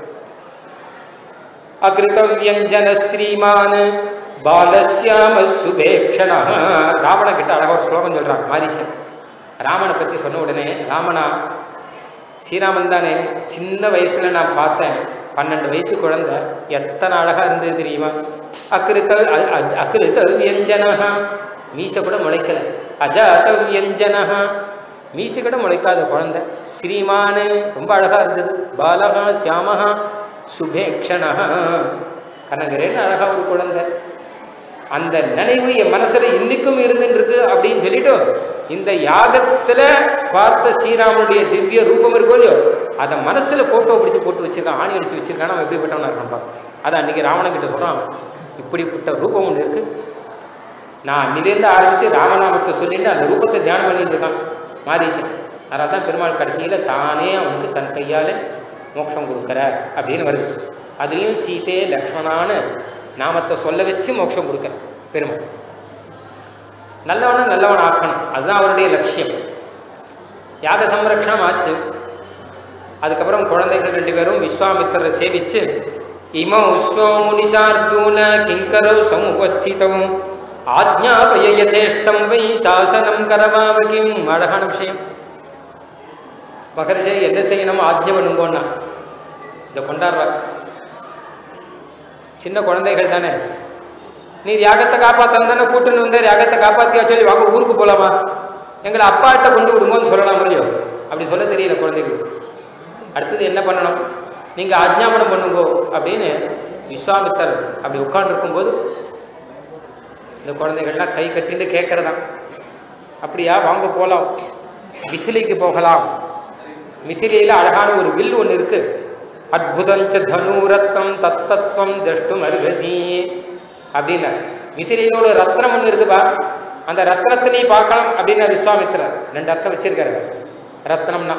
அகிருதவியஞ்சன ஸ்ரீமான் பாலசியாம சுபேக்ஷணா ராவண கிட்ட அழகா ஒரு ஸ்லோகம் சொல்றான் மாரீசன் ராமனை பற்றி சொன்ன உடனே ராமனா ஸ்ரீராமன் தானே சின்ன வயசுல நான் பார்த்தேன் பன்னெண்டு வயசு குழந்தை எத்தனை அழகா இருந்தது தெரியுமா அக்கிருத்த அக்கிருத்த வியஞ்சனஹா மீச கூட முளைக்கல அஜாத வியஞ்சனஹா மீச கூட முளைக்காத குழந்தை ஸ்ரீமானு ரொம்ப அழகா இருந்தது பாலகா சியாமஹா சுபேக்ஷணஹா கனகரேன்னு அழகா ஒரு குழந்தை அந்த நினைவு என் மனசுல இன்னைக்கும் இருந்துட்டு இருக்கு அப்படின்னு சொல்லிட்டு இந்த யாகத்துல பார்த்த ஸ்ரீராமனுடைய திவ்ய ரூபம் இருக்கோ இல்லையோ அதை மனசுல போட்டோ பிடிச்சு போட்டு வச்சிருக்கான் ஆணி அடிச்சு வச்சிருக்கான் அவன் எப்படிப்பட்டவனா இருக்கான் அதை அன்னைக்கு ராவணன் கிட்ட சொல்றான் இப்படிப்பட்ட ரூபம் ஒன்று இருக்கு நான் அன்னிலேருந்து ஆரம்பிச்சு ராமநாமத்தை சொல்லிட்டு அந்த ரூபத்தை தியானம் பண்ணிட்டு இருக்கான் மாறிச்சேன் அதனால தான் பெருமாள் கடைசியில் தானே அவனுக்கு தன் கையால் மோட்சம் கொடுக்குறார் அப்படின்னு வருது அதுலேயும் சீதே லக்ஷ்மணான்னு நாமத்தை சொல்ல வச்சு மோட்சம் கொடுக்க பெருமாள் நல்லவனை நல்லவன் ஆக்கணும் அதுதான் அவருடைய லட்சியம் யாக சம்ரக்ஷணம் ஆச்சு அதுக்கப்புறம் குழந்தைகள் ரெண்டு பேரும் விஸ்வாமித்திரரை சேவிச்சு இமௌ ஸ்வமுனிஷார்ஜூன கிங்கரௌ சமுபஸ்திதம் ஆஜ்ஞாபய யதேஷ்டம் வை சாசனம் கரவாமகிம் அழகான விஷயம் மகர்ஜி என்ன செய்யணும் ஆஜ்ஞை பண்ணுங்கோன்னா இதை கொண்டாடுறார் சின்ன குழந்தைகள் தானே நீ யாகத்தை காப்பாத்தம் தானே கூட்டுன்னு வந்தார் யாகத்தை காப்பாத்தியா சொல்லி வாங்க ஊருக்கு போலாமா எங்களை அப்பாட்ட கொண்டு விடுங்கன்னு சொல்லலாம் முடியும் அப்படி சொல்ல தெரியல குழந்தைகளுக்கு அடுத்தது என்ன பண்ணணும் நீங்க ஆஜ்ஞாபனம் பண்ணுங்கோ அப்படின்னு விஸ்வாமித்தர் அப்படி உட்கார்ந்துருக்கும்போது இந்த குழந்தைகள்லாம் கை கட்டிட்டு கேட்கறதாம் அப்படியா வாங்க போகலாம் மிथिலைக்கு போகலாம் மிथिலையில் அழகான ஒரு வில் ஒன்று இருக்கு அத்புதஞ்ச தனுரத்னம் தத்தத்வம் திரஷ்டும் அருகசி அப்படின்னு மிथिலையில ஒரு ரத்னம் ஒன்று இருக்குப்பா அந்த ரத்னத்தை நீ பார்க்கலாம் அப்படின்னு விஸ்வாமித்திரர் ரெண்டு அர்த்தம் வச்சிருக்காரு ரத்னம்னா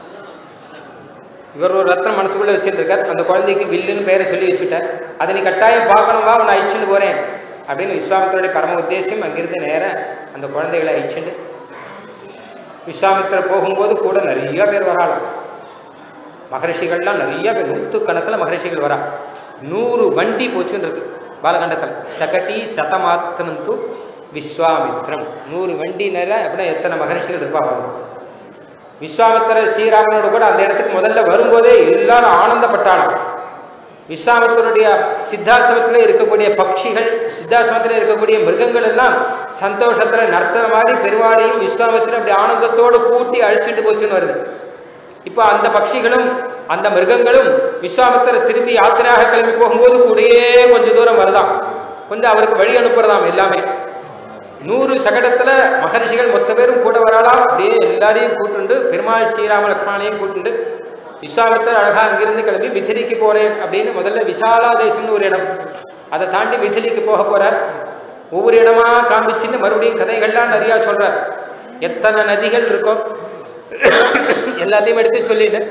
இவர் ஒரு ரத்னம் மனசுக்குள்ள வச்சிருக்கார் அந்த குழந்தைக்கு வில்லுன்னு பேரை சொல்லி வச்சுட்டார் அதை நீ கட்டாயம் பார்க்கணும் வா நான் அழிச்சுட்டு போறேன் அப்படின்னு விஸ்வாமித்தருடைய பரம உத்தேசம் அங்கிருந்து நேரம் அந்த குழந்தைகளை அழிச்சுட்டு விஸ்வாமித்திரர் போகும்போது கூட நிறைய பேர் வராலாம் மகரிஷிகள்லாம் நிறைய பேர் நூற்றுக்கணக்கில் மகரிஷிகள் வரா நூறு வண்டி போச்சுன்னு இருக்கு பாலகண்டத்தில் சகட்டி சதமாத்தனந்து விஸ்வாமித்ரம் நூறு வண்டி நேர அப்படின்னா எத்தனை மகரிஷிகள் இருப்பாங்க விஸ்வாமித்திரர் ஸ்ரீராமனோட கூட அந்த இடத்துக்கு முதல்ல வரும்போதே எல்லாரும் ஆனந்தப்பட்டாலும் விஸ்வாமித்தருடைய சித்தாசிரமத்தில் இருக்கக்கூடிய பட்சிகள் சித்தாசிரமத்தில் இருக்கக்கூடிய மிருகங்கள் எல்லாம் சந்தோஷத்துல நர்த்தனமாடி பெருமாளையும் விஸ்வாமித்திரம் அப்படி ஆனந்தத்தோடு கூட்டி அழிச்சிட்டு போச்சுன்னு வருது இப்போ அந்த பட்சிகளும் அந்த மிருகங்களும் விஸ்வாமித்திர திரும்பி யாத்திரையாக கிளம்பி போகும்போது கூடயே கொஞ்சம் தூரம் வருதாம் கொஞ்சம் அவருக்கு வழி அனுப்புறதாம் எல்லாமே நூறு சகடத்துல மகர்ஷிகள் மொத்த பேரும் கூட வரலாம் அப்படியே எல்லாரையும் கூட்டுண்டு பெருமாள் ஸ்ரீராம லக்ஷ்மணையும் கூட்டுண்டு விஸ்வாமித்தர் அழகா அங்கிருந்து கிளம்பி மிथिலிக்கு போறேன் அப்படின்னு முதல்ல விசாலா தேசம்னு ஒரு இடம் அதை தாண்டி மிथिலிக்கு போக போறார் ஒவ்வொரு இடமா காமிச்சுன்னு மறுபடியும் கதைகள்லாம் நிறையா சொல்றார் எத்தனை நதிகள் இருக்கோ எல்லாத்தையும் எடுத்து சொல்லிட்டேன்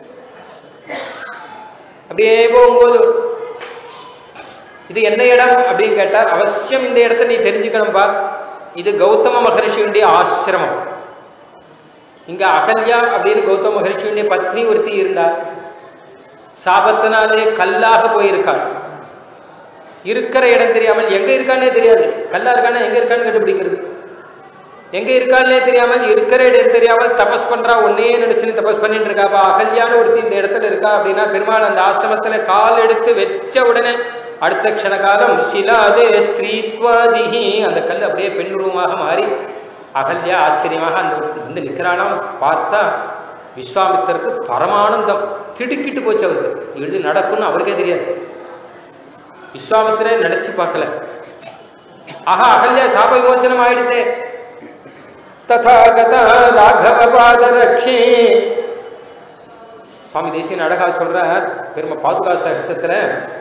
அப்படியே போகும்போது இது என்ன இடம் அப்படின்னு கேட்டார் அவசியம் இந்த இடத்த நீ தெரிஞ்சுக்கணும்பா இது கௌதம மகர்ஷியுடைய ஆசிரமம் இங்க அகல்யா அப்படின்னு கௌதம மகர்ஷியுடைய பத்னி ஒருத்தி இருந்தார் சாபத்தினாலே கல்லாக போயிருக்காள் இருக்கிற இடம் தெரியாமல் எங்க இருக்கானே தெரியாது கல்லா இருக்கானா எங்க இருக்கான்னு கண்டுபிடிக்கிறது எங்க இருக்கான்னே தெரியாமல் இருக்கிற இடம் தெரியாமல் தபஸ் பண்றா ஒன்னே நினைச்சுன்னு தபஸ் பண்ணிட்டு இருக்காப்பா அகல்யான்னு ஒருத்தி இந்த இடத்துல இருக்கா அப்படின்னா பெருமாள் அந்த ஆசிரமத்துல கால் எடுத்து வச்ச உடனே அடுத்த க்ஷண காலம் சிலாதே ஸ்திரீத்வாதிஹி அந்த கல் அப்படியே பெண் ரூபமாக மாறி அகல்யா ஆச்சரியமாக அந்த வந்து நிற்கிறானாம் பார்த்தா விஸ்வாமித்தருக்கு பரமானந்தம் திடுக்கிட்டு போச்சு அவருக்கு எழுதி நடக்கும்னு அவருக்கே தெரியாது விஸ்வாமித்திரே நினைச்சு பார்க்கல ஆஹா அகல்யா சாப விமோச்சனம் ஆயிடுத்தே ததாகத ராகவ பாதரக்ஷே சுவாமி தேசியன் அழகா சொல்றார் பெருமை பாதுகா சரசத்துல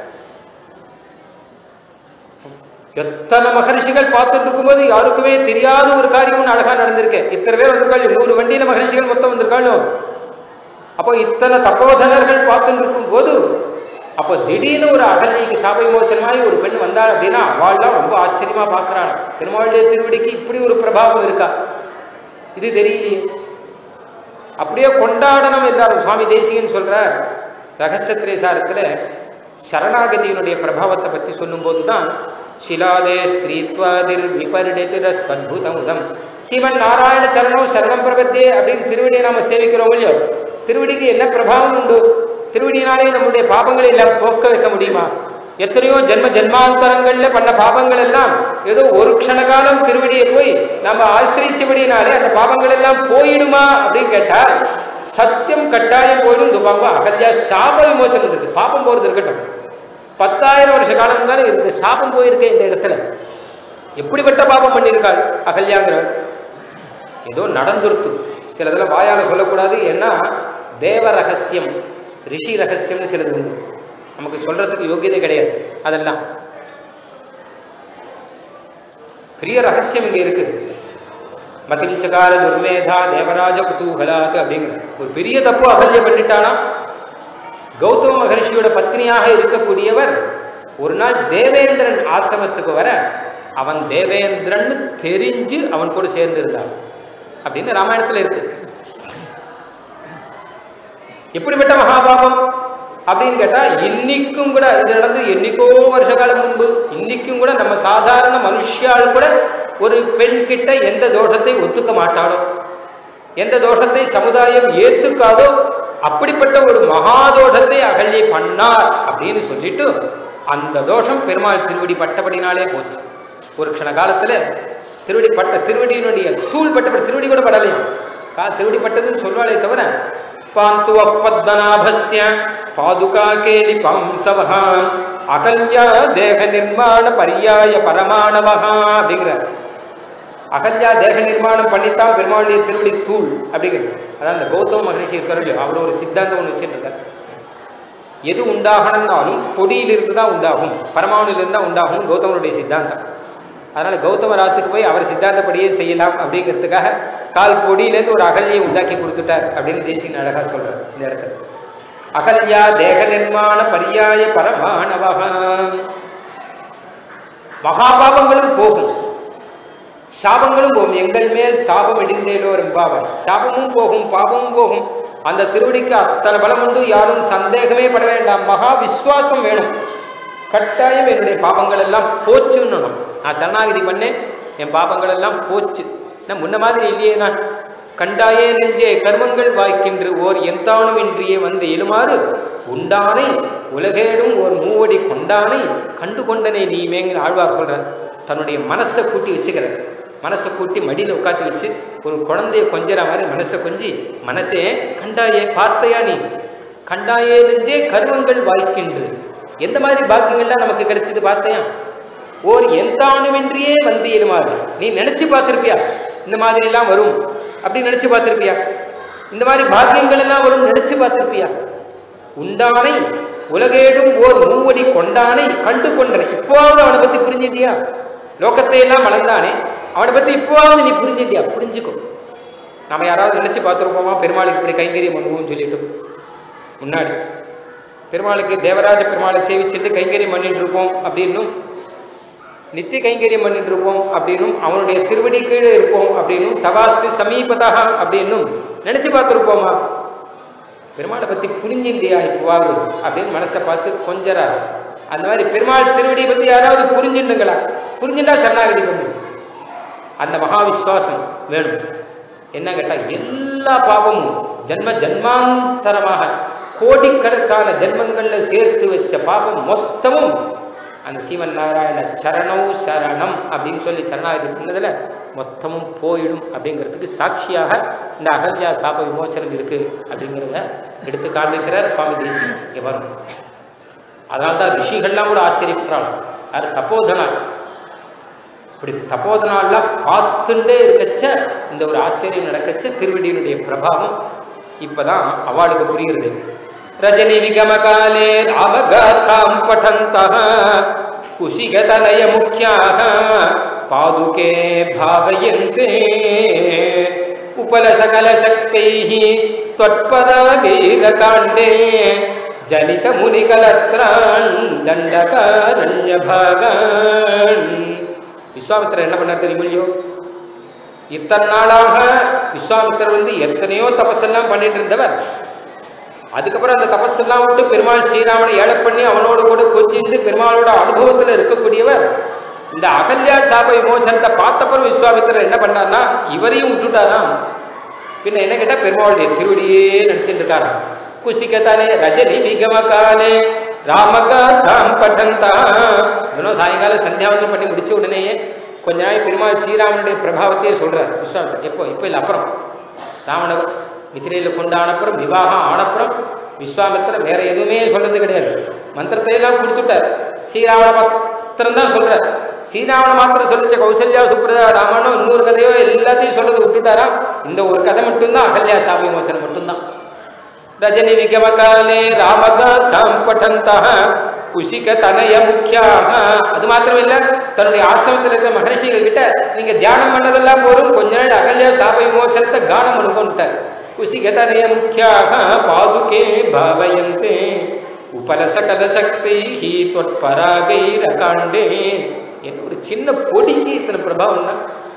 எத்தனை மகர்ஷிகள் பார்த்துட்டு இருக்கும்போது யாருக்குமே தெரியாத ஒரு காரியம் ஒன்று அழகா நடந்திருக்கு இத்தனை பேர் வந்திருக்காள் நூறு வண்டியில மகர்ஷிகள் மொத்தம் வந்திருக்காளும் அப்போ இத்தனை தப்போதனர்கள் பார்த்துட்டு இருக்கும் போது அப்போ திடீர்னு ஒரு அகல்லைக்கு சாபை மோச்சனமாய் ஒரு பெண் வந்தாள் அப்படின்னா அவள்லாம் ரொம்ப ஆச்சரியமா பார்க்கறாள் பெருமாளுடைய திருவடிக்கு இப்படி ஒரு பிரபாவம் இருக்கா இது தெரியலையே அப்படியே கொண்டாடணும் எல்லாரும் சுவாமி தேசிகன் சொல்றார் ரகசியத்திரேசாரத்தில் சரணாகதியினுடைய பிரபாவத்தை பற்றி சொல்லும்போது தான் சிலாதே ஸ்திரீத்வாதிர் விபரிடத்திரஸ்பத்புதமுதம் ஸ்ரீமன் நாராயண சரணம் சரணம் பிரபத்தே அப்படின்னு திருவடியை நாம சேவிக்கிறோம் இல்லையோ திருவடிக்கு என்ன பிரபாவம் உண்டு திருவடியினாலே நம்முடைய பாபங்களை எல்லாம் போக்க வைக்க முடியுமா எத்தனையோ ஜென்ம ஜென்மாந்தரங்கள்ல பண்ண பாபங்கள் எல்லாம் ஏதோ ஒரு க்ஷண காலம் திருவடியை போய் நம்ம ஆசிரிச்சபடினாலே அந்த பாபங்கள் எல்லாம் போயிடுமா அப்படின்னு கேட்டா சத்தியம் கட்டாயம் போயிடும் இந்த பாம்பம் அகல்யா சாப விமோசனம் இருக்கு பாபம் போறது இருக்கட்டும் பத்தாயிரம் வருஷ காலம் தானே இருக்கு சாபம் போயிருக்கேன் இந்த இடத்துல எப்படிப்பட்ட பாபம் பண்ணியிருக்காள் அகல்யாங்கிறவள் ஏதோ நடந்துருத்து சிலதெல்லாம் வாயால சொல்லக்கூடாது ஏன்னா தேவ ரகசியம் ரிஷி ரகசியம்னு சிலது உண்டு நமக்கு சொல்றதுக்கு யோகியதை கிடையாது அதெல்லாம் பெரிய ரகசியம் இங்க இருக்கு மகிழ்ச்சகார துர்மேதா தேவராஜ குதூகலாத் அப்படிங்கிற ஒரு பெரிய தப்பு அகல்ய பண்ணிட்டானா கௌதம மகர்ஷியோட பத்னியாக இருக்கக்கூடியவர் ஒரு நாள் தேவேந்திரன் ஆசிரமத்துக்கு வர அவன் தேவேந்திரன் தெரிஞ்சு அவன் கூட சேர்ந்து இருந்தான் அப்படின்னு ராமாயணத்துல இருக்கு எப்படிப்பட்ட மகாபாபம் அப்படின்னு கேட்டா இன்னைக்கும் கூட இது நடந்து என்னைக்கோ வருஷ காலம் முன்பு இன்னைக்கும் கூட நம்ம சாதாரண மனுஷியால் கூட ஒரு பெண் கிட்ட எந்த தோஷத்தை ஒத்துக்க மாட்டாளோ எந்த தோஷத்தை சமுதாயம் ஏத்துக்காதோ அப்படிப்பட்ட ஒரு மகாதோஷத்தை அகல்யை பண்ணார் அப்படின்னு சொல்லிட்டு அந்த தோஷம் பெருமாள் திருவடி பட்டபடினாலே போச்சு ஒரு க்ஷண காலத்துல திருவடி பட்ட திருவடியினுடைய தூள் பட்டபடி திருவடி கூட படலையும் கா திருவடி பட்டதுன்னு சொல்வாளே தவிர பாந்து அப்பத்மநாபஸ்ய பாதுகா கேலி பாம்சவஹா அகல்யா தேக நிர்மாண பரியாய பரமாணவஹா அப்படிங்கிறார் அகல்யா தேக நிர்மாணம் பண்ணித்தான் பெருமாளுடைய திருவடி தூள் அப்படிங்கிறது அதான் இந்த கௌதம மகரிஷி இருக்காரு இல்லையோ அவர் ஒரு சித்தாந்தம் ஒன்று வச்சுருக்கார் எது உண்டாகணும்னாலும் பொடியிலிருந்து தான் உண்டாகும் பரமாணுலிருந்து தான் உண்டாகும் கௌதமனுடைய சித்தாந்தம் அதனால கௌதம ராத்துக்கு போய் அவர் சித்தாந்தப்படியே செய்யலாம் அப்படிங்கிறதுக்காக கால் பொடியிலேருந்து ஒரு அகல்யை உண்டாக்கி கொடுத்துட்டார் அப்படின்னு தேசியன் அழகா சொல்றார் இந்த இடத்துல அகல்யா தேக நிர்மாண பரியாய பரமாணவகம் மகாபாபங்களும் போகும் சாபங்களும் போகும் எங்கள் மேல் சாபம் இடிந்தேலோ என்பாவார் சாபமும் போகும் பாபமும் போகும் அந்த திருவடிக்கு அத்தனை பலம் உண்டு யாரும் சந்தேகமே பட வேண்டாம் மகா விஸ்வாசம் வேணும் கட்டாயம் என்னுடைய பாபங்கள் எல்லாம் போச்சுன்னு நான் சரணாகிதி பண்ணேன் என் பாபங்கள் எல்லாம் போச்சு நான் முன்ன மாதிரி இல்லையே நான் கண்டாயே நெஞ்சே கர்மங்கள் வாய்க்கின்று ஓர் எந்தானும் இன்றியே வந்து எழுமாறு உண்டானை உலகேடும் ஓர் மூவடி கொண்டானை கண்டு கொண்டனை நீமேங்கிற ஆழ்வார் சொல்றார் தன்னுடைய மனசை கூட்டி வச்சுக்கிறார் மனசை கூட்டி மடியில் உட்காந்து வச்சு ஒரு குழந்தைய கொஞ்சற மாதிரி மனசை கொஞ்சி மனசே கண்டாயே பார்த்தையா நீ கண்டாயே நெஞ்சே கர்மங்கள் வாய்க்கின்று எந்த மாதிரி பாக்கியங்கள்லாம் நமக்கு கிடைச்சது பார்த்தையா ஓர் எந்தானுமின்றியே வந்து எழுமாறு நீ நினைச்சு பார்த்திருப்பியா இந்த மாதிரி எல்லாம் வரும் அப்படி நினைச்சு பார்த்திருப்பியா இந்த மாதிரி பாக்கியங்கள் எல்லாம் வரும் நினைச்சு பார்த்திருப்பியா உண்டானை உலகேடும் ஓர் மூவடி கொண்டானை கண்டு கொண்டனை இப்போவாவது அவனை பத்தி புரிஞ்சிட்டியா லோகத்தை எல்லாம் வளர்ந்தானே அவனை பத்தி இப்போவாவது நீ புரிஞ்சுட்டியா புரிஞ்சுக்கோ நம்ம யாராவது நினைச்சு பார்த்துருப்போமா பெருமாளுக்கு இப்படி கைங்கரியம் பண்ணுவோம்னு சொல்லிட்டு முன்னாடி பெருமாளுக்கு தேவராஜ பெருமாளை சேவிச்சுட்டு கைங்கரியம் பண்ணிட்டு இருப்போம் அப்படின்னும் நித்திய கைங்கரியம் பண்ணிட்டு இருப்போம் அப்படின்னும் அவனுடைய திருவடி கீழே இருப்போம் அப்படின்னும் தவாஸ்து சமீபதா அப்படின்னும் நினைச்சு பார்த்துருப்போமா பெருமாளை பத்தி புரிஞ்சில்லையா இப்போவாது அப்படின்னு மனசை பார்த்து கொஞ்சறாரு அந்த மாதிரி பெருமாள் திருவடியை பத்தி யாராவது புரிஞ்சுண்டுங்களா புரிஞ்சுட்டா சரணாகதி பண்ணும் அந்த மகா விசுவாசம் வேணும் என்ன கேட்டா எல்லா பாவமும் ஜன்ம ஜன்மாந்தரமாக கோடிக்கணக்கான ஜென்மங்கள்ல சேர்த்து வச்ச பாவம் மொத்தமும் அந்த சீவன் நாராயண சரணம் சரணம் அப்படின்னு சொல்லி சரணாகதி பண்ணதுல மொத்தமும் போயிடும் அப்படிங்கிறதுக்கு சாட்சியாக இந்த அகல்யா சாப விமோச்சனம் இருக்கு அப்படிங்கிறத எடுத்து காண்பிக்கிறார் சுவாமி தேசியம் இங்க வரும் அதனால தான் ரிஷிகள்லாம் கூட ஆச்சரியப்படுறாங்க யார் தப்போதனால் இப்படி தப்போதனாலாம் பார்த்துட்டே இருக்கச்ச இந்த ஒரு ஆச்சரியம் நடக்கச்ச திருவடியினுடைய பிரபாவம் இப்பதான் அவளுக்கு புரிகிறது ரஜினி விகமகாலே ராமகாத்தாம் படந்தः குஷிகதலய முக்கியாக பாதுகே பாவயந்தே उपलसकलशक्तैः त्वत्पदागैरकाण्डे जनितमुनिकलत्रान् தண்டகாரண்யபாகான் விஸ்வாமித்திரர் என்ன பண்ணார் தெரியுமில்லையோ இத்தனை நாளாக விஸ்வாமித்திரர் வந்து எத்தனையோ தபஸெல்லாம் பண்ணிட்டு இருந்தவர் அதுக்கப்புறம் அந்த தபஸெல்லாம் விட்டு பெருமாள் ஸ்ரீராமனை ஏழை பண்ணி அவனோடு கூட கொஞ்சிந்து பெருமாளோட அனுபவத்தில் இருக்கக்கூடியவர் இந்த அகல்யா சாப விமோசனத்தை பார்த்தப்பறம் விஸ்வாமித்திரர் என்ன பண்ணார்னா இவரையும் விட்டுட்டாராம் பின்ன என்ன கேட்டா பெருமாளுடைய திருவடியே நினைச்சிட்டு இருக்காராம் குஷிக்கத்தானே ரஜனி விகமகாலே ராமகாதாம் பட்டந்தா இன்னும் சாயங்காலம் சந்தியாவந்தம் பண்ணி முடிச்ச உடனேயே கொஞ்ச நாள் பெருமாள் ஸ்ரீராமனுடைய பிரபாவத்தையே சொல்றார் விஸ்வாமித்திரர் எப்போ இப்போ இல்லை அப்புறம் ராவண மிதிரையில் கொண்டானப்புறம் விவாகம் ஆனப்புறம் விஸ்வாமித்திரர் வேற எதுவுமே சொல்றது கிடையாது மந்திரத்தை எல்லாம் கொடுத்துட்டார் ஸ்ரீராவண மாத்திரம் தான் சொல்றார் ஸ்ரீராவண மாத்திரம் சொல்லிச்ச கௌசல்யா சுப்ரதா ராமனும் இன்னொரு கதையோ எல்லாத்தையும் சொல்றது விட்டுட்டாரா இந்த ஒரு கதை மட்டும்தான் அகல்யா சாபி மோச்சனம் மட்டும்தான் ரஜினி விகமகாலே ராமகாத்தாம் பட்டந்தா குஷிக தனய முக்கியாக அது மாத்திரம் இல்ல தன்னுடைய ஆசிரமத்தில் இருக்கிற மகர்ஷிகள் கிட்ட நீங்க தியானம் பண்ணதெல்லாம் போதும் கொஞ்ச நாள் அகல்யா சாப விமோச்சனத்தை கானம் பண்ணுங்கன்ட்டார் குஷிக தனய முக்கியாக பாதுகே பாவயந்தே உபலசகல சக்தி ஹி தொற்பராகைரகாண்டே என்ன ஒரு சின்ன பொடிக்கு இத்தனை பிரபாவம்னா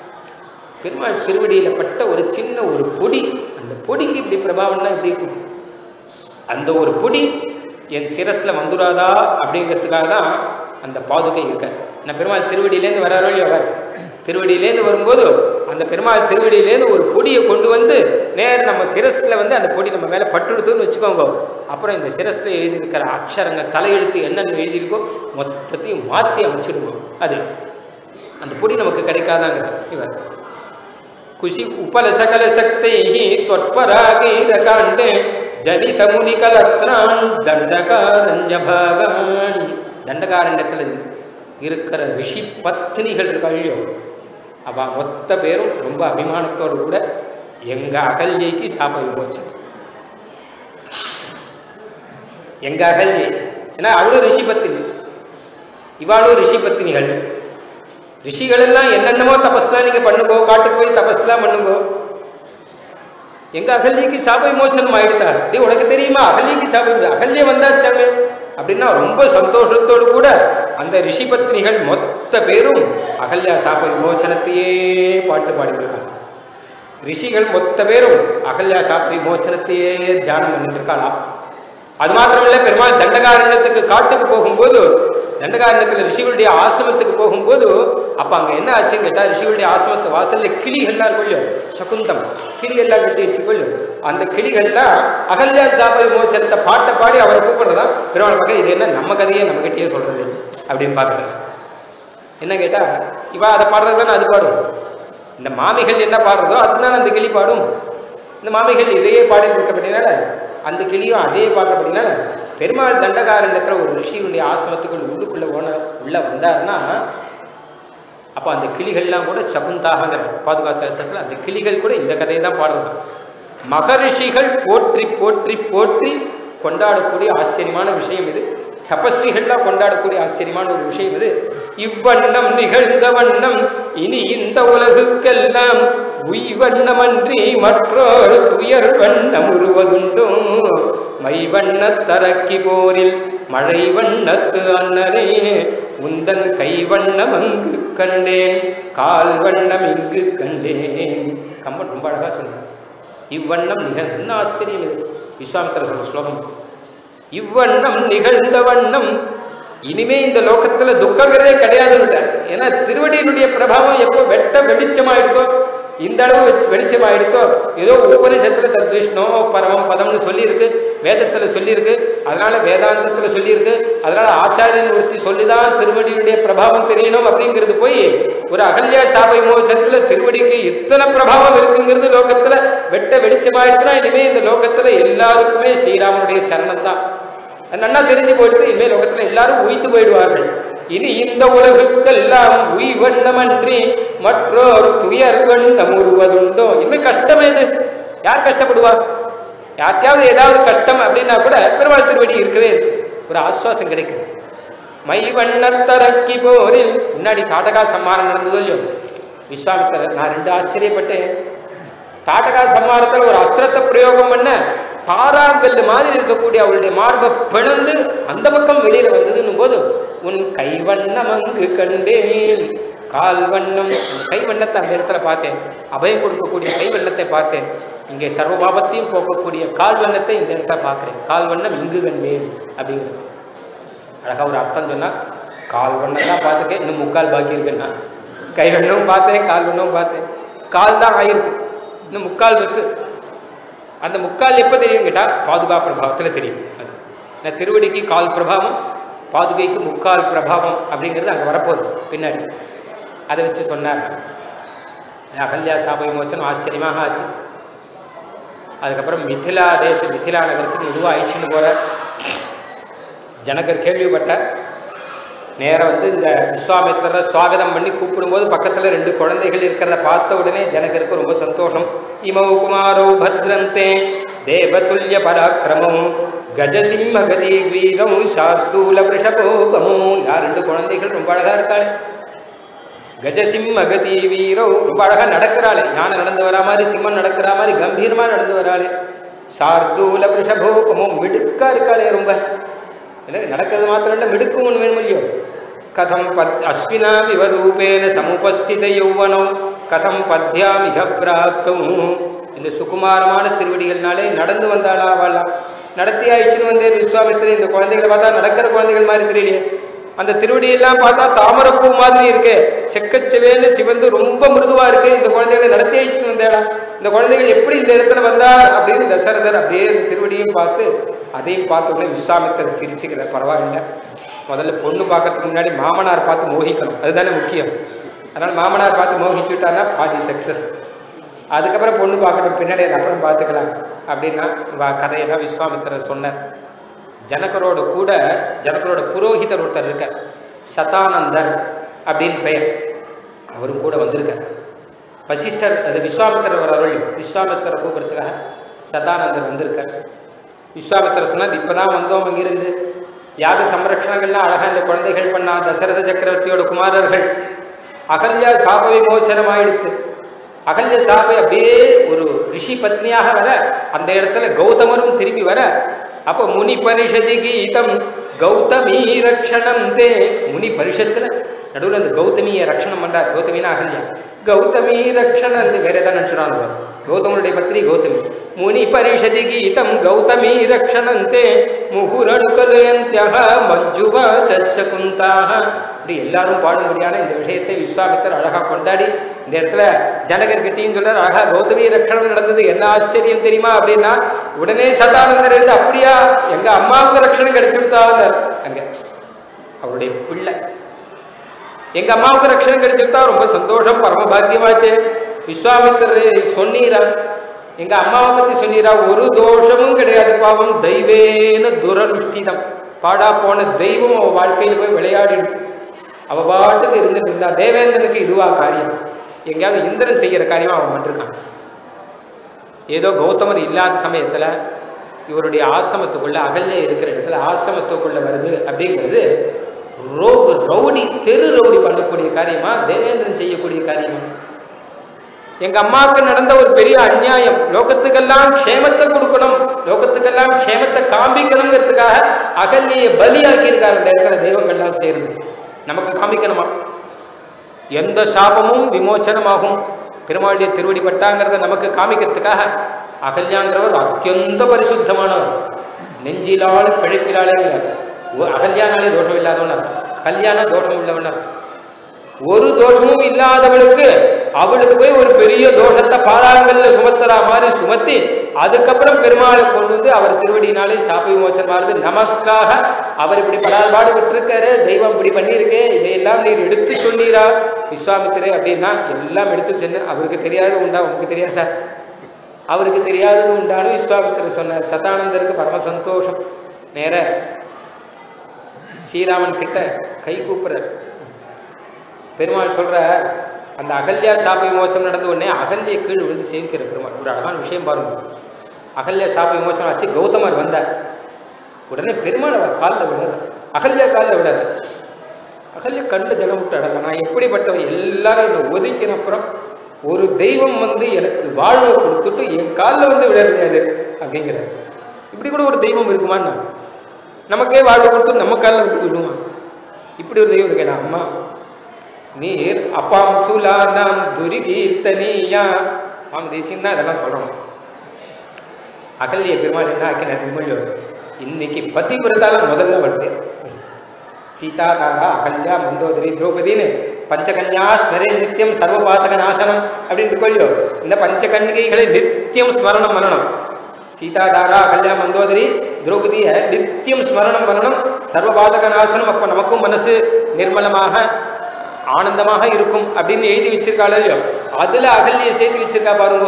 பெருமாள் திருவடியில பட்ட ஒரு சின்ன ஒரு பொடி அந்த பொடிக்கு இப்படி பிரபாவம்னா எப்படி இருக்கும் அந்த ஒரு பொடி என் சிரஸ்ல வந்துடாதா அப்படிங்கிறதுக்காக தான் அந்த பாதுகை இருக்க நான் பெருமாள் திருவடியிலேருந்து வராரோ இல்லையோ அவர் திருவடியிலேருந்து வரும்போது அந்த பெருமாள் திருவடியிலேருந்து ஒரு பொடியை கொண்டு வந்து நேர் நம்ம சிரஸ்ல வந்து அந்த பொடி நம்ம மேலே பட்டுடுத்துன்னு வச்சுக்கோங்க அப்புறம் இந்த சிரஸ்ல எழுதியிருக்கிற அக்ஷரங்க தலையெழுத்து என்னென்ன எழுதியிருக்கோ மொத்தத்தையும் மாற்றி அமைச்சிடுவோம் அது அந்த பொடி நமக்கு கிடைக்காதாங்க இவர் குஷி உபலசகல சக்தை தொற்பராகீரகாண்டே ஜனித முனிகலத்ரான் தண்டகாரண்யபாகான் தண்டகாரண்யத்தில் இருக்கிற ரிஷி பத்னிகள் இருக்காள்யோ அவ மொத்த பேரும் ரொம்ப அபிமானத்தோடு கூட எங்க அகல்யைக்கு சாப விமோச்சனம் எங்க அகல்யை ஏன்னா அவளும் ரிஷி பத்தினி இவாளும் ரிஷி பத்தினிகள் ரிஷிகள் எல்லாம் என்னென்னமோ தபஸ்லாம் நீங்க பண்ணுங்கோ காட்டுக்கு போய் தபஸ்லாம் பண்ணுங்கோ எங்க அகல்யக்கு சாப விமோச்சனம் ஆயிடுதா டேய் உனக்கு தெரியுமா அகல்யக்கு சாப விமோ- அகல்ய வந்தாச்சாமே அப்படின்னா ரொம்ப சந்தோஷத்தோடு கூட அந்த ரிஷி பத்னிகள் மொத்த பேரும் அகல்யா சாப விமோச்சனத்தையே பாட்டு பாடிட்டு ரிஷிகள் மொத்த பேரும் அகல்யா சாப விமோச்சனத்தையே தியானம் பண்ணிட்டு இருக்காளாம் அது மாத்திரமல்ல பெருமாள் தண்டகாரண்யத்துக்கு காட்டுக்கு போகும்போது தண்டகாரண்யத்தில் ரிஷிகளுடைய ஆசிரமத்துக்கு போகும்போது அப்ப அங்க என்ன ஆச்சுன்னு கேட்டா ரிஷிகளுடைய ஆசிரமத்து வாசல்ல கிளிகள்லாம் இருக்கும் சகுந்தம் கிளிகள்லாம் கட்டி வச்சுக்கொள்ளு அந்த கிளிகள்லாம் அகல்யா சாப விமோச்சனத்தை பாட்டை பாடி அவரை கூப்பிடுறதா பெருமாள் பக்கம் இது என்ன நம்ம கதையே நம்ம கிட்டயே சொல்றது அப்படின்னு பாக்குறது என்ன கேட்டா இவ அதை பாடுறது தானே அது பாடும் இந்த மாமிகள் என்ன பாடுறதோ அதுதான் அந்த கிளி பாடும் இந்த மாமிகள் இதையே பாடி கொடுக்கப்பட்டனால அந்த கிளியும் அதே பாடுறப்படினால பெருமாள் தண்டகாரண்யத்தில் ஒரு ரிஷியுடைய ஆசிரமத்துக்குள் உள்ளுக்குள்ள ஓன உள்ள வந்தாருன்னா அப்போ அந்த கிளிகள்லாம் கூட சகுந்தாகங்கிற பாதுகா சாஸ்திரத்தில் அந்த கிளிகள் கூட இந்த கதையை தான் பாடுறது மகரிஷிகள் போற்றி போற்றி போற்றி கொண்டாடக்கூடிய ஆச்சரியமான விஷயம் இது தபஸ்விகள்லாம் கொண்டாடக்கூடிய ஆச்சரியமான ஒரு விஷயம் இது இவ்வண்ணம் நிகழ்ந்த வண்ணம் இனி இந்த உலகுக்கெல்லாம் உய்வண்ணமன்றி மற்றொரு துயர் வண்ணம் உருவதுண்டோ மை வண்ணத் தரக்கி போரில் மழை வண்ணத்து அண்ணனே உந்தன் கை வண்ணம் அங்கு கண்டேன் கால் வண்ணம் இங்கு கண்டேன் கம்பன் ரொம்ப அழகா சொன்னார் இவ்வண்ணம் நிகழ்ந்த என்ன ஆச்சரியம் இது விஸ்வாமித்திர சொல்ற ஸ்லோகம் இவ்வண்ணம் நிகழ்ந்த வண்ணம் இனிமே இந்த லோகத்துல துக்கங்கிறதே கிடையாதுங்க ஏன்னா திருவடியினுடைய பிரபாவம் எப்போ வெட்ட வெளிச்சமாயிடுதோ இந்த அளவு வெளிச்சமாயிடுதோ ஏதோ உபனிஷத்துல தத்விஷ்ணோ பரமம் பதம்னு சொல்லியிருக்கு வேதத்துல சொல்லியிருக்கு அதனால வேதாந்தத்துல சொல்லியிருக்கு அதனால ஆச்சாரியன் ஒருத்தி சொல்லிதான் திருவடியுடைய பிரபாவம் தெரியணும் அப்படிங்கிறது போய் ஒரு அகல்யா சாபை மோசத்துல திருவடிக்கு இத்தனை பிரபாவம் இருக்குங்கிறது லோகத்துல வெட்ட வெளிச்சமாயிடுச்சுன்னா இனிமே இந்த லோகத்துல எல்லாருக்குமே ஸ்ரீராமனுடைய சரணம் தான் அது நல்லா தெரிஞ்சு போயிட்டு இனிமேல் லோகத்துல எல்லாரும் உயித்து போயிடுவார்கள் இனி இந்த உலகுக்கெல்லாம் உய்வண்ணமன்றி மற்றொரு துயர் வண்ணம் உருவதுண்டோ இனிமே கஷ்டம் எது யார் கஷ்டப்படுவா யார்த்தையாவது ஏதாவது கஷ்டம் அப்படின்னா கூட பெருமாள் திருவடி இருக்கவே இருக்கு ஒரு ஆஸ்வாசம் கிடைக்கும் மை வண்ணத்தரக்கி போரில் முன்னாடி காட்டகா சம்மாரம் நடந்ததோ இல்லையோ விஸ்வாமித்திரர் நான் ரெண்டு ஆச்சரியப்பட்டேன் தாட்டகா சம்மாரத்தில் ஒரு அஸ்திரத்தை பிரயோகம் பண்ண பாறாங்கல் மாதிரி இருக்கக்கூடிய அவளுடைய மார்பை பிளந்து அந்த பக்கம் வெளியில வந்ததுன்னும் போது உன் கைவண்ணம் அங்கு கண்டேன் கால் வண்ணம் அந்த கைவண்ணத்தை அந்த இடத்துல பார்த்தேன் அபயம் கொடுக்கக்கூடிய கைவண்ணத்தை பார்த்தேன் இங்கே சர்வ பாபத்தையும் போக்கக்கூடிய கால் வண்ணத்தை இந்த இடத்துல பார்க்குறேன் கால் வண்ணம் இங்கு கண்டேன் அப்படிங்கிறது அழகா ஒரு அர்த்தம் சொன்னா கால் வண்ணம் தான் பார்த்துக்கேன் இன்னும் முக்கால் பாக்கி இருக்குன்னா கை வண்ணமும் பார்த்தேன் கால் வண்ணமும் பார்த்தேன் கால் தான் ஆயிருக்கு இன்னும் முக்கால் இருக்கு அந்த முக்கால் எப்போ தெரியும் கேட்டால் பாதுகா பிரபாவத்தில் தெரியும் அது நான் திருவடிக்கு கால் பிரபாவம் பாதுகைக்கு முக்கால் பிரபாவம் அப்படிங்கிறது அங்கே வரப்போகுது பின்னாடி அதை வச்சு சொன்னார் அகல்யா சாப விமோச்சனம் ஆச்சரியமாக ஆச்சு அதுக்கப்புறம் மிथिला தேச மிथिला நகரத்துக்கு மெதுவாக ஆயிடுச்சுன்னு போகிறார் ஜனகர் கேள்விப்பட்டார் நேரா வந்து இந்த விஸ்வாமித்திரரை சுவாகதம் பண்ணி கூப்பிடும்போது பக்கத்தில் ரெண்டு குழந்தைகள் இருக்கிறத பார்த்த உடனே ஜனகருக்கு ரொம்ப சந்தோஷம் இமௌ குமாரோ பத்ரந்தே தேவதுல்ய பராக்கிரமம் கஜசிம்ம கதி வீரம் சார்தூல விஷபோபமோ யார் ரெண்டு குழந்தைகள் ரொம்ப அழகா இருக்காளே கஜசிம்ம கதி வீரோ ரொம்ப அழகா நடக்கிறாளே யானை நடந்து வரா மாதிரி சிம்மன் நடக்கிற மாதிரி கம்பீரமா நடந்து வராளே சார்தூல விஷபோபமோ மிடுக்கா இருக்காளே ரொம்ப இல்லை நடக்கிறது மாத்திரம் இல்லை மிடுக்கும் ஒன்று வேணும் இல்லையோ கதம் பத் அஸ்வினா விவ ரூபேன சமுபஸ்தித யௌவனம் கதம் பத்யாமிக பிராப்தம் இந்த சுகுமாரமான திருவடிகள்னாலே நடந்து வந்தாளா வாழலாம் நடத்தி ஆயிடுச்சுன்னு வந்து விஸ்வாமித்திரன் இந்த குழந்தைகளை பார்த்தா நடக்கிற குழந்தைகள் மாதிரி தெரியலையே அந்த திருவடியெல்லாம் பார்த்தா தாமரப்பூ மாதிரி இருக்கே செக்கச்செவேன்னு சிவந்து ரொம்ப மிருதுவா இருக்கு இந்த குழந்தைகளை நடத்தி ஆயிடுச்சுன்னு வந்தேடா இந்த குழந்தைகள் எப்படி இந்த இடத்துல வந்தார் அப்படின்னு தசரதர் அப்படியே இந்த திருவடியும் பார்த்து அதையும் பார்த்த உடனே விஸ்வாமித்தர் சிரிச்சுக்கிற பரவாயில்ல முதல்ல பொண்ணு பார்க்கறதுக்கு முன்னாடி மாமனார் பார்த்து மோகிக்கணும் அதுதானே முக்கியம் அதனால் மாமனார் பார்த்து மோகிச்சுட்டான்னா பாதி சக்ஸஸ் அதுக்கப்புறம் பொண்ணு பார்க்கணும் பின்னாடி அது அப்புறம் பார்த்துக்கலாம் அப்படின்னா வா- கதையெல்லாம் விஸ்வாமித்திரர் சொன்னார் ஜனகரோட கூட ஜனகரோட புரோகிதர் ஒருத்தர் இருக்கார் சதானந்தர் அப்படின்னு பெயர் அவரும் கூட வந்திருக்கார் வசிஷ்டர் அது விஸ்வாமித்திரர் வர அருள் விஸ்வாமித்திரரை கூப்பிடுறதுக்காக சதானந்தர் வந்திருக்கார் விஸ்வாமித்திரர் சொன்னார் இப்பதான் வந்தோம் அங்கிருந்து யாக சம்ரட்சணங்கள்லாம் அழகா இந்த குழந்தைகள் பண்ணா தசரத சக்கரவர்த்தியோட குமாரர்கள் அகல்யா சாப விமோச்சனம் ஆயிடுத்து அகல்ய சாபை அப்படியே ஒரு ரிஷி பத்னியாக வர அந்த இடத்துல கௌதமரும் திரும்பி வர அப்ப முனி பரிஷதி கீதம் கௌதமீ ரக்ஷணம் தே முனி பரிஷத்துல நடுவில் அந்த கௌதமியை ரக்ஷணம் பண்றார் கௌதமினா அகல்யா கௌதமி ரக்ஷணம் வேற ஏதாவது நினச்சுடாங்க கௌதமனுடைய பத்னி கௌதமி முனி பரிஷதி கீதம் கௌதமி ரக்ஷணந்தே முகுரணுகலயந்தியக மஞ்சுவா சகுந்தாக இப்படி எல்லாரும் பாடும்படியான இந்த விஷயத்தை விஸ்வாமித்தர் அழகா கொண்டாடி இந்த இடத்துல ஜனகர்கிட்டையும் சொல்றார் அழகா கௌதமி ரக்ஷணம் நடந்தது என்ன ஆச்சரியம் தெரியுமா அப்படின்னா உடனே சதானந்தர் எழுந்து அப்படியா எங்க அம்மாவுக்கு ரக்ஷணம் கிடைச்சுட்டாங்க அங்க அவருடைய பிள்ளை எங்க அம்மாவுக்கு ரட்சணம் கிடைச்சிருந்தா ரொம்ப சந்தோஷம் பரம பாக்கியமாச்சு விஸ்வாமித்திரர் சொன்னீரா எங்க அம்மாவை பத்தி சொன்னீரா ஒரு தோஷமும் கிடையாது பாவம் தெய்வேன துரனுஷ்டிதம் பாடா போன தெய்வம் அவ வாழ்க்கையில போய் விளையாடிடுது அவ பாட்டுக்கு இருந்துட்டு இருந்தா தேவேந்திரனுக்கு இதுவா காரியம் எங்கேயாவது இந்திரன் செய்யற காரியமா அவன் பண்ணிருக்கான் ஏதோ கௌதமர் இல்லாத சமயத்துல இவருடைய ஆசிரமத்துக்குள்ள அகல்யா இருக்கிற இடத்துல ஆசிரமத்துக்குள்ள வருது அப்படிங்கிறது ரோகு ரவுடி தெரு ரவுடி பண்ணக்கூடிய காரியமா தேவேந்திரன் செய்யக்கூடிய காரியமா எங்க அம்மாவுக்கு நடந்த ஒரு பெரிய அநியாயம் லோகத்துக்கெல்லாம் க்ஷேமத்தை கொடுக்கணும் லோகத்துக்கெல்லாம் க்ஷேமத்தை காண்பிக்கணுங்கிறதுக்காக அகல்யை பலியாக்கி இருக்காரு இந்த இடத்துல தெய்வங்கள்லாம் சேர்ந்து நமக்கு காமிக்கணுமா எந்த சாபமும் விமோச்சனமாகும் பெருமாளுடைய திருவடி பட்டாங்கிறத நமக்கு காமிக்கிறதுக்காக அகல்யாங்கிறவர் அத்தியந்த பரிசுத்தமானவர் நெஞ்சிலால் பிழைப்பிலாளேங்கிறார் ஒ- அகல்யானாலே தோஷம் இல்லாதவனர் கல்யாண தோஷம் உள்ளவனர் ஒரு தோஷமும் இல்லாதவளுக்கு அவளுக்கு போய் ஒரு பெரிய தோஷத்தை பாறாங்கல்ல சுமத்துறா மாதிரி சுமத்தி அதுக்கப்புறம் பெருமாளை கொண்டு வந்து அவர் திருவடியினாலே சாப்ப விமோச்சனமானது நமக்காக அவர் இப்படி படாத விட்டுருக்காரு தெய்வம் இப்படி பண்ணியிருக்கே இதையெல்லாம் நீர் எடுத்து சொன்னீரா விஸ்வாமித்திரே அப்படின்னா எல்லாம் எடுத்து சொன்ன அவருக்கு தெரியாதது உண்டா உனக்கு தெரியாதா அவருக்கு தெரியாதது உண்டானு விஸ்வாமித்திரர் சொன்னார் சதானந்தருக்கு பரம சந்தோஷம் நேர ஸ்ரீராமன் கிட்ட கை கூப்புறார் பெருமாள் சொல்ற அந்த அகல்யா சாப விமோசனம் நடந்த உடனே அகல்யை கீழ் விழுந்து சேவிக்கிற பெருமாள் ஒரு அழகான விஷயம் பாருங்க அகல்யா சாப விமோசனம் ஆச்சு கௌதமர் வந்தார் உடனே பெருமாள் அவர் காலில் விடாது அகல்யா காலில் விடாது அகல்யா கண்டு ஜனம் விட்டு அடங்க நான் எப்படிப்பட்டவன் எல்லாரும் என்னை ஒதுக்கின அப்புறம் ஒரு தெய்வம் வந்து எனக்கு வாழ்வை கொடுத்துட்டு என் காலில் வந்து விட முடியாது அப்படிங்கிறார் இப்படி கூட ஒரு தெய்வம் இருக்குமான்னு நமக்கே வாழ்வு கொடுத்து நம்ம காலில் வந்து விடுவான் இப்படி ஒரு தெய்வம் இருக்கேன் அம்மா நீர் அப்பாம் சுலானாம் துரிகீர்த்தனியா மாம் தேசியம் தான் இதெல்லாம் சொல்றோம் அகல்ய பெருமாள் என்ன ஆக்கினார் உண்மையோ இன்னைக்கு பத்தி பிறந்தாலும் முதல்ல வருது சீதா தாரா அகல்யா மந்தோதரி திரௌபதினு பஞ்சகன்யா ஸ்மரே நித்தியம் சர்வபாதக நாசனம் அப்படின்னு கொள்ளியோ இந்த பஞ்சகன்னிகைகளை நித்தியம் ஸ்மரணம் பண்ணணும் சீதா தாரா அகல்யா மந்தோதரி திரௌபதிய நித்தியம் ஸ்மரணம் பண்ணணும் சர்வபாதக நாசனம் அப்ப நமக்கும் மனசு நிர்மலமாக ஆனந்தமாக இருக்கும் அப்படின்னு எழுதி வச்சிருக்காள் இல்லையோ அதுல அகல்யை சேர்த்து வச்சிருக்கா பாருங்க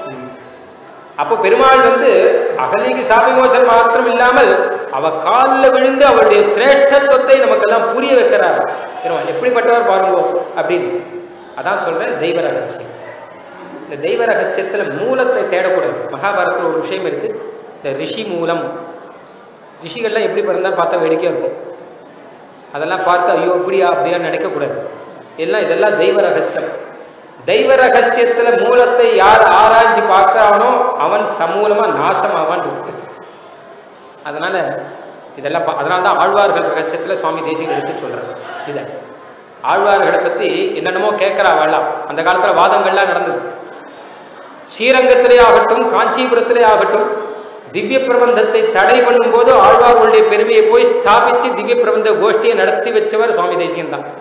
அப்போ பெருமாள் வந்து அகலிக்கு சாபிமோசன் மாத்திரம் இல்லாமல் அவ காலில் விழுந்து அவளுடைய சிரேஷ்டத்துவத்தை நமக்கெல்லாம் புரிய வைக்கிறார் பெருமாள் எப்படிப்பட்டவர் பாருங்க அப்படின்னு அதான் சொல்றேன் தெய்வ ரகசியம் இந்த தெய்வ ரகசியத்துல மூலத்தை தேடக்கூடாது மகாபாரதத்தில் ஒரு விஷயம் இருக்கு இந்த ரிஷி மூலம் ரிஷிகள்லாம் எப்படி பிறந்தா பார்த்தா வேடிக்கையா இருக்கும் அதெல்லாம் பார்த்து ஐயோ இப்படியா அப்படியா நினைக்கக்கூடாது எல்லாம் இதெல்லாம் தெய்வ ரகசியம் தெய்வ ரகசியத்துல மூலத்தை யார் ஆராய்ஞ்சு பார்க்கறானோ அவன் சமூலமா நாசமாவான் இருக்கு அதனால இதெல்லாம் பா- அதனால தான் ஆழ்வார்கள் ரகசியத்துல சுவாமி தேசிகன் எடுத்து சொல்றாரு இதை ஆழ்வார்களை பத்தி என்னென்னமோ கேட்கிறா வாழலாம் அந்த காலத்துல வாதங்கள்லாம் நடந்தது ஸ்ரீரங்கத்திலே ஆகட்டும் காஞ்சிபுரத்திலே ஆகட்டும் திவ்ய பிரபந்தத்தை தடை பண்ணும்போது ஆழ்வார்களுடைய பெருமையை போய் ஸ்தாபிச்சு திவ்ய பிரபந்த கோஷ்டியை நடத்தி வச்சவர் சுவாமி தேசிகன் தான்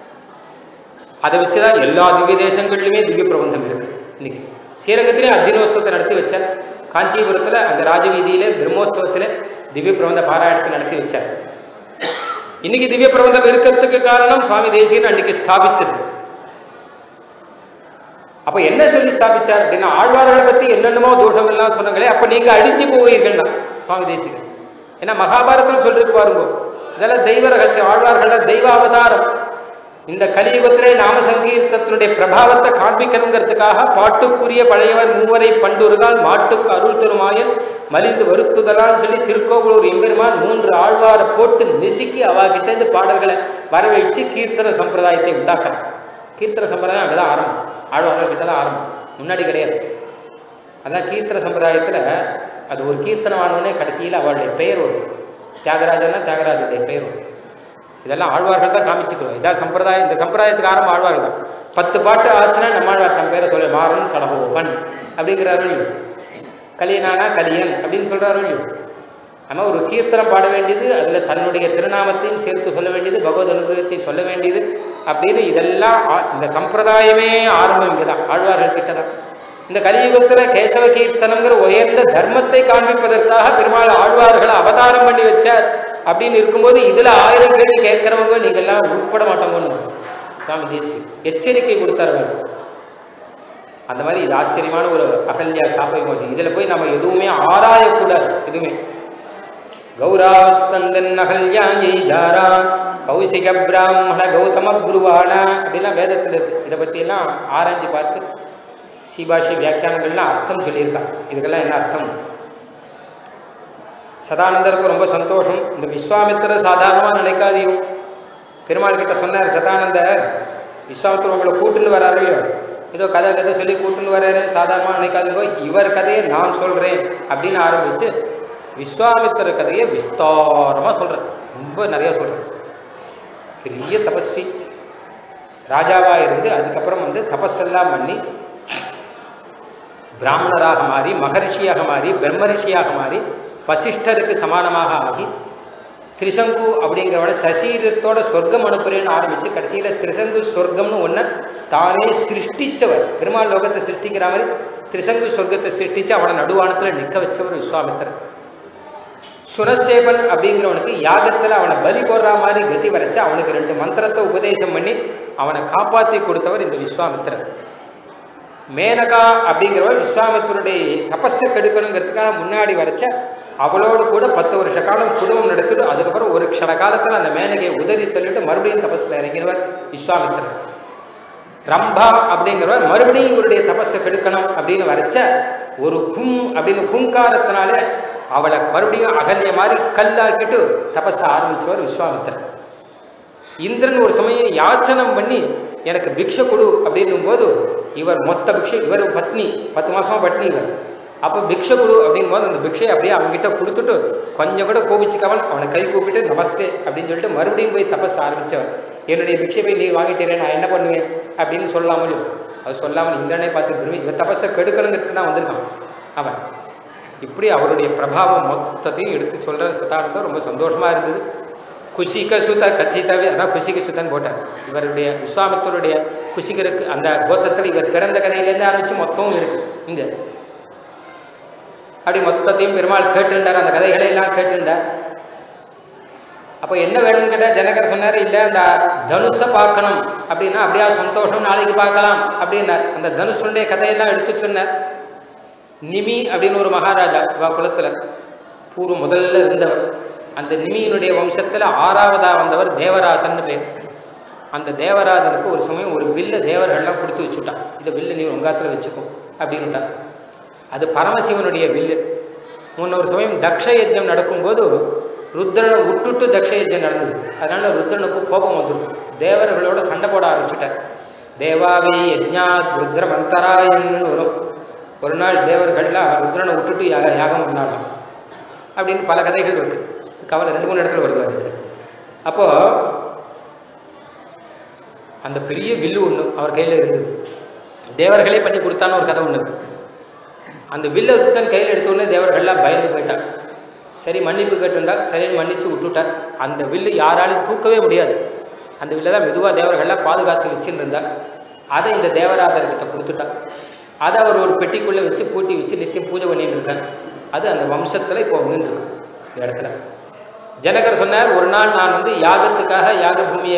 அதை வச்சுதான் எல்லா திவ்ய தேசங்கள்லையுமே திவ்ய பிரபந்தம் இருக்கு இன்னைக்கு ஸ்ரீரங்கத்திலே அத்தியனோத்சவத்தை நடத்தி வச்சார் காஞ்சிபுரத்துல அந்த ராஜவீதியிலே பிரம்மோத்சவத்திலே திவ்ய பிரபந்த பாராயணத்தை நடத்தி வச்சார் இன்னைக்கு திவ்ய பிரபந்தம் இருக்கிறதுக்கு காரணம் சுவாமி தேசிகன் அன்னைக்கு ஸ்தாபிச்சது அப்ப என்ன சொல்லி ஸ்தாபிச்சார் அப்படின்னா ஆழ்வார்களை பத்தி என்னென்னமோ தோஷம் எல்லாம் சொன்னாங்களே அப்ப நீங்க அழிஞ்சு போவீர்கள்னா சுவாமி தேசிகன் ஏன்னா மகாபாரதம் சொல்லிருக்கு பாருங்க இதெல்லாம் தெய்வ ரகசியம் ஆழ்வார்கள தெய்வ அவதாரம் இந்த கலியுகத்திலே நாம சங்கீர்த்தத்தினுடைய பிரபாவத்தை காண்பிக்கணுங்கிறதுக்காக பாட்டுக்குரிய பழையவர் மூவரை பண்டுருகால் மாட்டுக்கு அருள் தருமாயன் மலிந்து வருத்துதலான்னு சொல்லி திருக்கோவலூர் எம்பெருமான் மூன்று ஆழ்வாரை போட்டு நெசுக்கி அவாகிட்ட இந்த பாடல்களை வரவழைச்சு கீர்த்தன சம்பிரதாயத்தை உண்டாக்குறான் கீர்த்தன சம்பிரதாயம் அங்கதான் ஆரம்பம் ஆழ்வார்கள் கிட்ட தான் ஆரம்பம் முன்னாடி கிடையாது அதான் கீர்த்தன சம்பிரதாயத்துல அது ஒரு கீர்த்தனமானவனே கடைசியில் அவளுடைய பெயர் வரும் தியாகராஜன்னா தியாகராஜனுடைய பெயர் வரும் இதெல்லாம் ஆழ்வார்கள் தான் காமிச்சுக்கிறோம் இதான் சம்பிரதாயம் இந்த சம்பிரதாயத்துக்கு ஆரம்பம் ஆழ்வார்கள் தான் பத்து பாட்டு ஆச்சுன்னா நம்ம ஆழ்வார் நம்ம பேரை சொல்ல மாறன் சடகோபன் அப்படிங்கிறாரு கலியனானா கலியன் அப்படின்னு சொல்றாரு இல்லையோ நம்ம ஒரு கீர்த்தனம் பாட வேண்டியது அதில் தன்னுடைய திருநாமத்தையும் சேர்த்து சொல்ல வேண்டியது பகவத் அனுகிரகத்தை சொல்ல வேண்டியது அப்படின்னு இதெல்லாம் ஆ- இந்த சம்பிரதாயமே ஆரம்பம் இங்கே தான் ஆழ்வார்கள் கிட்ட தான் இந்த கலியுகத்தில் கேசவ கீர்த்தனங்கிற உயர்ந்த தர்மத்தை காண்பிப்பதற்காக பெருமாள் ஆழ்வார்களை அவதாரம் பண்ணி வச்சார் அப்படின்னு இருக்கும்போது இதுல ஆயிரம் கேள்வி கேட்கிறவங்க நீங்கெல்லாம் உட்பட மாட்டோங்கன்னு சுவாமி தேசி எச்சரிக்கை கொடுத்தார் அவர். அந்த மாதிரி இது ஆச்சரியமான ஒரு அகல்யா சாப விமோசனம் இதுல போய் நம்ம எதுவுமே ஆராயக்கூடாது எதுவுமே கௌராவஸ்தந்தன் அகல்யாயை ஜாரா கௌசிக பிராமண கௌதம குருவான அப்படிலாம் வேதத்தில் இருக்கு இதை பற்றியெல்லாம் ஆராய்ஞ்சு பார்த்து சீபாஷி வியாக்கியானங்கள்லாம் அர்த்தம் சொல்லியிருக்காங்க இதுக்கெல்லாம் என்ன அர்த்தம் சதானந்தருக்கு ரொம்ப சந்தோஷம் இந்த விஸ்வாமித்திரர் சாதாரணமாக நினைக்காதையும் பெருமாள் கிட்ட சொன்னார் சதானந்தர் விஸ்வாமித்திரர் உங்களை கூட்டுன்னு வராரு இல்லையோ ஏதோ கதை கதை சொல்லி கூட்டுன்னு வர்றாரு சாதாரணமாக நினைக்காதீங்க இவர் கதையை நான் சொல்கிறேன் அப்படின்னு ஆரம்பித்து விஸ்வாமித்திர கதையை விஸ்தாரமாக சொல்கிறேன் ரொம்ப நிறையா சொல்கிறேன் பெரிய தபஸ்வி ராஜாவாக இருந்து அதுக்கப்புறம் வந்து தபஸெல்லாம் பண்ணி பிராமணராக மாறி மகரிஷியாக மாறி பிரம்மரிஷியாக மாறி வசிஷ்டருக்கு சமானமாக ஆகி திரிசங்கு அப்படிங்கிறவன சசீரத்தோட சொர்க்கம் அனுப்புறேன்னு ஆரம்பித்து கடைசியில் திரிசங்கு சொர்க்கம்னு ஒன்று தானே சிருஷ்டிச்சவர் பெருமாள் லோகத்தை சிருஷ்டிக்கிற மாதிரி திரிசங்கு சொர்க்கத்தை சிருஷ்டிச்சு அவனை நடுவானத்தில் நிற்க வச்சவர் விஸ்வாமித்திரர் சுரசேவன் அப்படிங்கிறவனுக்கு யாகத்தில் அவனை பலி போடுற மாதிரி கதி வரைச்சு அவனுக்கு ரெண்டு மந்திரத்தை உபதேசம் பண்ணி அவனை காப்பாற்றி கொடுத்தவர் இந்த விஸ்வாமித்திரர் மேனகா அப்படிங்கிறவர் விஸ்வாமித்தருடைய தபஸை கெடுக்கணுங்கிறதுக்காக முன்னாடி வரைச்ச அவளோடு கூட பத்து வருஷ காலம் குடும்பம் நடத்திட்டு அதுக்கப்புறம் ஒரு க்ஷண காலத்தில் அந்த மேனகையை உதறி தள்ளிட்டு மறுபடியும் தபஸில் இறங்கினவர் விஸ்வாமித்திரர் ரம்பா அப்படிங்கிறவர் மறுபடியும் இவருடைய தபஸை கெடுக்கணும் அப்படின்னு வரைச்ச ஒரு ஹும் அப்படின்னு ஹுங்காரத்தினால அவளை மறுபடியும் அகல்ய மாதிரி கல்லாக்கிட்டு தபஸ ஆரம்பிச்சவர் விஸ்வாமித்திரர் இந்திரன் ஒரு சமயம் யாச்சனம் பண்ணி எனக்கு பிக்ஷை கொடு அப்படின்னும் போது இவர் மொத்த பிக்ஷை இவர் பத்னி பத்து மாசமா பட்னி இவர் அப்போ பிக்ஷை கொடு அப்படிங்கும் போது அந்த பிக்ஷை அப்படியே அவங்ககிட்ட கொடுத்துட்டு கொஞ்சம் கூட கோபிச்சுக்கவன் அவனை கை கூப்பிட்டு நமஸ்தே அப்படின்னு சொல்லிட்டு மறுபடியும் போய் தபஸ் ஆரம்பிச்சவன் என்னுடைய பிக்ஷை போய் நீ வாங்கிட்டீரே நான் என்ன பண்ணுவேன் அப்படின்னு சொல்லாமலையும் அது சொல்லாமல் இந்திரனை பார்த்து திரும்பி இவன் தபஸை கெடுக்கணுங்கிறதுக்கு தான் வந்திருக்கான் அவன் இப்படி அவருடைய பிரபாவம் மொத்தத்தையும் எடுத்து சொல்கிற சதானந்தம் ரொம்ப சந்தோஷமாக இருந்தது குஷிக சுத கத்திதவே அதான் குஷிக சுதன் போட்டார் இவருடைய விஸ்வாமித்தருடைய குஷிகருக்கு அந்த கோத்திரத்தில் இவர் பிறந்த கதையிலேருந்து ஆரம்பித்து மொத்தமும் இருக்கு இங்க அப்படி மொத்தத்தையும் பெருமாள் கேட்டுண்டார் அந்த கதைகளை எல்லாம் கேட்டுண்டார் அப்போ என்ன வேணும்னு கேட்டால் ஜனகர் சொன்னார் இல்லை அந்த தனுஷை பார்க்கணும் அப்படின்னா அப்படியா சந்தோஷம் நாளைக்கு பார்க்கலாம் அப்படின்னார் அந்த தனுஷனுடைய கதையெல்லாம் எடுத்து சொன்னார் நிமி அப்படின்னு ஒரு மகாராஜா இவா குலத்தில் பூர்வ முதல்ல இருந்தவர் அந்த நிமியினுடைய வம்சத்தில் ஆறாவதா வந்தவர் தேவராதன்னு பேர் அந்த தேவராதனுக்கு ஒரு சமயம் ஒரு வில்ல தேவர்கள்லாம் கொடுத்து வச்சுட்டான் இந்த வில்ல நீ உங்காத்தில் வச்சுக்கோ அப்படின்னுட்டான் அது பரமசிவனுடைய வில்லு முன்ன ஒரு சமயம் தக்ஷ யஜ்ஞம் நடக்கும்போது ருத்ரனை விட்டுட்டு தக்ஷ யஜ்ஞம் நடந்தது அதனால ருத்ரனுக்கு கோபம் வந்துடும் தேவர்களோட சண்டை போட ஆரம்பிச்சுட்டார் தேவாவே யஜ்ஞாத் ருத்ர மந்தராயன்னு வரும் ஒரு நாள் தேவர்கள்லாம் ருத்ரனை விட்டுட்டு யாக யாகம் பண்ணாலும் அப்படின்னு பல கதைகள் இருக்கு கவலை ரெண்டு மூணு இடத்துல வருது அது அப்போ அந்த பெரிய வில்லு ஒன்று அவர் கையில் இருந்தது தேவர்களே பண்ணி கொடுத்தான்னு ஒரு கதை ஒன்று இருக்கு அந்த வில்லை தன் கையில் எடுத்தோடனே தேவர்கள்லாம் பயந்து போயிட்டார் சரி மன்னிப்பு கேட்டுண்டா சரின்னு மன்னிச்சு விட்டுட்டார் அந்த வில்லு யாராலும் தூக்கவே முடியாது அந்த வில்லை தான் மெதுவாக தேவர்கள்லாம் பாதுகாத்து வச்சுன்னு இருந்தார் அதை இந்த தேவராதர்கிட்ட கொடுத்துட்டார் அதை அவர் ஒரு பெட்டிக்குள்ளே வச்சு பூட்டி வச்சு நித்தியம் பூஜை பண்ணிட்டு இருக்கார் அது அந்த வம்சத்தில் இப்போ வந்துருக்கு இந்த இடத்துல ஜனகர் சொன்னார் ஒரு நாள் நான் வந்து யாகத்துக்காக யாக பூமியை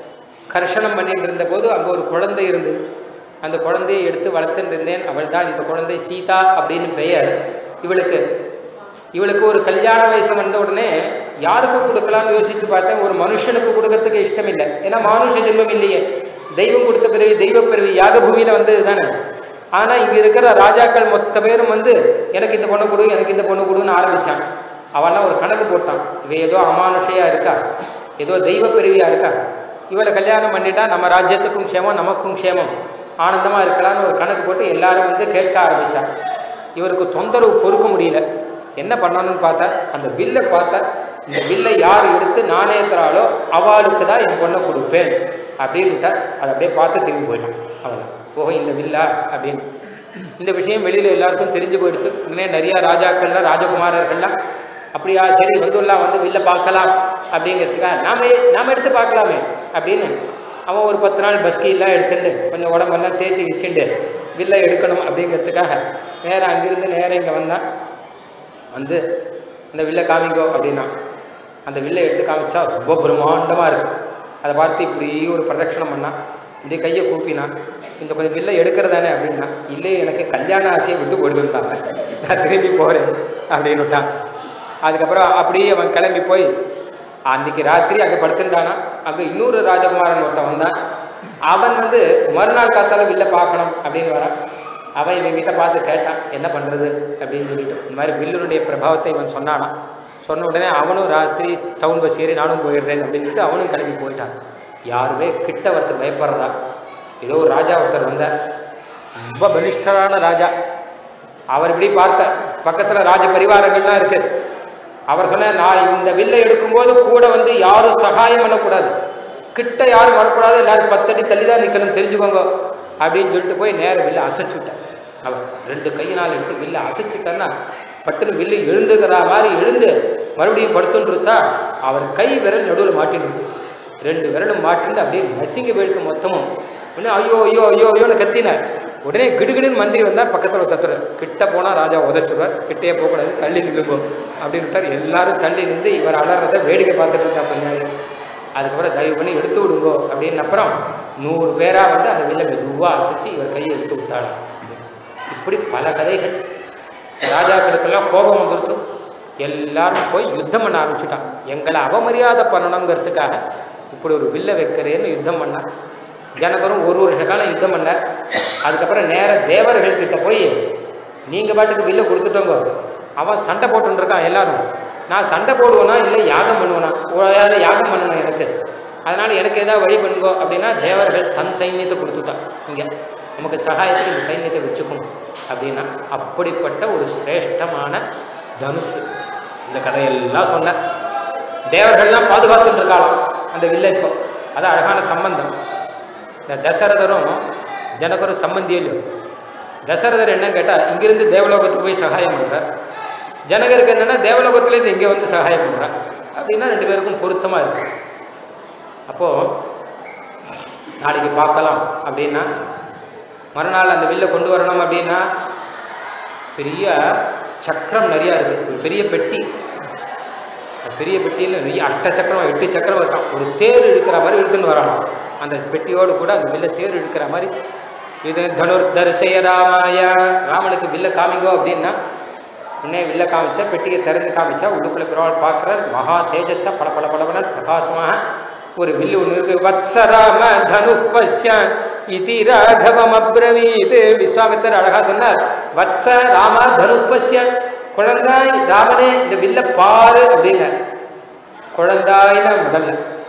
கர்ஷணம் பண்ணிட்டு இருந்த போது அங்கே ஒரு குழந்தை இருந்தது அந்த குழந்தையை எடுத்து வளர்த்துட்டு இருந்தேன் அவள் தான் இந்த குழந்தை சீதா அப்படின்னு பெயர் இவளுக்கு இவளுக்கு ஒரு கல்யாண வயசு வந்த உடனே யாருக்கு கொடுக்கலாம்னு யோசிச்சு பார்த்தேன் ஒரு மனுஷனுக்கு கொடுக்கறதுக்கு இஷ்டம் இல்லை ஏன்னா மானுஷ ஜென்மம் இல்லையே தெய்வம் கொடுத்த பிறவி தெய்வ பிறவி யாக பூமியில வந்தது தானே ஆனால் இங்கே இருக்கிற ராஜாக்கள் மொத்த பேரும் வந்து எனக்கு இந்த பொண்ணு கொடு எனக்கு இந்த பொண்ணு கொடுன்னு ஆரம்பித்தான் அவெல்லாம் ஒரு கணக்கு போட்டான் இவ ஏதோ அமானுஷையாக இருக்கா ஏதோ தெய்வ பிறவியாக இருக்கா இவளை கல்யாணம் பண்ணிட்டா நம்ம ராஜ்யத்துக்கும் க்ஷேமம் நமக்கும் க்ஷேமம் ஆனந்தமாக இருக்கலாம்னு ஒரு கணக்கு போட்டு எல்லாரும் வந்து கேட்க ஆரம்பித்தான் இவருக்கு தொந்தரவு பொறுக்க முடியல என்ன பண்ணணும்னு பார்த்தா அந்த பில்லை பார்த்தா இந்த பில்லை யார் எடுத்து நாணயத்துறாளோ அவளுக்கு தான் என் பொண்ணை கொடுப்பேன் அப்படின்ட்டா அதை அப்படியே பார்த்து திரும்பி போயிட்டான் அவனை ஓஹோ இந்த வில்லா அப்படின்னு இந்த விஷயம் வெளியில் எல்லாருக்கும் தெரிஞ்சு போயிடுது உடனே நிறையா ராஜாக்கள்லாம் ராஜகுமாரர்கள்லாம் அப்படியா சரி வந்துள்ளா வந்து வில்ல பார்க்கலாம் அப்படிங்கிறதுக்காக நாம நாம எடுத்து பார்க்கலாமே அப்படின்னு அவன் ஒரு பத்து நாள் பஸ்கிலாம் எடுத்துட்டு கொஞ்சம் உடம்பெல்லாம் தேத்தி வச்சுட்டு வில்ல எடுக்கணும் அப்படிங்கிறதுக்காக நேராக அங்கிருந்து நேராக இங்கே வந்தான் வந்து அந்த வில்லை காமிக்கோ அப்படின்னா அந்த வில்லை எடுத்து காமிச்சா ரொம்ப பிரம்மாண்டமாக இருக்கு அதை பார்த்து இப்படி ஒரு பிரதட்சணம் பண்ணான் இப்படி கையை கூப்பினான் இந்த கொஞ்சம் வில்லை எடுக்கிறதானே அப்படின்னா இல்லையே எனக்கு கல்யாண ஆசையை விட்டு போடுதுன்ட்டாங்க நான் திரும்பி போகிறேன் அப்படின்னு விட்டான் அதுக்கப்புறம் அப்படியே அவன் கிளம்பி போய் அன்னைக்கு ராத்திரி அங்கே படுத்துட்டானா அங்கே இன்னொரு ராஜகுமாரன் ஒருத்தன் வந்தான் அவன் வந்து மறுநாள் காத்தால வில்ல பார்க்கணும் அப்படின்னு வரான் அவன் இவங்கிட்ட பார்த்து கேட்டான் என்ன பண்ணுறது அப்படின்னு சொல்லிட்டு இந்த மாதிரி வில்லுனுடைய பிரபாவத்தை இவன் சொன்னானா சொன்ன உடனே அவனும் ராத்திரி டவுன் பஸ் ஏறி நானும் போயிடுறேன் அப்படின்ட்டு அவனும் கிளம்பி போயிட்டான் யாருமே கிட்ட வரத்து பயப்படுறதா ஏதோ ஒரு ராஜா ஒருத்தர் வந்தார் ரொம்ப பலிஷ்டரான ராஜா அவர் இப்படி பார்த்தார் பக்கத்தில் ராஜ பரிவாரங்கள்லாம் இருக்கு அவர் சொன்னார் நான் இந்த வில்லை எடுக்கும்போது கூட வந்து யாரும் சகாயம் பண்ணக்கூடாது கிட்ட யாரும் வரக்கூடாது எல்லாரும் பத்தடி தள்ளி தான் நிற்கணும் தெரிஞ்சுக்கோங்க அப்படின்னு சொல்லிட்டு போய் நேர வில்லை அசைச்சு விட்டார் அவர் ரெண்டு கையினால் எடுத்து வில்லை அசைச்சிட்டான்னா பட்டுன்னு வில்லு எழுந்துக்கிற மாதிரி எழுந்து மறுபடியும் படுத்துன்னு இருந்தா அவர் கை விரல் நடுவில் மாட்டின்னு இருக்கு ரெண்டு விரலும் மாட்டிருந்து அப்படியே நசுங்கி போயிருக்கு மொத்தமும் உடனே ஐயோ ஐயோ ஐயோ ஐயோன்னு கத்தினார் உடனே கிடுகிடுன்னு மந்திரி வந்தால் பக்கத்தில் தத்துற கிட்ட போனால் ராஜா உதச்சுடுவார் கிட்டே போகக்கூடாது தள்ளி நில்லுங்கோ அப்படின்னு விட்டார் எல்லாரும் தள்ளி நின்று இவர் அலறத வேடிக்கை பார்த்துட்டு இருந்தா பண்ணாரு அதுக்கப்புறம் தயவு பண்ணி எடுத்து விடுங்கோ அப்படின்னு அப்புறம் நூறு பேராக வந்து அந்த வில்லை மெதுவாக அசைச்சு இவர் கையை எடுத்து விட்டாள் இப்படி பல கதைகள் ராஜாக்களுக்கெல்லாம் கோபம் வந்துருத்து எல்லாரும் போய் யுத்தம் பண்ண ஆரம்பிச்சுட்டான் எங்களை அவமரியாதை பண்ணணுங்கிறதுக்காக இப்படி ஒரு வில்லை வைக்கிறேன்னு யுத்தம் பண்ணான் ஜனகரும் ஒரு வருஷ காலம் யுத்தம் பண்ணார் அதுக்கப்புறம் நேர தேவர்கள் கிட்ட போய் நீங்கள் பாட்டுக்கு வில்லை கொடுத்துட்டோங்க அவன் சண்டை போட்டுன்னு இருக்கான் எல்லாரும் நான் சண்டை போடுவேனா இல்லை யாகம் பண்ணுவேனா ஒரு யாகம் பண்ணணும் எனக்கு அதனால் எனக்கு ஏதாவது வழி பண்ணுங்கோ அப்படின்னா தேவர்கள் தன் சைன்யத்தை கொடுத்துட்டான் இங்கே நமக்கு சகாயத்துக்கு இந்த சைன்யத்தை வச்சுக்கணும் அப்படின்னா அப்படிப்பட்ட ஒரு சிரேஷ்டமான தனுசு இந்த கதையெல்லாம் சொன்ன தேவர்கள்லாம் பாதுகாத்துட்டு இருக்காளாம் அந்த வில்லை இப்போ அது அழகான சம்பந்தம் இந்த தசரதரும் ஜனகரும் சம்பந்தியே இல்லையோ தசரதர் என்ன கேட்டால் இங்கிருந்து தேவலோகத்துக்கு போய் சகாயம் பண்ணுறார் ஜனகருக்கு என்னென்னா தேவலோகத்துலேருந்து இங்கே வந்து சகாயம் பண்ணுறார் அப்படின்னா ரெண்டு பேருக்கும் பொருத்தமாக இருக்கு அப்போது நாளைக்கு பார்க்கலாம் அப்படின்னா மறுநாள் அந்த வில்லை கொண்டு வரணும் அப்படின்னா பெரிய சக்கரம் நிறையா இருக்குது ஒரு பெரிய பெட்டி அந்த பெரிய பெட்டியில் நிறைய அட்ட சக்கரம் எட்டு சக்கரம் இருக்கான் ஒரு தேர் இழுக்கிற மாதிரி இழுத்துன்னு வரலாம் அந்த பெட்டியோடு கூட அந்த வில்ல தேர் இழுக்கிற மாதிரி இது தனுர் தரிசய ராமாய ராமனுக்கு வில்ல காமிங்கோ அப்படின்னா உடனே வில்ல காமிச்சா பெட்டியை திறந்து காமிச்சா உள்ளுக்குள்ள பெருமாள் பார்க்குறார் மகா தேஜஸா பல பல பலவன பிரகாசமாக ஒரு வில்லு ஒன்று இருக்கு வத்சராம தனு பஷ்ய இதி ராகவம் அப்ரவீத் விஸ்வாமித்தர் அழகா சொன்னார் வத்ச ராம தனு பஷ்ய குழந்தாய் ராமனே இந்த வில்ல பாரு அப்படின்னார் குழந்தாய்னா முதல்ல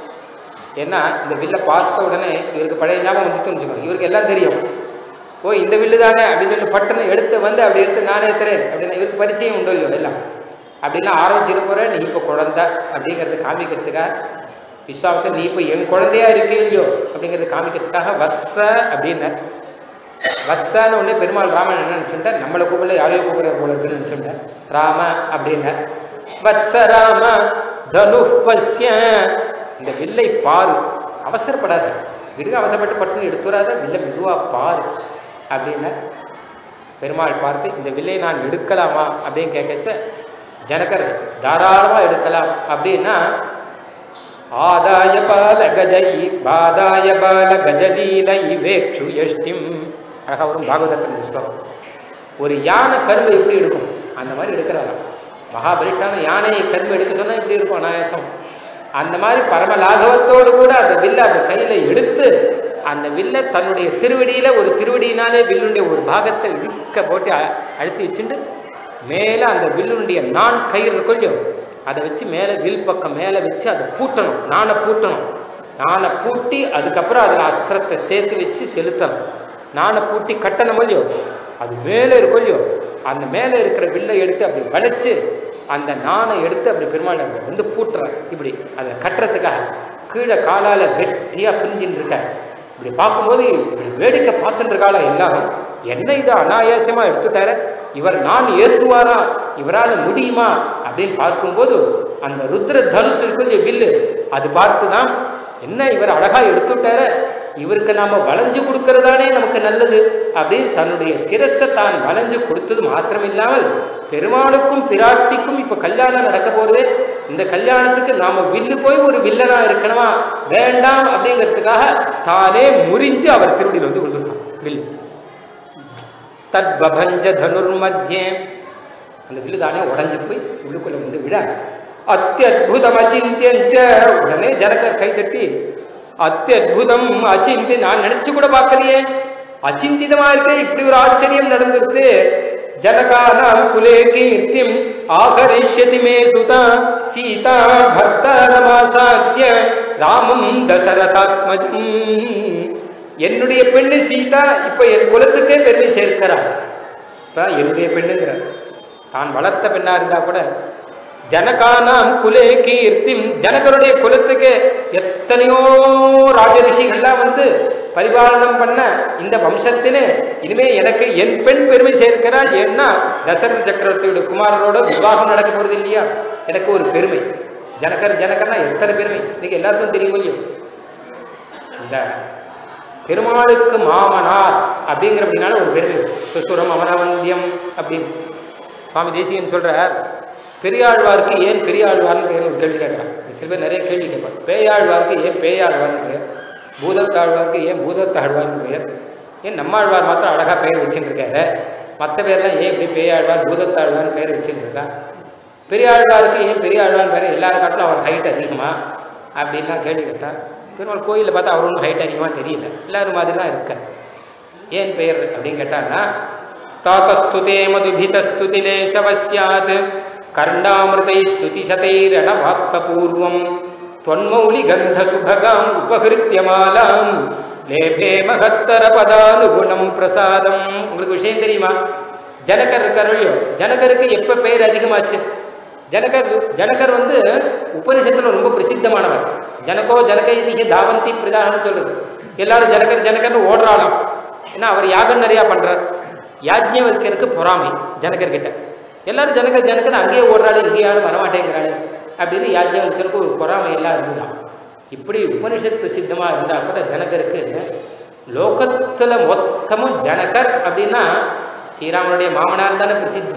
ஏன்னா இந்த வில்லை பார்த்த உடனே இவருக்கு பழைய ஞாபகம் வந்துட்டு வச்சுக்கோங்க இவருக்கு எல்லாம் தெரியும் ஓ இந்த வில்லு தானே அப்படின்னு சொல்லி பட்டனை எடுத்து வந்து அப்படி எடுத்து நானே ஏற்றுறேன் அப்படின்னா இவருக்கு பரிச்சயம் உண்டோ இல்லையோ எல்லாம் அப்படிலாம் ஆரம்பிச்சிட போகிற நீ இப்போ குழந்தை அப்படிங்கிறது காமிக்கிறதுக்காக விஸ்வாசம் நீ இப்போ என் குழந்தையா இருக்கே இல்லையோ அப்படிங்கிறது காமிக்கிறதுக்காக வத்ச அப்படின்னு வத்சான்னு உடனே பெருமாள் ராமன் என்ன நினச்சுட்டார் நம்மளை கூப்பிடல யாரையோ கூப்பிடுற போல இருக்குன்னு நினச்சுட்டார் ராம அப்படின்னு வத்ச ராம தனு பஸ்ய இந்த வில்லை பாரு அவசரப்படாத விடுக அவசரப்பட்டு பட்டுன்னு எடுத்துறாத வில்லை மெதுவாக பாரு அப்படின்னு பெருமாள் பார்த்து இந்த வில்லை நான் எடுக்கலாமா அப்படின்னு கேட்கச்ச ஜனகர் தாராளமாக எடுக்கலாம் அப்படின்னா ஆதாய பால கஜை பாதாய பால கஜலீல இவேக்ஷு யஷ்டிம் அழகா வரும் பாகவதத்தின் ஸ்லோகம் ஒரு யானை கரும்பு எப்படி எடுக்கும் அந்த மாதிரி எடுக்கிறாராம் மகாபலிட்டான யானையை கரும்பு எடுக்க சொன்னால் இப்படி இருக்கும் அனாயாசம் அந்த மாதிரி பரம லாகவத்தோடு கூட அந்த வில்லை அந்த கையில் எடுத்து அந்த வில்லை தன்னுடைய திருவடியில் ஒரு திருவடியினாலே வில்லுடைய ஒரு பாகத்தை இழுக்க போட்டு அ- அழுத்தி வச்சுட்டு மேலே அந்த வில்லுடைய நான் கயிறு கொஞ்சம் அதை வச்சு மேலே வில் பக்கம் மேலே வச்சு அதை பூட்டணும் நானை பூட்டணும் நானை பூட்டி அதுக்கப்புறம் அதில் அஸ்திரத்தை சேர்த்து வச்சு செலுத்தணும் நானை பூட்டி கட்டணும் இல்லையோ அது மேலே இருக்கும் இல்லையோ அந்த மேலே இருக்கிற வில்லை எடுத்து அப்படி வளைச்சு அந்த நானை எடுத்து அப்படி பெருமாள் அங்க வந்து பூட்டுறேன் இப்படி அதை கட்டுறதுக்காக கீழே காலால் கெட்டியாக பிரிஞ்சுன்னு இருக்கார் இப்படி பார்க்கும்போது இப்படி வேடிக்கை பார்த்துட்டு இருக்காளா எல்லாரும் என்ன இது அனாயாசமாக எடுத்துட்டாரு இவர் நான் ஏற்றுவாரா இவரால் முடியுமா அப்படின்னு பார்க்கும்போது அந்த ருத்ர தனுசு இருக்கு வில்லு அது பார்த்து தான் என்ன இவர் அழகா எடுத்துட்டாரு இவருக்கு நாம வளைஞ்சு கொடுக்கறதானே நமக்கு நல்லது அப்படின்னு தன்னுடைய சிரஸை தான் வளைஞ்சு கொடுத்தது மாத்திரம் இல்லாமல் பெருமாளுக்கும் பிராட்டிக்கும் இப்ப கல்யாணம் நடக்க போகுது இந்த கல்யாணத்துக்கு நாம வில்லு போய் ஒரு வில்லனா இருக்கணுமா வேண்டாம் அப்படிங்கிறதுக்காக தானே முறிஞ்சு அவர் திருவடியில் வந்து விழுந்துட்டான் வில்லு தத்பபஞ்ச தனுர்மத்தியே அந்த வில்லு தானே உடஞ்சு போய் உள்ளுக்குள்ள வந்து விட அத்தியுதம் அச்சிந்தியஞ்ச உடனே ஜனகர் கைதட்டி அத்தியுதம் அச்சிந்தி நான் நினைச்சு கூட பார்க்கலையே அச்சிந்திதமா இருக்கே இப்படி ஒரு ஆச்சரியம் நடந்திருக்கு ஜனகானாம் குலே கீர்த்திம் ஆகரிஷ்யதி மே சுதா சீதா பக்தரமாசாத்திய ராமம் தசரதாத்மஜம் என்னுடைய பெண்ணு சீதா இப்ப என் குலத்துக்கே பெருமை சேர்க்கிறார் இப்ப என்னுடைய பெண்ணுங்கிற தான் வளர்த்த பெண்ணா இருந்தா கூட ஜனகானாம் குலே கீர்த்திம் ஜனகருடைய குலத்துக்கு எத்தனையோ ராஜரிஷிகள்லாம் வந்து பரிபாலனம் பண்ண இந்த வம்சத்திலே இனிமே எனக்கு என் பெண் பெருமை சேர்க்கிறாள் ஏன்னா தசரத சக்கரவர்த்தியுடைய குமாரரோட விவாகம் நடக்க போறது இல்லையா எனக்கு ஒரு பெருமை ஜனகர் ஜனகர்னா எத்தனை பெருமை இன்னைக்கு எல்லாருக்கும் தெரியும் இல்லையோ இந்த பெருமாளுக்கு மாமனார் அப்படிங்கிற அப்படின்னால ஒரு பெருமை சுசுரம் அமரவந்தியம் அப்படின்னு சுவாமி தேசிகன் சொல்றார் பெரியாழ்வாருக்கு ஏன் பெரியாழ்வார்னு பேர் ஒரு கேள்வி கேட்குறான் சில பேர் நிறைய கேள்வி கேட்பாங்க பேயாழ்வாருக்கு ஏன் பேயாழ்வார்னு பெயர் பூதத்தாழ்வாருக்கு ஏன் பூதத்தாழ்வார்னு பெயர் ஏன் நம்மாழ்வார் மாத்திரம் அழகாக பெயர் வச்சுட்டு இருக்காரு மற்ற பேர்லாம் ஏன் இப்படி பேயாழ்வார் பூதத்தாழ்வார்னு பெயர் வச்சுட்டு இருக்கா பெரியாழ்வாருக்கு ஏன் பெரியாழ்வார்னு பேர் எல்லாரும் காட்டிலும் அவர் ஹைட் அதிகமா அப்படின்லாம் கேள்வி கேட்டார் பெருமாள் கோயிலில் பார்த்தா அவர் ஒன்றும் ஹைட் அதிகமாக தெரியல எல்லாரும் மாதிரி தான் இருக்க ஏன் பெயர் அப்படின்னு கேட்டான்னா தாத்தஸ்துதே மதுபிதஸ்துதிலேசவஸ்யாத் கர்ணாமிருதை ஸ்துதிசதைரணவாக்தபூர்வம் त्वन्मौलि गन्धसुभगाम् उपहृत्यमालाम् லேபே மகத்தர பதானுகுணம் பிரசாதம் உங்களுக்கு விஷயம் தெரியுமா ஜனகர் இருக்கார் இல்லையோ ஜனகருக்கு எப்ப பெயர் அதிகமாச்சு ஜனகர் ஜனகர் வந்து உபனிஷத்துல ரொம்ப பிரசித்தமானவர் ஜனகோ ஜனகைதிக தாவந்தி பிரதானம் சொல்றது எல்லாரும் ஜனகர் ஜனகர்னு ஓடுறாளாம் ஏன்னா அவர் யாகம் நிறையா பண்றார் யாஜ்ஞவல்கருக்கு பொறாமை ஜனகர் கிட்ட எல்லாரும் ஜனகர் ஜனகர் அங்கேயே ஓடுறாள் இங்கே யாரும் வரமாட்டேங்கிறாளே அப்படின்னு யாஜ்ஞவல்கருக்கு ஒரு பொறாமை எல்லாம் இருந்துதான் இப்படி உபனிஷத் பிரசித்தமா இருந்தா கூட ஜனகருக்கு லோகத்துல மொத்தமும் ஜனகர் அப்படின்னா ஸ்ரீராமனுடைய மாமனார் தானே பிரசித்தம்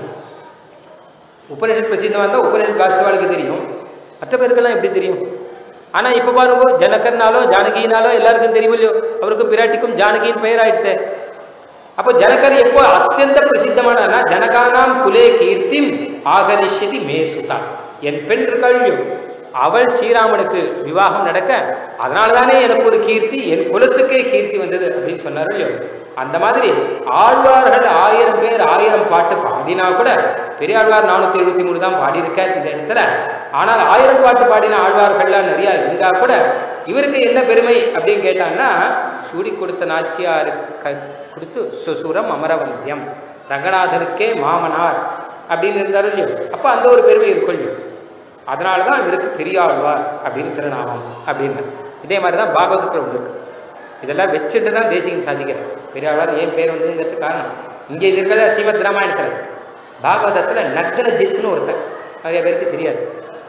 உபனிஷத் பிரசித்தமாக இருந்தால் உபனிஷத் பாஷவாளுக்கு தெரியும் மற்ற பேருக்கெல்லாம் எப்படி தெரியும் ஆனா இப்ப பாருங்க ஜனகர்னாலோ ஜானகினாலோ எல்லாருக்கும் தெரியும் இல்லையோ அவருக்கும் பிராட்டிக்கும் ஜானகியின் பெயர் ஆயிடுத்து அப்போ ஜனகர் எப்போ அத்தியந்த பிரசித்தமான ஜனகானாம் குலே கீர்த்திம் ஆகரிஷ்யதி மே சுதா என் பெண் இருக்காள் அவள் ஸ்ரீராமனுக்கு விவாகம் நடக்க அதனால தானே எனக்கு ஒரு கீர்த்தி என் குலத்துக்கே கீர்த்தி வந்தது அப்படின்னு சொன்னார் இல்லையோ அந்த மாதிரி ஆழ்வார்கள் ஆயிரம் பேர் ஆயிரம் பாட்டு பாடினா கூட பெரியாழ்வார் நானூற்றி எழுபத்தி மூணு தான் பாடியிருக்கார் இந்த இடத்துல ஆனால் ஆயிரம் பாட்டு பாடின ஆழ்வார்கள்லாம் நிறையா இருந்தா கூட இவருக்கு என்ன பெருமை அப்படின்னு கேட்டான்னா சூடி கொடுத்த நாச்சியாரு க கொடுத்து சுசுரம் அமரவந்தியம் ரங்கநாதனுக்கே மாமனார் அப்படின்னு இருந்தார் இல்லையோ அப்போ அந்த ஒரு பெருமை இருக்கும் இல்லையோ அதனால தான் இவருக்கு பெரியாழ்வார் அப்படின்னு திருநாமம் அப்படின்னு இதே மாதிரி தான் பாகவதத்தில் உங்களுக்கு இதெல்லாம் வச்சுட்டு தான் தேசிகன் சாதிக்கிறார் பெரியாழ்வார் ஏன் பேர் வந்ததுங்கிறது காரணம் இங்கே இது இருக்கிற ஸ்ரீமத் ராமாயணத்தில் பாகவதத்தில் நக்னஜித்னு ஒருத்தன் நிறைய பேருக்கு தெரியாது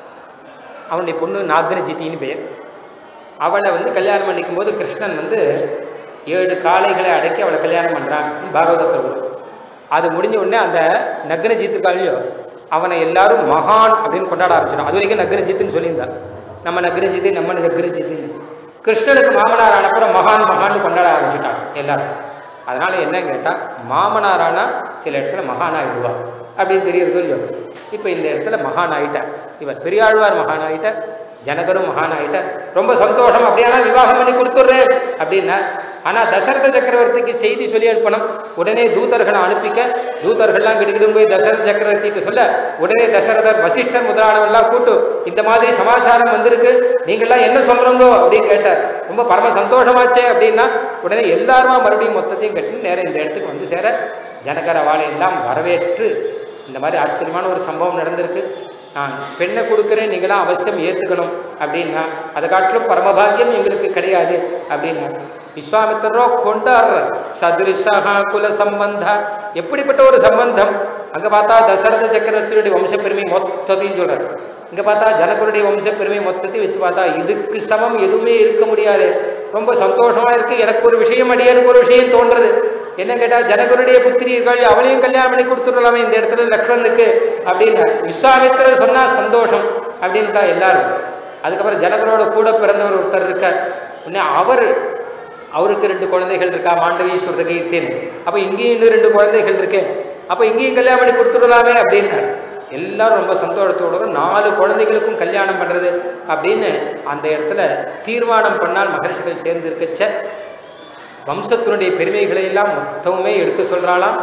அவனுடைய பொண்ணு நாக்னஜித்தின்னு பெயர் அவளை வந்து கல்யாணம் பண்ணிக்கும் போது கிருஷ்ணன் வந்து ஏழு காளைகளை அடக்கி அவளை கல்யாணம் பண்ணுறான் பாகவதத்தில் வரும் அது முடிஞ்ச உடனே அந்த நக்னஜித்து காலையோ அவனை எல்லாரும் மகான் அப்படின்னு கொண்டாட ஆரம்பிச்சிடும் அது வரைக்கும் நக்னஜித்துன்னு சொல்லியிருந்தார் நம்ம நக்னஜித்து நம்ம நக்னஜித்துன்னு கிருஷ்ணனுக்கு மாமனார் ஆனப்புறம் மகான் மகான்னு கொண்டாட ஆரம்பிச்சுட்டான் எல்லாரும் அதனால என்ன கேட்டால் மாமனாரானா சில இடத்துல மகான் ஆகிடுவா அப்படின்னு தெரியுறது இல்லையோ இப்போ இந்த இடத்துல மகான் ஆயிட்டார் இவர் பெரியாழ்வார் மகான் ஆயிட்டார் ஜனகரும் மகான் ஆயிட்டார் ரொம்ப சந்தோஷம் அப்படியானா விவாகம் பண்ணி கொடுத்துட்றேன் அப்படின்னா ஆனால் தசரத சக்கரவர்த்திக்கு செய்தி சொல்லி அனுப்பணும் உடனே தூதர்களை அனுப்பிக்க தூதர்கள்லாம் கிடுகிடும் போய் தசரத சக்கரவர்த்திக்கு சொல்ல உடனே தசரதர் வசிஷ்டர் முதலானவெல்லாம் கூட்டு இந்த மாதிரி சமாச்சாரம் வந்திருக்கு நீங்கள்லாம் என்ன சொல்றீங்கோ அப்படின்னு கேட்டார் ரொம்ப பரம சந்தோஷமாச்சே அப்படின்னா உடனே எல்லாருமா மறுபடியும் மொத்தத்தையும் கட்டி நேரம் இந்த இடத்துக்கு வந்து சேர ஜனகர வாழை எல்லாம் வரவேற்று இந்த மாதிரி ஆச்சரியமான ஒரு சம்பவம் நடந்திருக்கு நான் பெண்ணை கொடுக்குறேன் நீங்களாம் அவசியம் ஏற்றுக்கணும் அப்படின்னா அதை காட்டிலும் பரமபாகியம் எங்களுக்கு கிடையாது அப்படின்னா விஸ்வாமித்திரோ கொண்டாடுற சதுரிசகா குல சம்பந்தா எப்படிப்பட்ட ஒரு சம்பந்தம் அங்கே பார்த்தா தசரத சக்கரவர்த்தியுடைய வம்ச பெருமை மொத்தத்தையும் சொல்றாரு இங்கே பார்த்தா ஜனகருடைய வம்ச பெருமை மொத்தத்தையும் வச்சு பார்த்தா இதுக்கு சமம் எதுவுமே இருக்க முடியாது ரொம்ப சந்தோஷமா இருக்கு எனக்கு ஒரு விஷயம் அடியாருக்கு ஒரு விஷயம் தோன்றது என்ன கேட்டா ஜனகருடைய புத்திரி இருக்காள் அவளையும் கல்யாணம் பண்ணி கொடுத்துடலாமே இந்த இடத்துல லக்ஷ்மணனுக்கு அப்படின்னு விஸ்வாமித்திரர் சொன்னா சந்தோஷம் அப்படின்னு தான் எல்லாரும் அதுக்கப்புறம் ஜனகரோட கூட பிறந்தவர் ஒருத்தர் இருக்கார் உடனே அவர் அவருக்கு ரெண்டு குழந்தைகள் இருக்கா மாண்டவீஸ்வரர் கீர்த்தின்னு அப்போ இங்கேயும் இன்னும் ரெண்டு குழந்தைகள் இருக்கு அப்போ இங்கேயும் கல்யாணம் பண்ணி கொடுத்துடலாமே அப்படின்னார் எல்லாரும் ரொம்ப சந்தோஷத்தோட நாலு குழந்தைகளுக்கும் கல்யாணம் பண்ணுறது அப்படின்னு அந்த இடத்துல தீர்மானம் பண்ணால் மகர்ஷிகள் சேர்ந்து இருக்கச்ச வம்சத்தினுடைய பெருமைகளை எல்லாம் மொத்தமுமே எடுத்து சொல்கிறாளாம்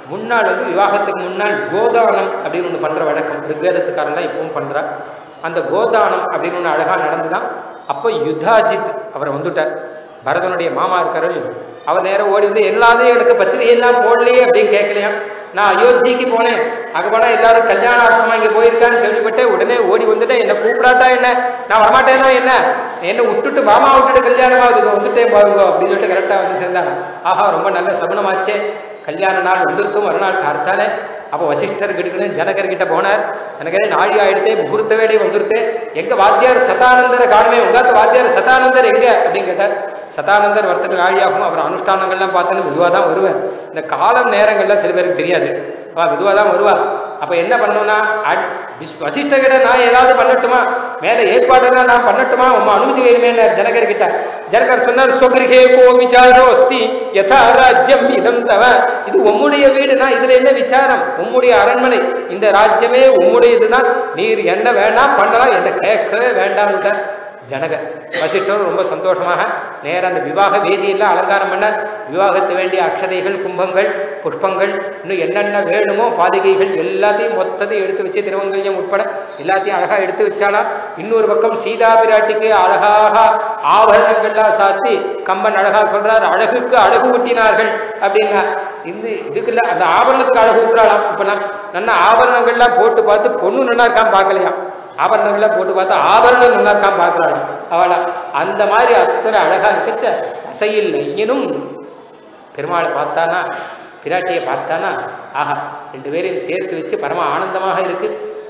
முன்னாள் வந்து விவாகத்துக்கு முன்னால் கோதானம் அப்படின்னு ஒன்று பண்ணுற வழக்கம் ரிக்வேதத்துக்காரெல்லாம் இப்பவும் பண்ணுறா அந்த கோதானம் அப்படின்னு ஒன்று அழகாக நடந்துதான் அப்போ யுத்தாஜித் அவர் வந்துட்டார் பரதனுடைய மாமா இருக்காரு அவர் நேரம் ஓடி வந்து எல்லாத்தையும் எனக்கு பத்திரிகை எல்லாம் போடலையே அப்படின்னு கேட்கலையா நான் அயோத்திக்கு போனேன் அங்கே போனால் எல்லாரும் கல்யாணார்த்தமாக இங்கே போயிருக்கான்னு கேள்விப்பட்டேன் உடனே ஓடி வந்துட்டேன் என்ன கூப்பிடாட்டா என்ன நான் வரமாட்டேன்னா என்ன என்னை விட்டுட்டு மாமா விட்டுட்டு கல்யாணம் ஆகுது வந்துட்டேன் பாருங்க அப்படின்னு சொல்லிட்டு கரெக்டாக வந்து சேர்ந்தாங்க ஆஹா ரொம்ப நல்ல சகுனமாச்சே கல்யாண நாள் வந்துருக்கும் மறுநாள் கார்த்தாலே அப்போ வசிஷ்டர் கிட்டக்கணும் ஜனகர்கிட்ட போனார் ஜனகரே நாழி ஆயிடுத்தே முகூர்த்த வேலை வந்துருத்தே எங்க வாத்தியார் சதானந்தரை காணுமே உங்காத்து வாத்தியார் சதானந்தர் எங்க அப்படின்னு கேட்டார் சதானந்தர் வரத்துக்கு நாழியாகும் அவர் அனுஷ்டானங்கள்லாம் பார்த்துன்னு மெதுவாக தான் வருவார் இந்த காலம் நேரங்கள்லாம் சில பேருக்கு தெரியாது அவள் மெதுவாக தான் வருவா அப்போ என்ன பண்ணணும்னா அட் வசிஷ்டகிட்ட நான் ஏதாவது பண்ணட்டுமா மேலே ஏற்பாடுனா நான் பண்ணட்டுமா உங்க அனுமதி வேணுமே ஜனகர் கிட்ட ஜனகர் சொன்னார் சொகிருகே கோ விசாரோ அஸ்தி யதா ராஜ்யம் இதம் தவ இது உம்முடைய வீடுனா இதுல என்ன விசாரம் உம்முடைய அரண்மனை இந்த ராஜ்யமே உம்முடையதுதான் நீர் என்ன வேண்டாம் பண்ணலாம் என்ன கேட்கவே வேண்டாம் ஜனகர் வசிஷ்டர் ரொம்ப சந்தோஷமாக நேர அந்த விவாக வேதியெல்லாம் அலங்காரம் பண்ணார் விவாகத்து வேண்டிய அக்ஷதைகள் கும்பங்கள் புஷ்பங்கள் இன்னும் என்னென்ன வேணுமோ பாதுகைகள் எல்லாத்தையும் மொத்தத்தையும் எடுத்து வச்சு திருவங்கல்யம் உட்பட எல்லாத்தையும் அழகா எடுத்து வச்சாலாம் இன்னொரு பக்கம் சீதா பிராட்டிக்கு அழகாக ஆபரணங்கள்லாம் சாத்தி கம்பன் அழகா சொல்றார் அழகுக்கு அழகு ஊட்டினார்கள் அப்படின்னா இந்த இதுக்குள்ள அந்த ஆபரணத்துக்கு அழகு ஊட்டுறாளாம் இப்பெல்லாம் நல்ல ஆபரணங்கள்லாம் போட்டு பார்த்து பொண்ணு நல்லா இருக்கான்னு பார்க்கலையாம் ஆபரணங்கள்லாம் போட்டு பார்த்தா ஆபரணம் நல்லா இருக்கான் பார்க்குறாள் அவளா அந்த மாதிரி அத்தனை அழகா இருக்கச்ச அசையில் ஐயனும் பெருமாளை பார்த்தானா பிராட்டியை பார்த்தானா ஆஹா ரெண்டு பேரையும் சேர்த்து வச்சு பரம ஆனந்தமாக இருக்கு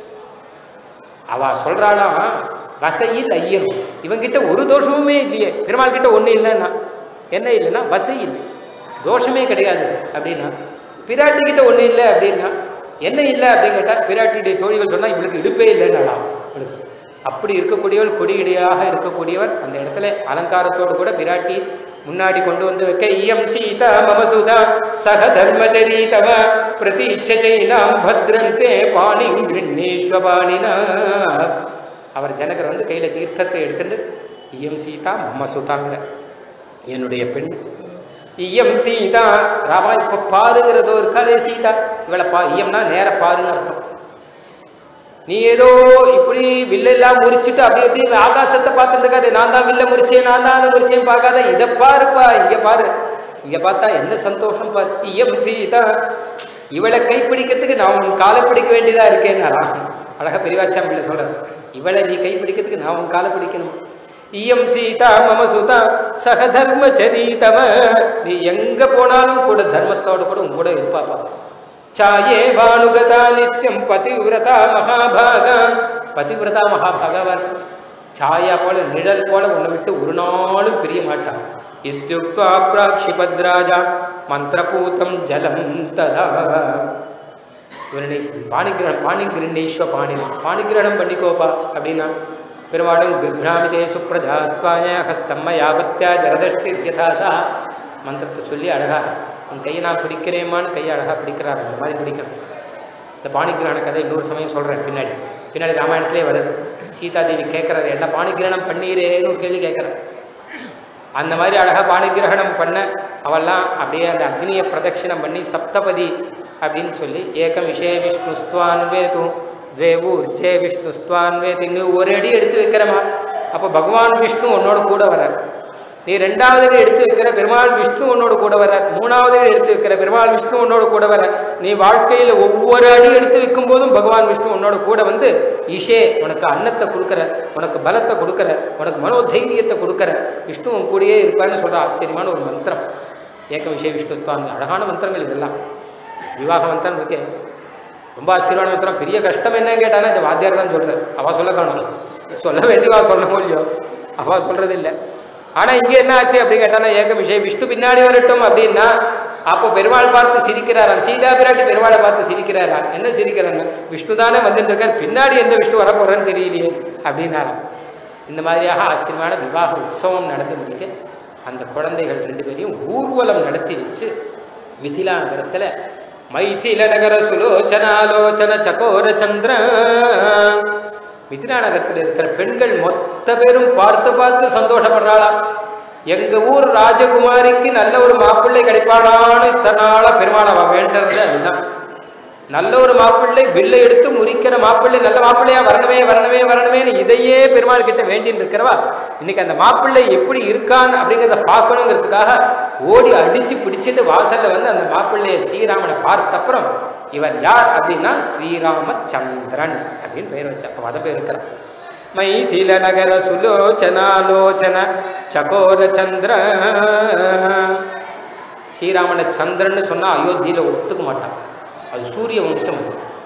அவ சொல்றாளாம் வசையில் ஐயனும் இவங்கிட்ட ஒரு தோஷமுமே இல்லையே பெருமாள் கிட்ட ஒன்றும் இல்லைன்னா என்ன இல்லைன்னா வசையில் தோஷமே கிடையாது அப்படின்னா பிராட்டி கிட்ட ஒன்றும் இல்லை அப்படின்னா என்ன இல்லை அப்படின்னு கேட்டால் பிராட்டியுடைய தோழிகள் சொன்னால் இவளுக்கு இடுப்பே இல்லைன்னாலாம் இவளுக்கு அப்படி இருக்கக்கூடியவள் கொடியடியாக இருக்கக்கூடியவர் அந்த இடத்துல அலங்காரத்தோடு கூட பிராட்டி முன்னாடி கொண்டு வந்து வைக்க இயம் சீதா மமசுதா சக தர்மச்சரி தவ பிரதீட்சைனாம் பத்ரந்தே பாணி கிருண்ணேஸ்வபாணினா அவர் ஜனகர் வந்து கையில தீர்த்தத்தை எடுத்துட்டு இயம் சீதா மமசுதாங்கிற என்னுடைய பெண் இயம் சீதா ராமா இப்ப பாருங்கிறதோ இருக்காளே சீதா இவளை பா இயம்னா நேர பாருன்னு அர்த்தம் நீ ஏதோ இப்படி வில்லெல்லாம் முறிச்சுட்டு அப்படி அப்படி ஆகாசத்தை பார்த்துட்டு இருக்காது நான் தான் வில்ல முறிச்சேன் நான் தான் அதை முறிச்சேன் பார்க்காத இதை பாருப்பா இங்க பாரு இங்க பார்த்தா என்ன சந்தோஷம் பாரு இயம் சீதா இவளை கைப்பிடிக்கிறதுக்கு நான் உன் காலை பிடிக்க வேண்டியதா இருக்கேன் அழகா பெரியவாச்சாம் பிள்ளை சொல்றது இவளை நீ கைப்பிடிக்கிறதுக்கு நான் உன் காலை பிடிக்கணும் இயம் சீதா மம சுதா சக தர்ம சரிதம நீ எங்க போனாலும் கூட தர்மத்தோடு கூட உன் கூட இருப்பாப்பா சாயே பானுகதா நித்தியம் பதிவிரதா மகாபாகா பதிவிரதா மகாபாகவன் சாயா போல நிழல் போல உன்னை விட்டு ஒரு நாளும் பிரிய மாட்டான் இத்தியுக்தா பிராட்சிபத்ராஜா மந்திரபூதம் ஜலம் ததா இவனை பாணிகிரகணம் பாணிகிரண்டேஸ்வ பாணி பாணிகிரகணம் பண்ணிக்கோப்பா அப்படின்னா பெருமாளும் கிருப்ராமிதே சுப்ரஜாஸ்வாய ஹஸ்தம்ம யாபத்யா ஜரதஷ்டி யதாசா மந்திரத்தை சொல்லி அழகா உன் கையை நான் பிடிக்கிறேமான்னு கையை அழகா பிடிக்கிறார் அந்த மாதிரி பிடிக்கணும் இந்த பாணிகிரகண கதை இன்னொரு சமயம் சொல்கிறேன் பின்னாடி பின்னாடி ராமாயணத்திலே வருது சீதாதேவி கேட்குறாரு என்ன பாணிகிரகணம் பண்ணீரேன்னு ஒரு கேள்வி கேட்குறாரு அந்த மாதிரி அழகாக பாணிகிரகணம் பண்ண அவெல்லாம் அப்படியே அந்த அக்னியை பிரதட்சிணம் பண்ணி சப்தபதி அப்படின்னு சொல்லி ஏகம் விஷய விஷ்ணு ஸ்துவான் வேது துவே ஊர்ஜே விஷ்ணு ஸ்துவான் வேது இங்கே ஒரு அடி எடுத்து வைக்கிறமா அப்போ பகவான் விஷ்ணு உன்னோட கூட வரார் நீ ரெண்டாவது அடி எடுத்து வைக்கிற பெருமாள் விஷ்ணு உன்னோட கூட வர மூணாவது அடி எடுத்து வைக்கிற பெருமாள் விஷ்ணு உன்னோட கூட வர நீ வாழ்க்கையில் ஒவ்வொரு அடி எடுத்து வைக்கும் போதும் பகவான் விஷ்ணு உன்னோட கூட வந்து ஈஷே உனக்கு அன்னத்தை கொடுக்குற உனக்கு பலத்தை கொடுக்குற உனக்கு மனோதைரியத்தை கொடுக்குற விஷ்ணு உன் கூடயே இருப்பார்னு சொல்கிற ஆச்சரியமான ஒரு மந்திரம் ஏக விஷய விஷ்ணுத்வான் அழகான மந்திரங்கள் இதெல்லாம் விவாக மந்திரம் இருக்கே ரொம்ப ஆச்சரியமான மந்திரம் பெரிய கஷ்டம் என்னன்னு கேட்டானா இந்த வாத்தியார் தான் சொல்கிறார் அவள் சொல்ல காணும் சொல்ல வேண்டியவா சொல்ல முடியும் அவள் சொல்கிறது இல்லை ஆனால் இங்கே என்ன ஆச்சு அப்படின்னு கேட்டானா ஏக விஷயம் விஷ்ணு பின்னாடி வரட்டும் அப்படின்னா அப்போ பெருமாள் பார்த்து சிரிக்கிறாராம் சீதா பிராட்டி பெருமாளை பார்த்து சிரிக்கிறாராம் என்ன சிரிக்கிறாங்க விஷ்ணு தானே வந்துட்டு இருக்கார் பின்னாடி எந்த விஷ்ணு வரப்போறேன்னு தெரியலையே அப்படின்னாராம் இந்த மாதிரியாக ஆச்சரியமான விவாக உற்சவம் நடந்து முடிக்க அந்த குழந்தைகள் ரெண்டு பேரையும் ஊர்வலம் நடத்தி வச்சு மிதிலா நகரத்தில் மைதில நகர சுலோச்சனாலோச்சன சகோர சந்திர மிதிலா நகரத்தில் இருக்கிற பெண்கள் மொத்த பேரும் பார்த்து பார்த்து சந்தோஷப்படுறாளாம் எங்க ஊர் ராஜகுமாரிக்கு நல்ல ஒரு மாப்பிள்ளை கிடைப்பானான்னு இத்தனால பெருமாள் அவ வேண்டது அதுதான் நல்ல ஒரு மாப்பிள்ளை வில்லை எடுத்து முறிக்கிற மாப்பிள்ளை நல்ல மாப்பிள்ளையா வரணுமே வரணுமே வரணுமேன்னு இதையே பெருமாள் கிட்ட வேண்டின்னு இருக்கிறவா இன்னைக்கு அந்த மாப்பிள்ளை எப்படி இருக்கான் அப்படிங்கிறத பார்க்கணுங்கிறதுக்காக ஓடி அடிச்சு பிடிச்சிட்டு வாசல்ல வந்து அந்த மாப்பிள்ளைய ஸ்ரீராமனை பார்த்த அப்புறம் இவர் யார் அப்படின்னா ஸ்ரீராமச்சந்திரன் அப்படின்னு பெயர் வச்ச அப்ப அதை பேர் இருக்கிறான் மைதில நகர சுலோச்சனாலோச்சன சகோர சந்திர ஸ்ரீராமன சந்திரன்னு சொன்னா அயோத்தியில ஒத்துக்க மாட்டான் அது சூரிய வம்சம்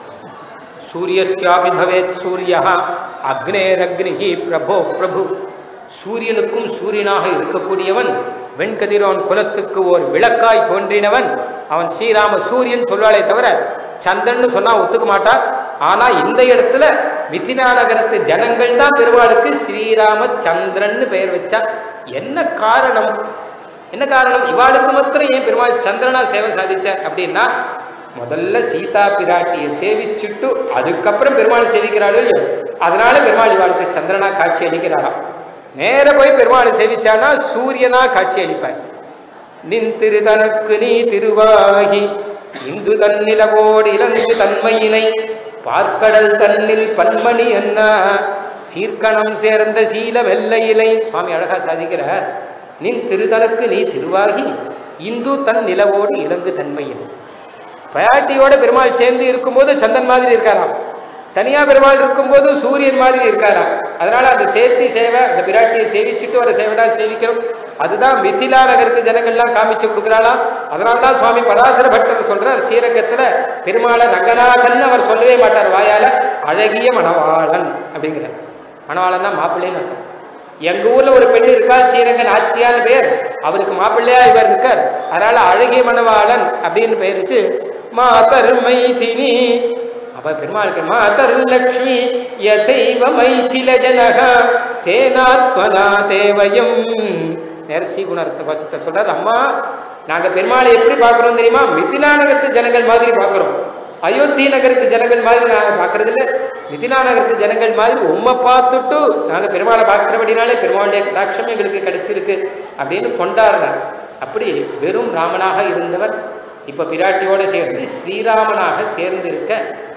சூரியஸ்யாபி பவேத் சூரியா அக்னேரக்னிஹி பிரபோ பிரபு சூரியனுக்கும் சூரியனாக இருக்கக்கூடியவன் வெண்கதிரோன் குலத்துக்கு ஓர் விளக்காய் தோன்றினவன் அவன் ஸ்ரீராம சூரியன் சொல்வாளே தவிர சந்திரன்னு சொன்னா ஒத்துக்க மாட்டான் ஆனா இந்த இடத்துல மிதினா நகரத்து ஜனங்கள் தான் பெருமாளுக்கு ஸ்ரீராம சந்திரன்னு பெயர் வச்சா என்ன காரணம் என்ன காரணம் இவாளுக்கு மாத்திரம் ஏன் பெருமாள் சந்திரனா சேவை சாதிச்ச அப்படின்னா முதல்ல சீதா பிராட்டியை சேவிச்சுட்டு அதுக்கப்புறம் பெருமாளை சேவிக்கிறாளோ இல்லையோ அதனால பெருமாள் இவாளுக்கு சந்திரனா காட்சி அளிக்கிறாராம் நேர போய் பெருமாளை சேவிச்சானா சூரியனா காட்சி அளிப்பார் நின் திரு தனக்கு நீ திருவாகி இந்து தன்னிலவோடு இலங்கு தன்மையினை பார்க்கடல் தன்னில் பன்மணி என்ன சீர்க்கணம் சேர்ந்த சீல வெள்ளையிலை சுவாமி அழகா சாதிக்கிறார் நின் திருதலுக்கு நீ திருவாகி இந்து தன் நிலவோடு இலங்கு தன்மையினை பயாட்டியோட பெருமாள் சேர்ந்து இருக்கும்போது சந்தன் மாதிரி இருக்காராம் தனியா பெருமாள் இருக்கும்போது சூரியன் மாதிரி இருக்காராம் அதனால அந்த சேர்த்தி சேவை அந்த பிராட்டியை சேவிச்சுட்டு ஒரு சேவை தான் சேவிக்கிறோம் அதுதான் மிதிலா நகருக்கு ஜனங்கள்லாம் காமிச்சு கொடுக்குறாளாம் அதனால தான் சுவாமி பராசர பட்டர் சொல்றார் ஸ்ரீரங்கத்துல பெருமாளை ரங்கநாதன் அவர் சொல்லவே மாட்டார் வாயால அழகிய மணவாளன் அப்படிங்கிறார் மணவாளன் தான் மாப்பிள்ளைன்னு அர்த்தம் எங்க ஊர்ல ஒரு பெண் இருக்கா ஸ்ரீரங்கன் ஆட்சியான்னு பேர் அவருக்கு மாப்பிள்ளையா இவர் இருக்கார் அதனால அழகிய மணவாளன் அப்படின்னு பெயர் வச்சு மாதர் மைதினி அப்ப பெருமாளுக்கு மாதர் லக்ஷ்மி யதைவ மைதில ஜனக தேனாத்மனா தேவயம் நரசி குணர்த்த வசத்தை சொல்றாரு அம்மா நாங்க பெருமாளை எப்படி பார்க்கிறோம் தெரியுமா மிதிலா நகரத்து ஜனங்கள் மாதிரி பார்க்கிறோம் அயோத்தி நகரத்து ஜனங்கள் மாதிரி நாங்க பார்க்கறது இல்ல மிதிலா நகரத்து ஜனங்கள் மாதிரி உம்மை பார்த்துட்டு நாங்க பெருமாளை பார்க்கிறபடினாலே பெருமாளுடைய கடாட்சம் எங்களுக்கு கிடைச்சிருக்கு அப்படின்னு கொண்டாடுறாங்க அப்படி வெறும் ராமனாக இருந்தவர் இப்ப பிராட்டியோட சேர்ந்து ஸ்ரீராமனாக சேர்ந்து இருக்க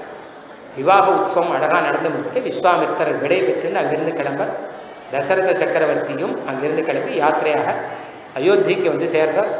விவாக உற்சவம் அழகாக நடந்து முடிக்க விஸ்வாமித்திரர் விடை பெற்றுன்னு அங்கிருந்து கிளம்ப தசரத சக்கரவர்த்தியும் அங்கிருந்து கிளம்பி யாத்திரையாக அயோத்திக்கு வந்து சேர்றார்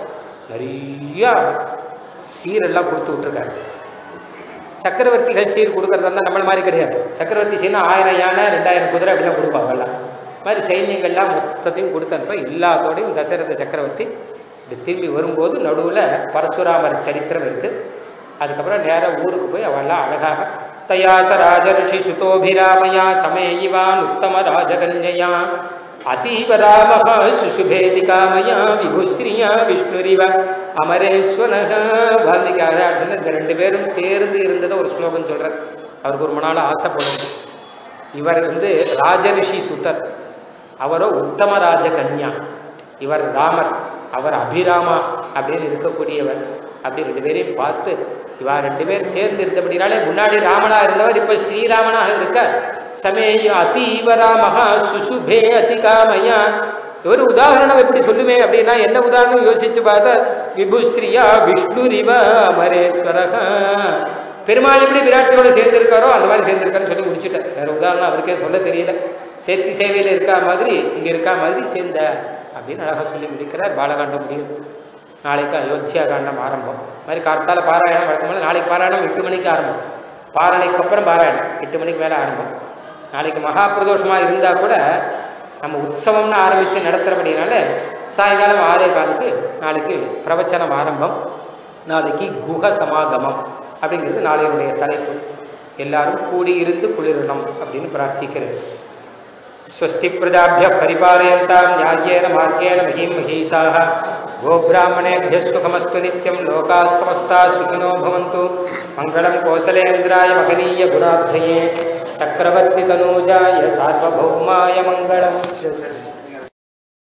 நிறைய சீரெல்லாம் கொடுத்து விட்டுருக்காரு சக்கரவர்த்திகள் சீர் கொடுக்கறதா இருந்தால் நம்மள மாதிரி கிடையாது சக்கரவர்த்தி சீர்னா ஆயிரம் யானை ரெண்டாயிரம் குதிரை அப்படிலாம் கொடுப்பாங்கல்லாம் மாதிரி சைன்யங்கள்லாம் மொத்தத்தையும் கொடுத்து அனுப்ப எல்லாத்தோடையும் தசரத சக்கரவர்த்தி இப்படி திரும்பி வரும்போது நடுவில் பரசுராமர் சரித்திரம் இருக்குது அதுக்கப்புறம் நேராக ஊருக்கு போய் அவெல்லாம் அழகாக தயாச ராஜர்ஷி சுதோபிராமயா சமேயிவான் உத்தம ராஜகன்யா அதீவ ராம சுசுபேதிகாமயா விபுஸ்ரீயா விஷ்ணுரிவ அமரேஸ்வரக வால்மீகி அப்படின்னு இந்த ரெண்டு பேரும் சேர்ந்து இருந்ததை ஒரு ஸ்லோகம் சொல்கிறார் அவருக்கு ஒரு மணால ஆசைப்படும் இவர் வந்து ராஜரிஷி சுத்தர் அவரோ உத்தம ராஜ கன்யா இவர் ராமர் அவர் அபிராமா அப்படின்னு இருக்கக்கூடியவர் அப்படி ரெண்டு பேரையும் பார்த்து இவா ரெண்டு பேர் சேர்ந்து இருந்தபடினாலே முன்னாடி ராமனா இருந்தவர் இப்ப ஸ்ரீராமனாக இருக்க சமேய அதீவ ராமஹா சுசுபே அதிகாமயா ஒரு உதாரணம் எப்படி சொல்லுமே அப்படின்னா என்ன உதாரணம் யோசிச்சு பார்த்தா விபுஸ்ரீயா விஷ்ணுரிவ அமரேஸ்வரக பெருமாள் எப்படி விராட்டியோட சேர்ந்திருக்காரோ அந்த மாதிரி சேர்ந்திருக்காருன்னு சொல்லி முடிச்சுட்டார் வேற உதாரணம் அவருக்கே சொல்ல தெரியல சேர்த்தி சேவையில் இருக்கா மாதிரி இங்க இருக்கா மாதிரி சேர்ந்த அப்படின்னு அழகா சொல்லி முடிக்கிறார் பாலகாண்டம் முடியுது நாளைக்கு அயோத்தியா காண்டம் ஆரம்பம் இது மாதிரி கார்த்தால பாராயணம் வழக்கமாக நாளைக்கு பாராயணம் எட்டு மணிக்கு ஆரம்பம் பாரணைக்கு அப்புறம் பாராயணம் எட்டு மணிக்கு மேலே ஆரம்பம் நாளைக்கு மகா பிரதோஷமாக இருந்தால் கூட நம்ம உற்சவம்னு ஆரம்பித்து நடத்துகிறபடினால சாயங்காலம் ஆறே காலுக்கு நாளைக்கு பிரவச்சனம் ஆரம்பம் நாளைக்கு குஹ சமாகமம் அப்படிங்கிறது நாளையுடைய தலைப்பு எல்லாரும் கூடியிருந்து குளிரணும் அப்படின்னு பிரார்த்திக்கிறது स्वस्ति प्रजाभ्यः परिपालयन्तां न्याय्येन मार्गेण महीं महीषाः गोब्राह्मणेभ्यः सुखमस्तु नित्यं लोकाः समस्ताः सुखिनो भवन्तु मङ्गलं कोसलेन्द्राय महनीयगुणार्थये चक्रवर्तितनूजाय सार्वभौमाय मङ्गलम्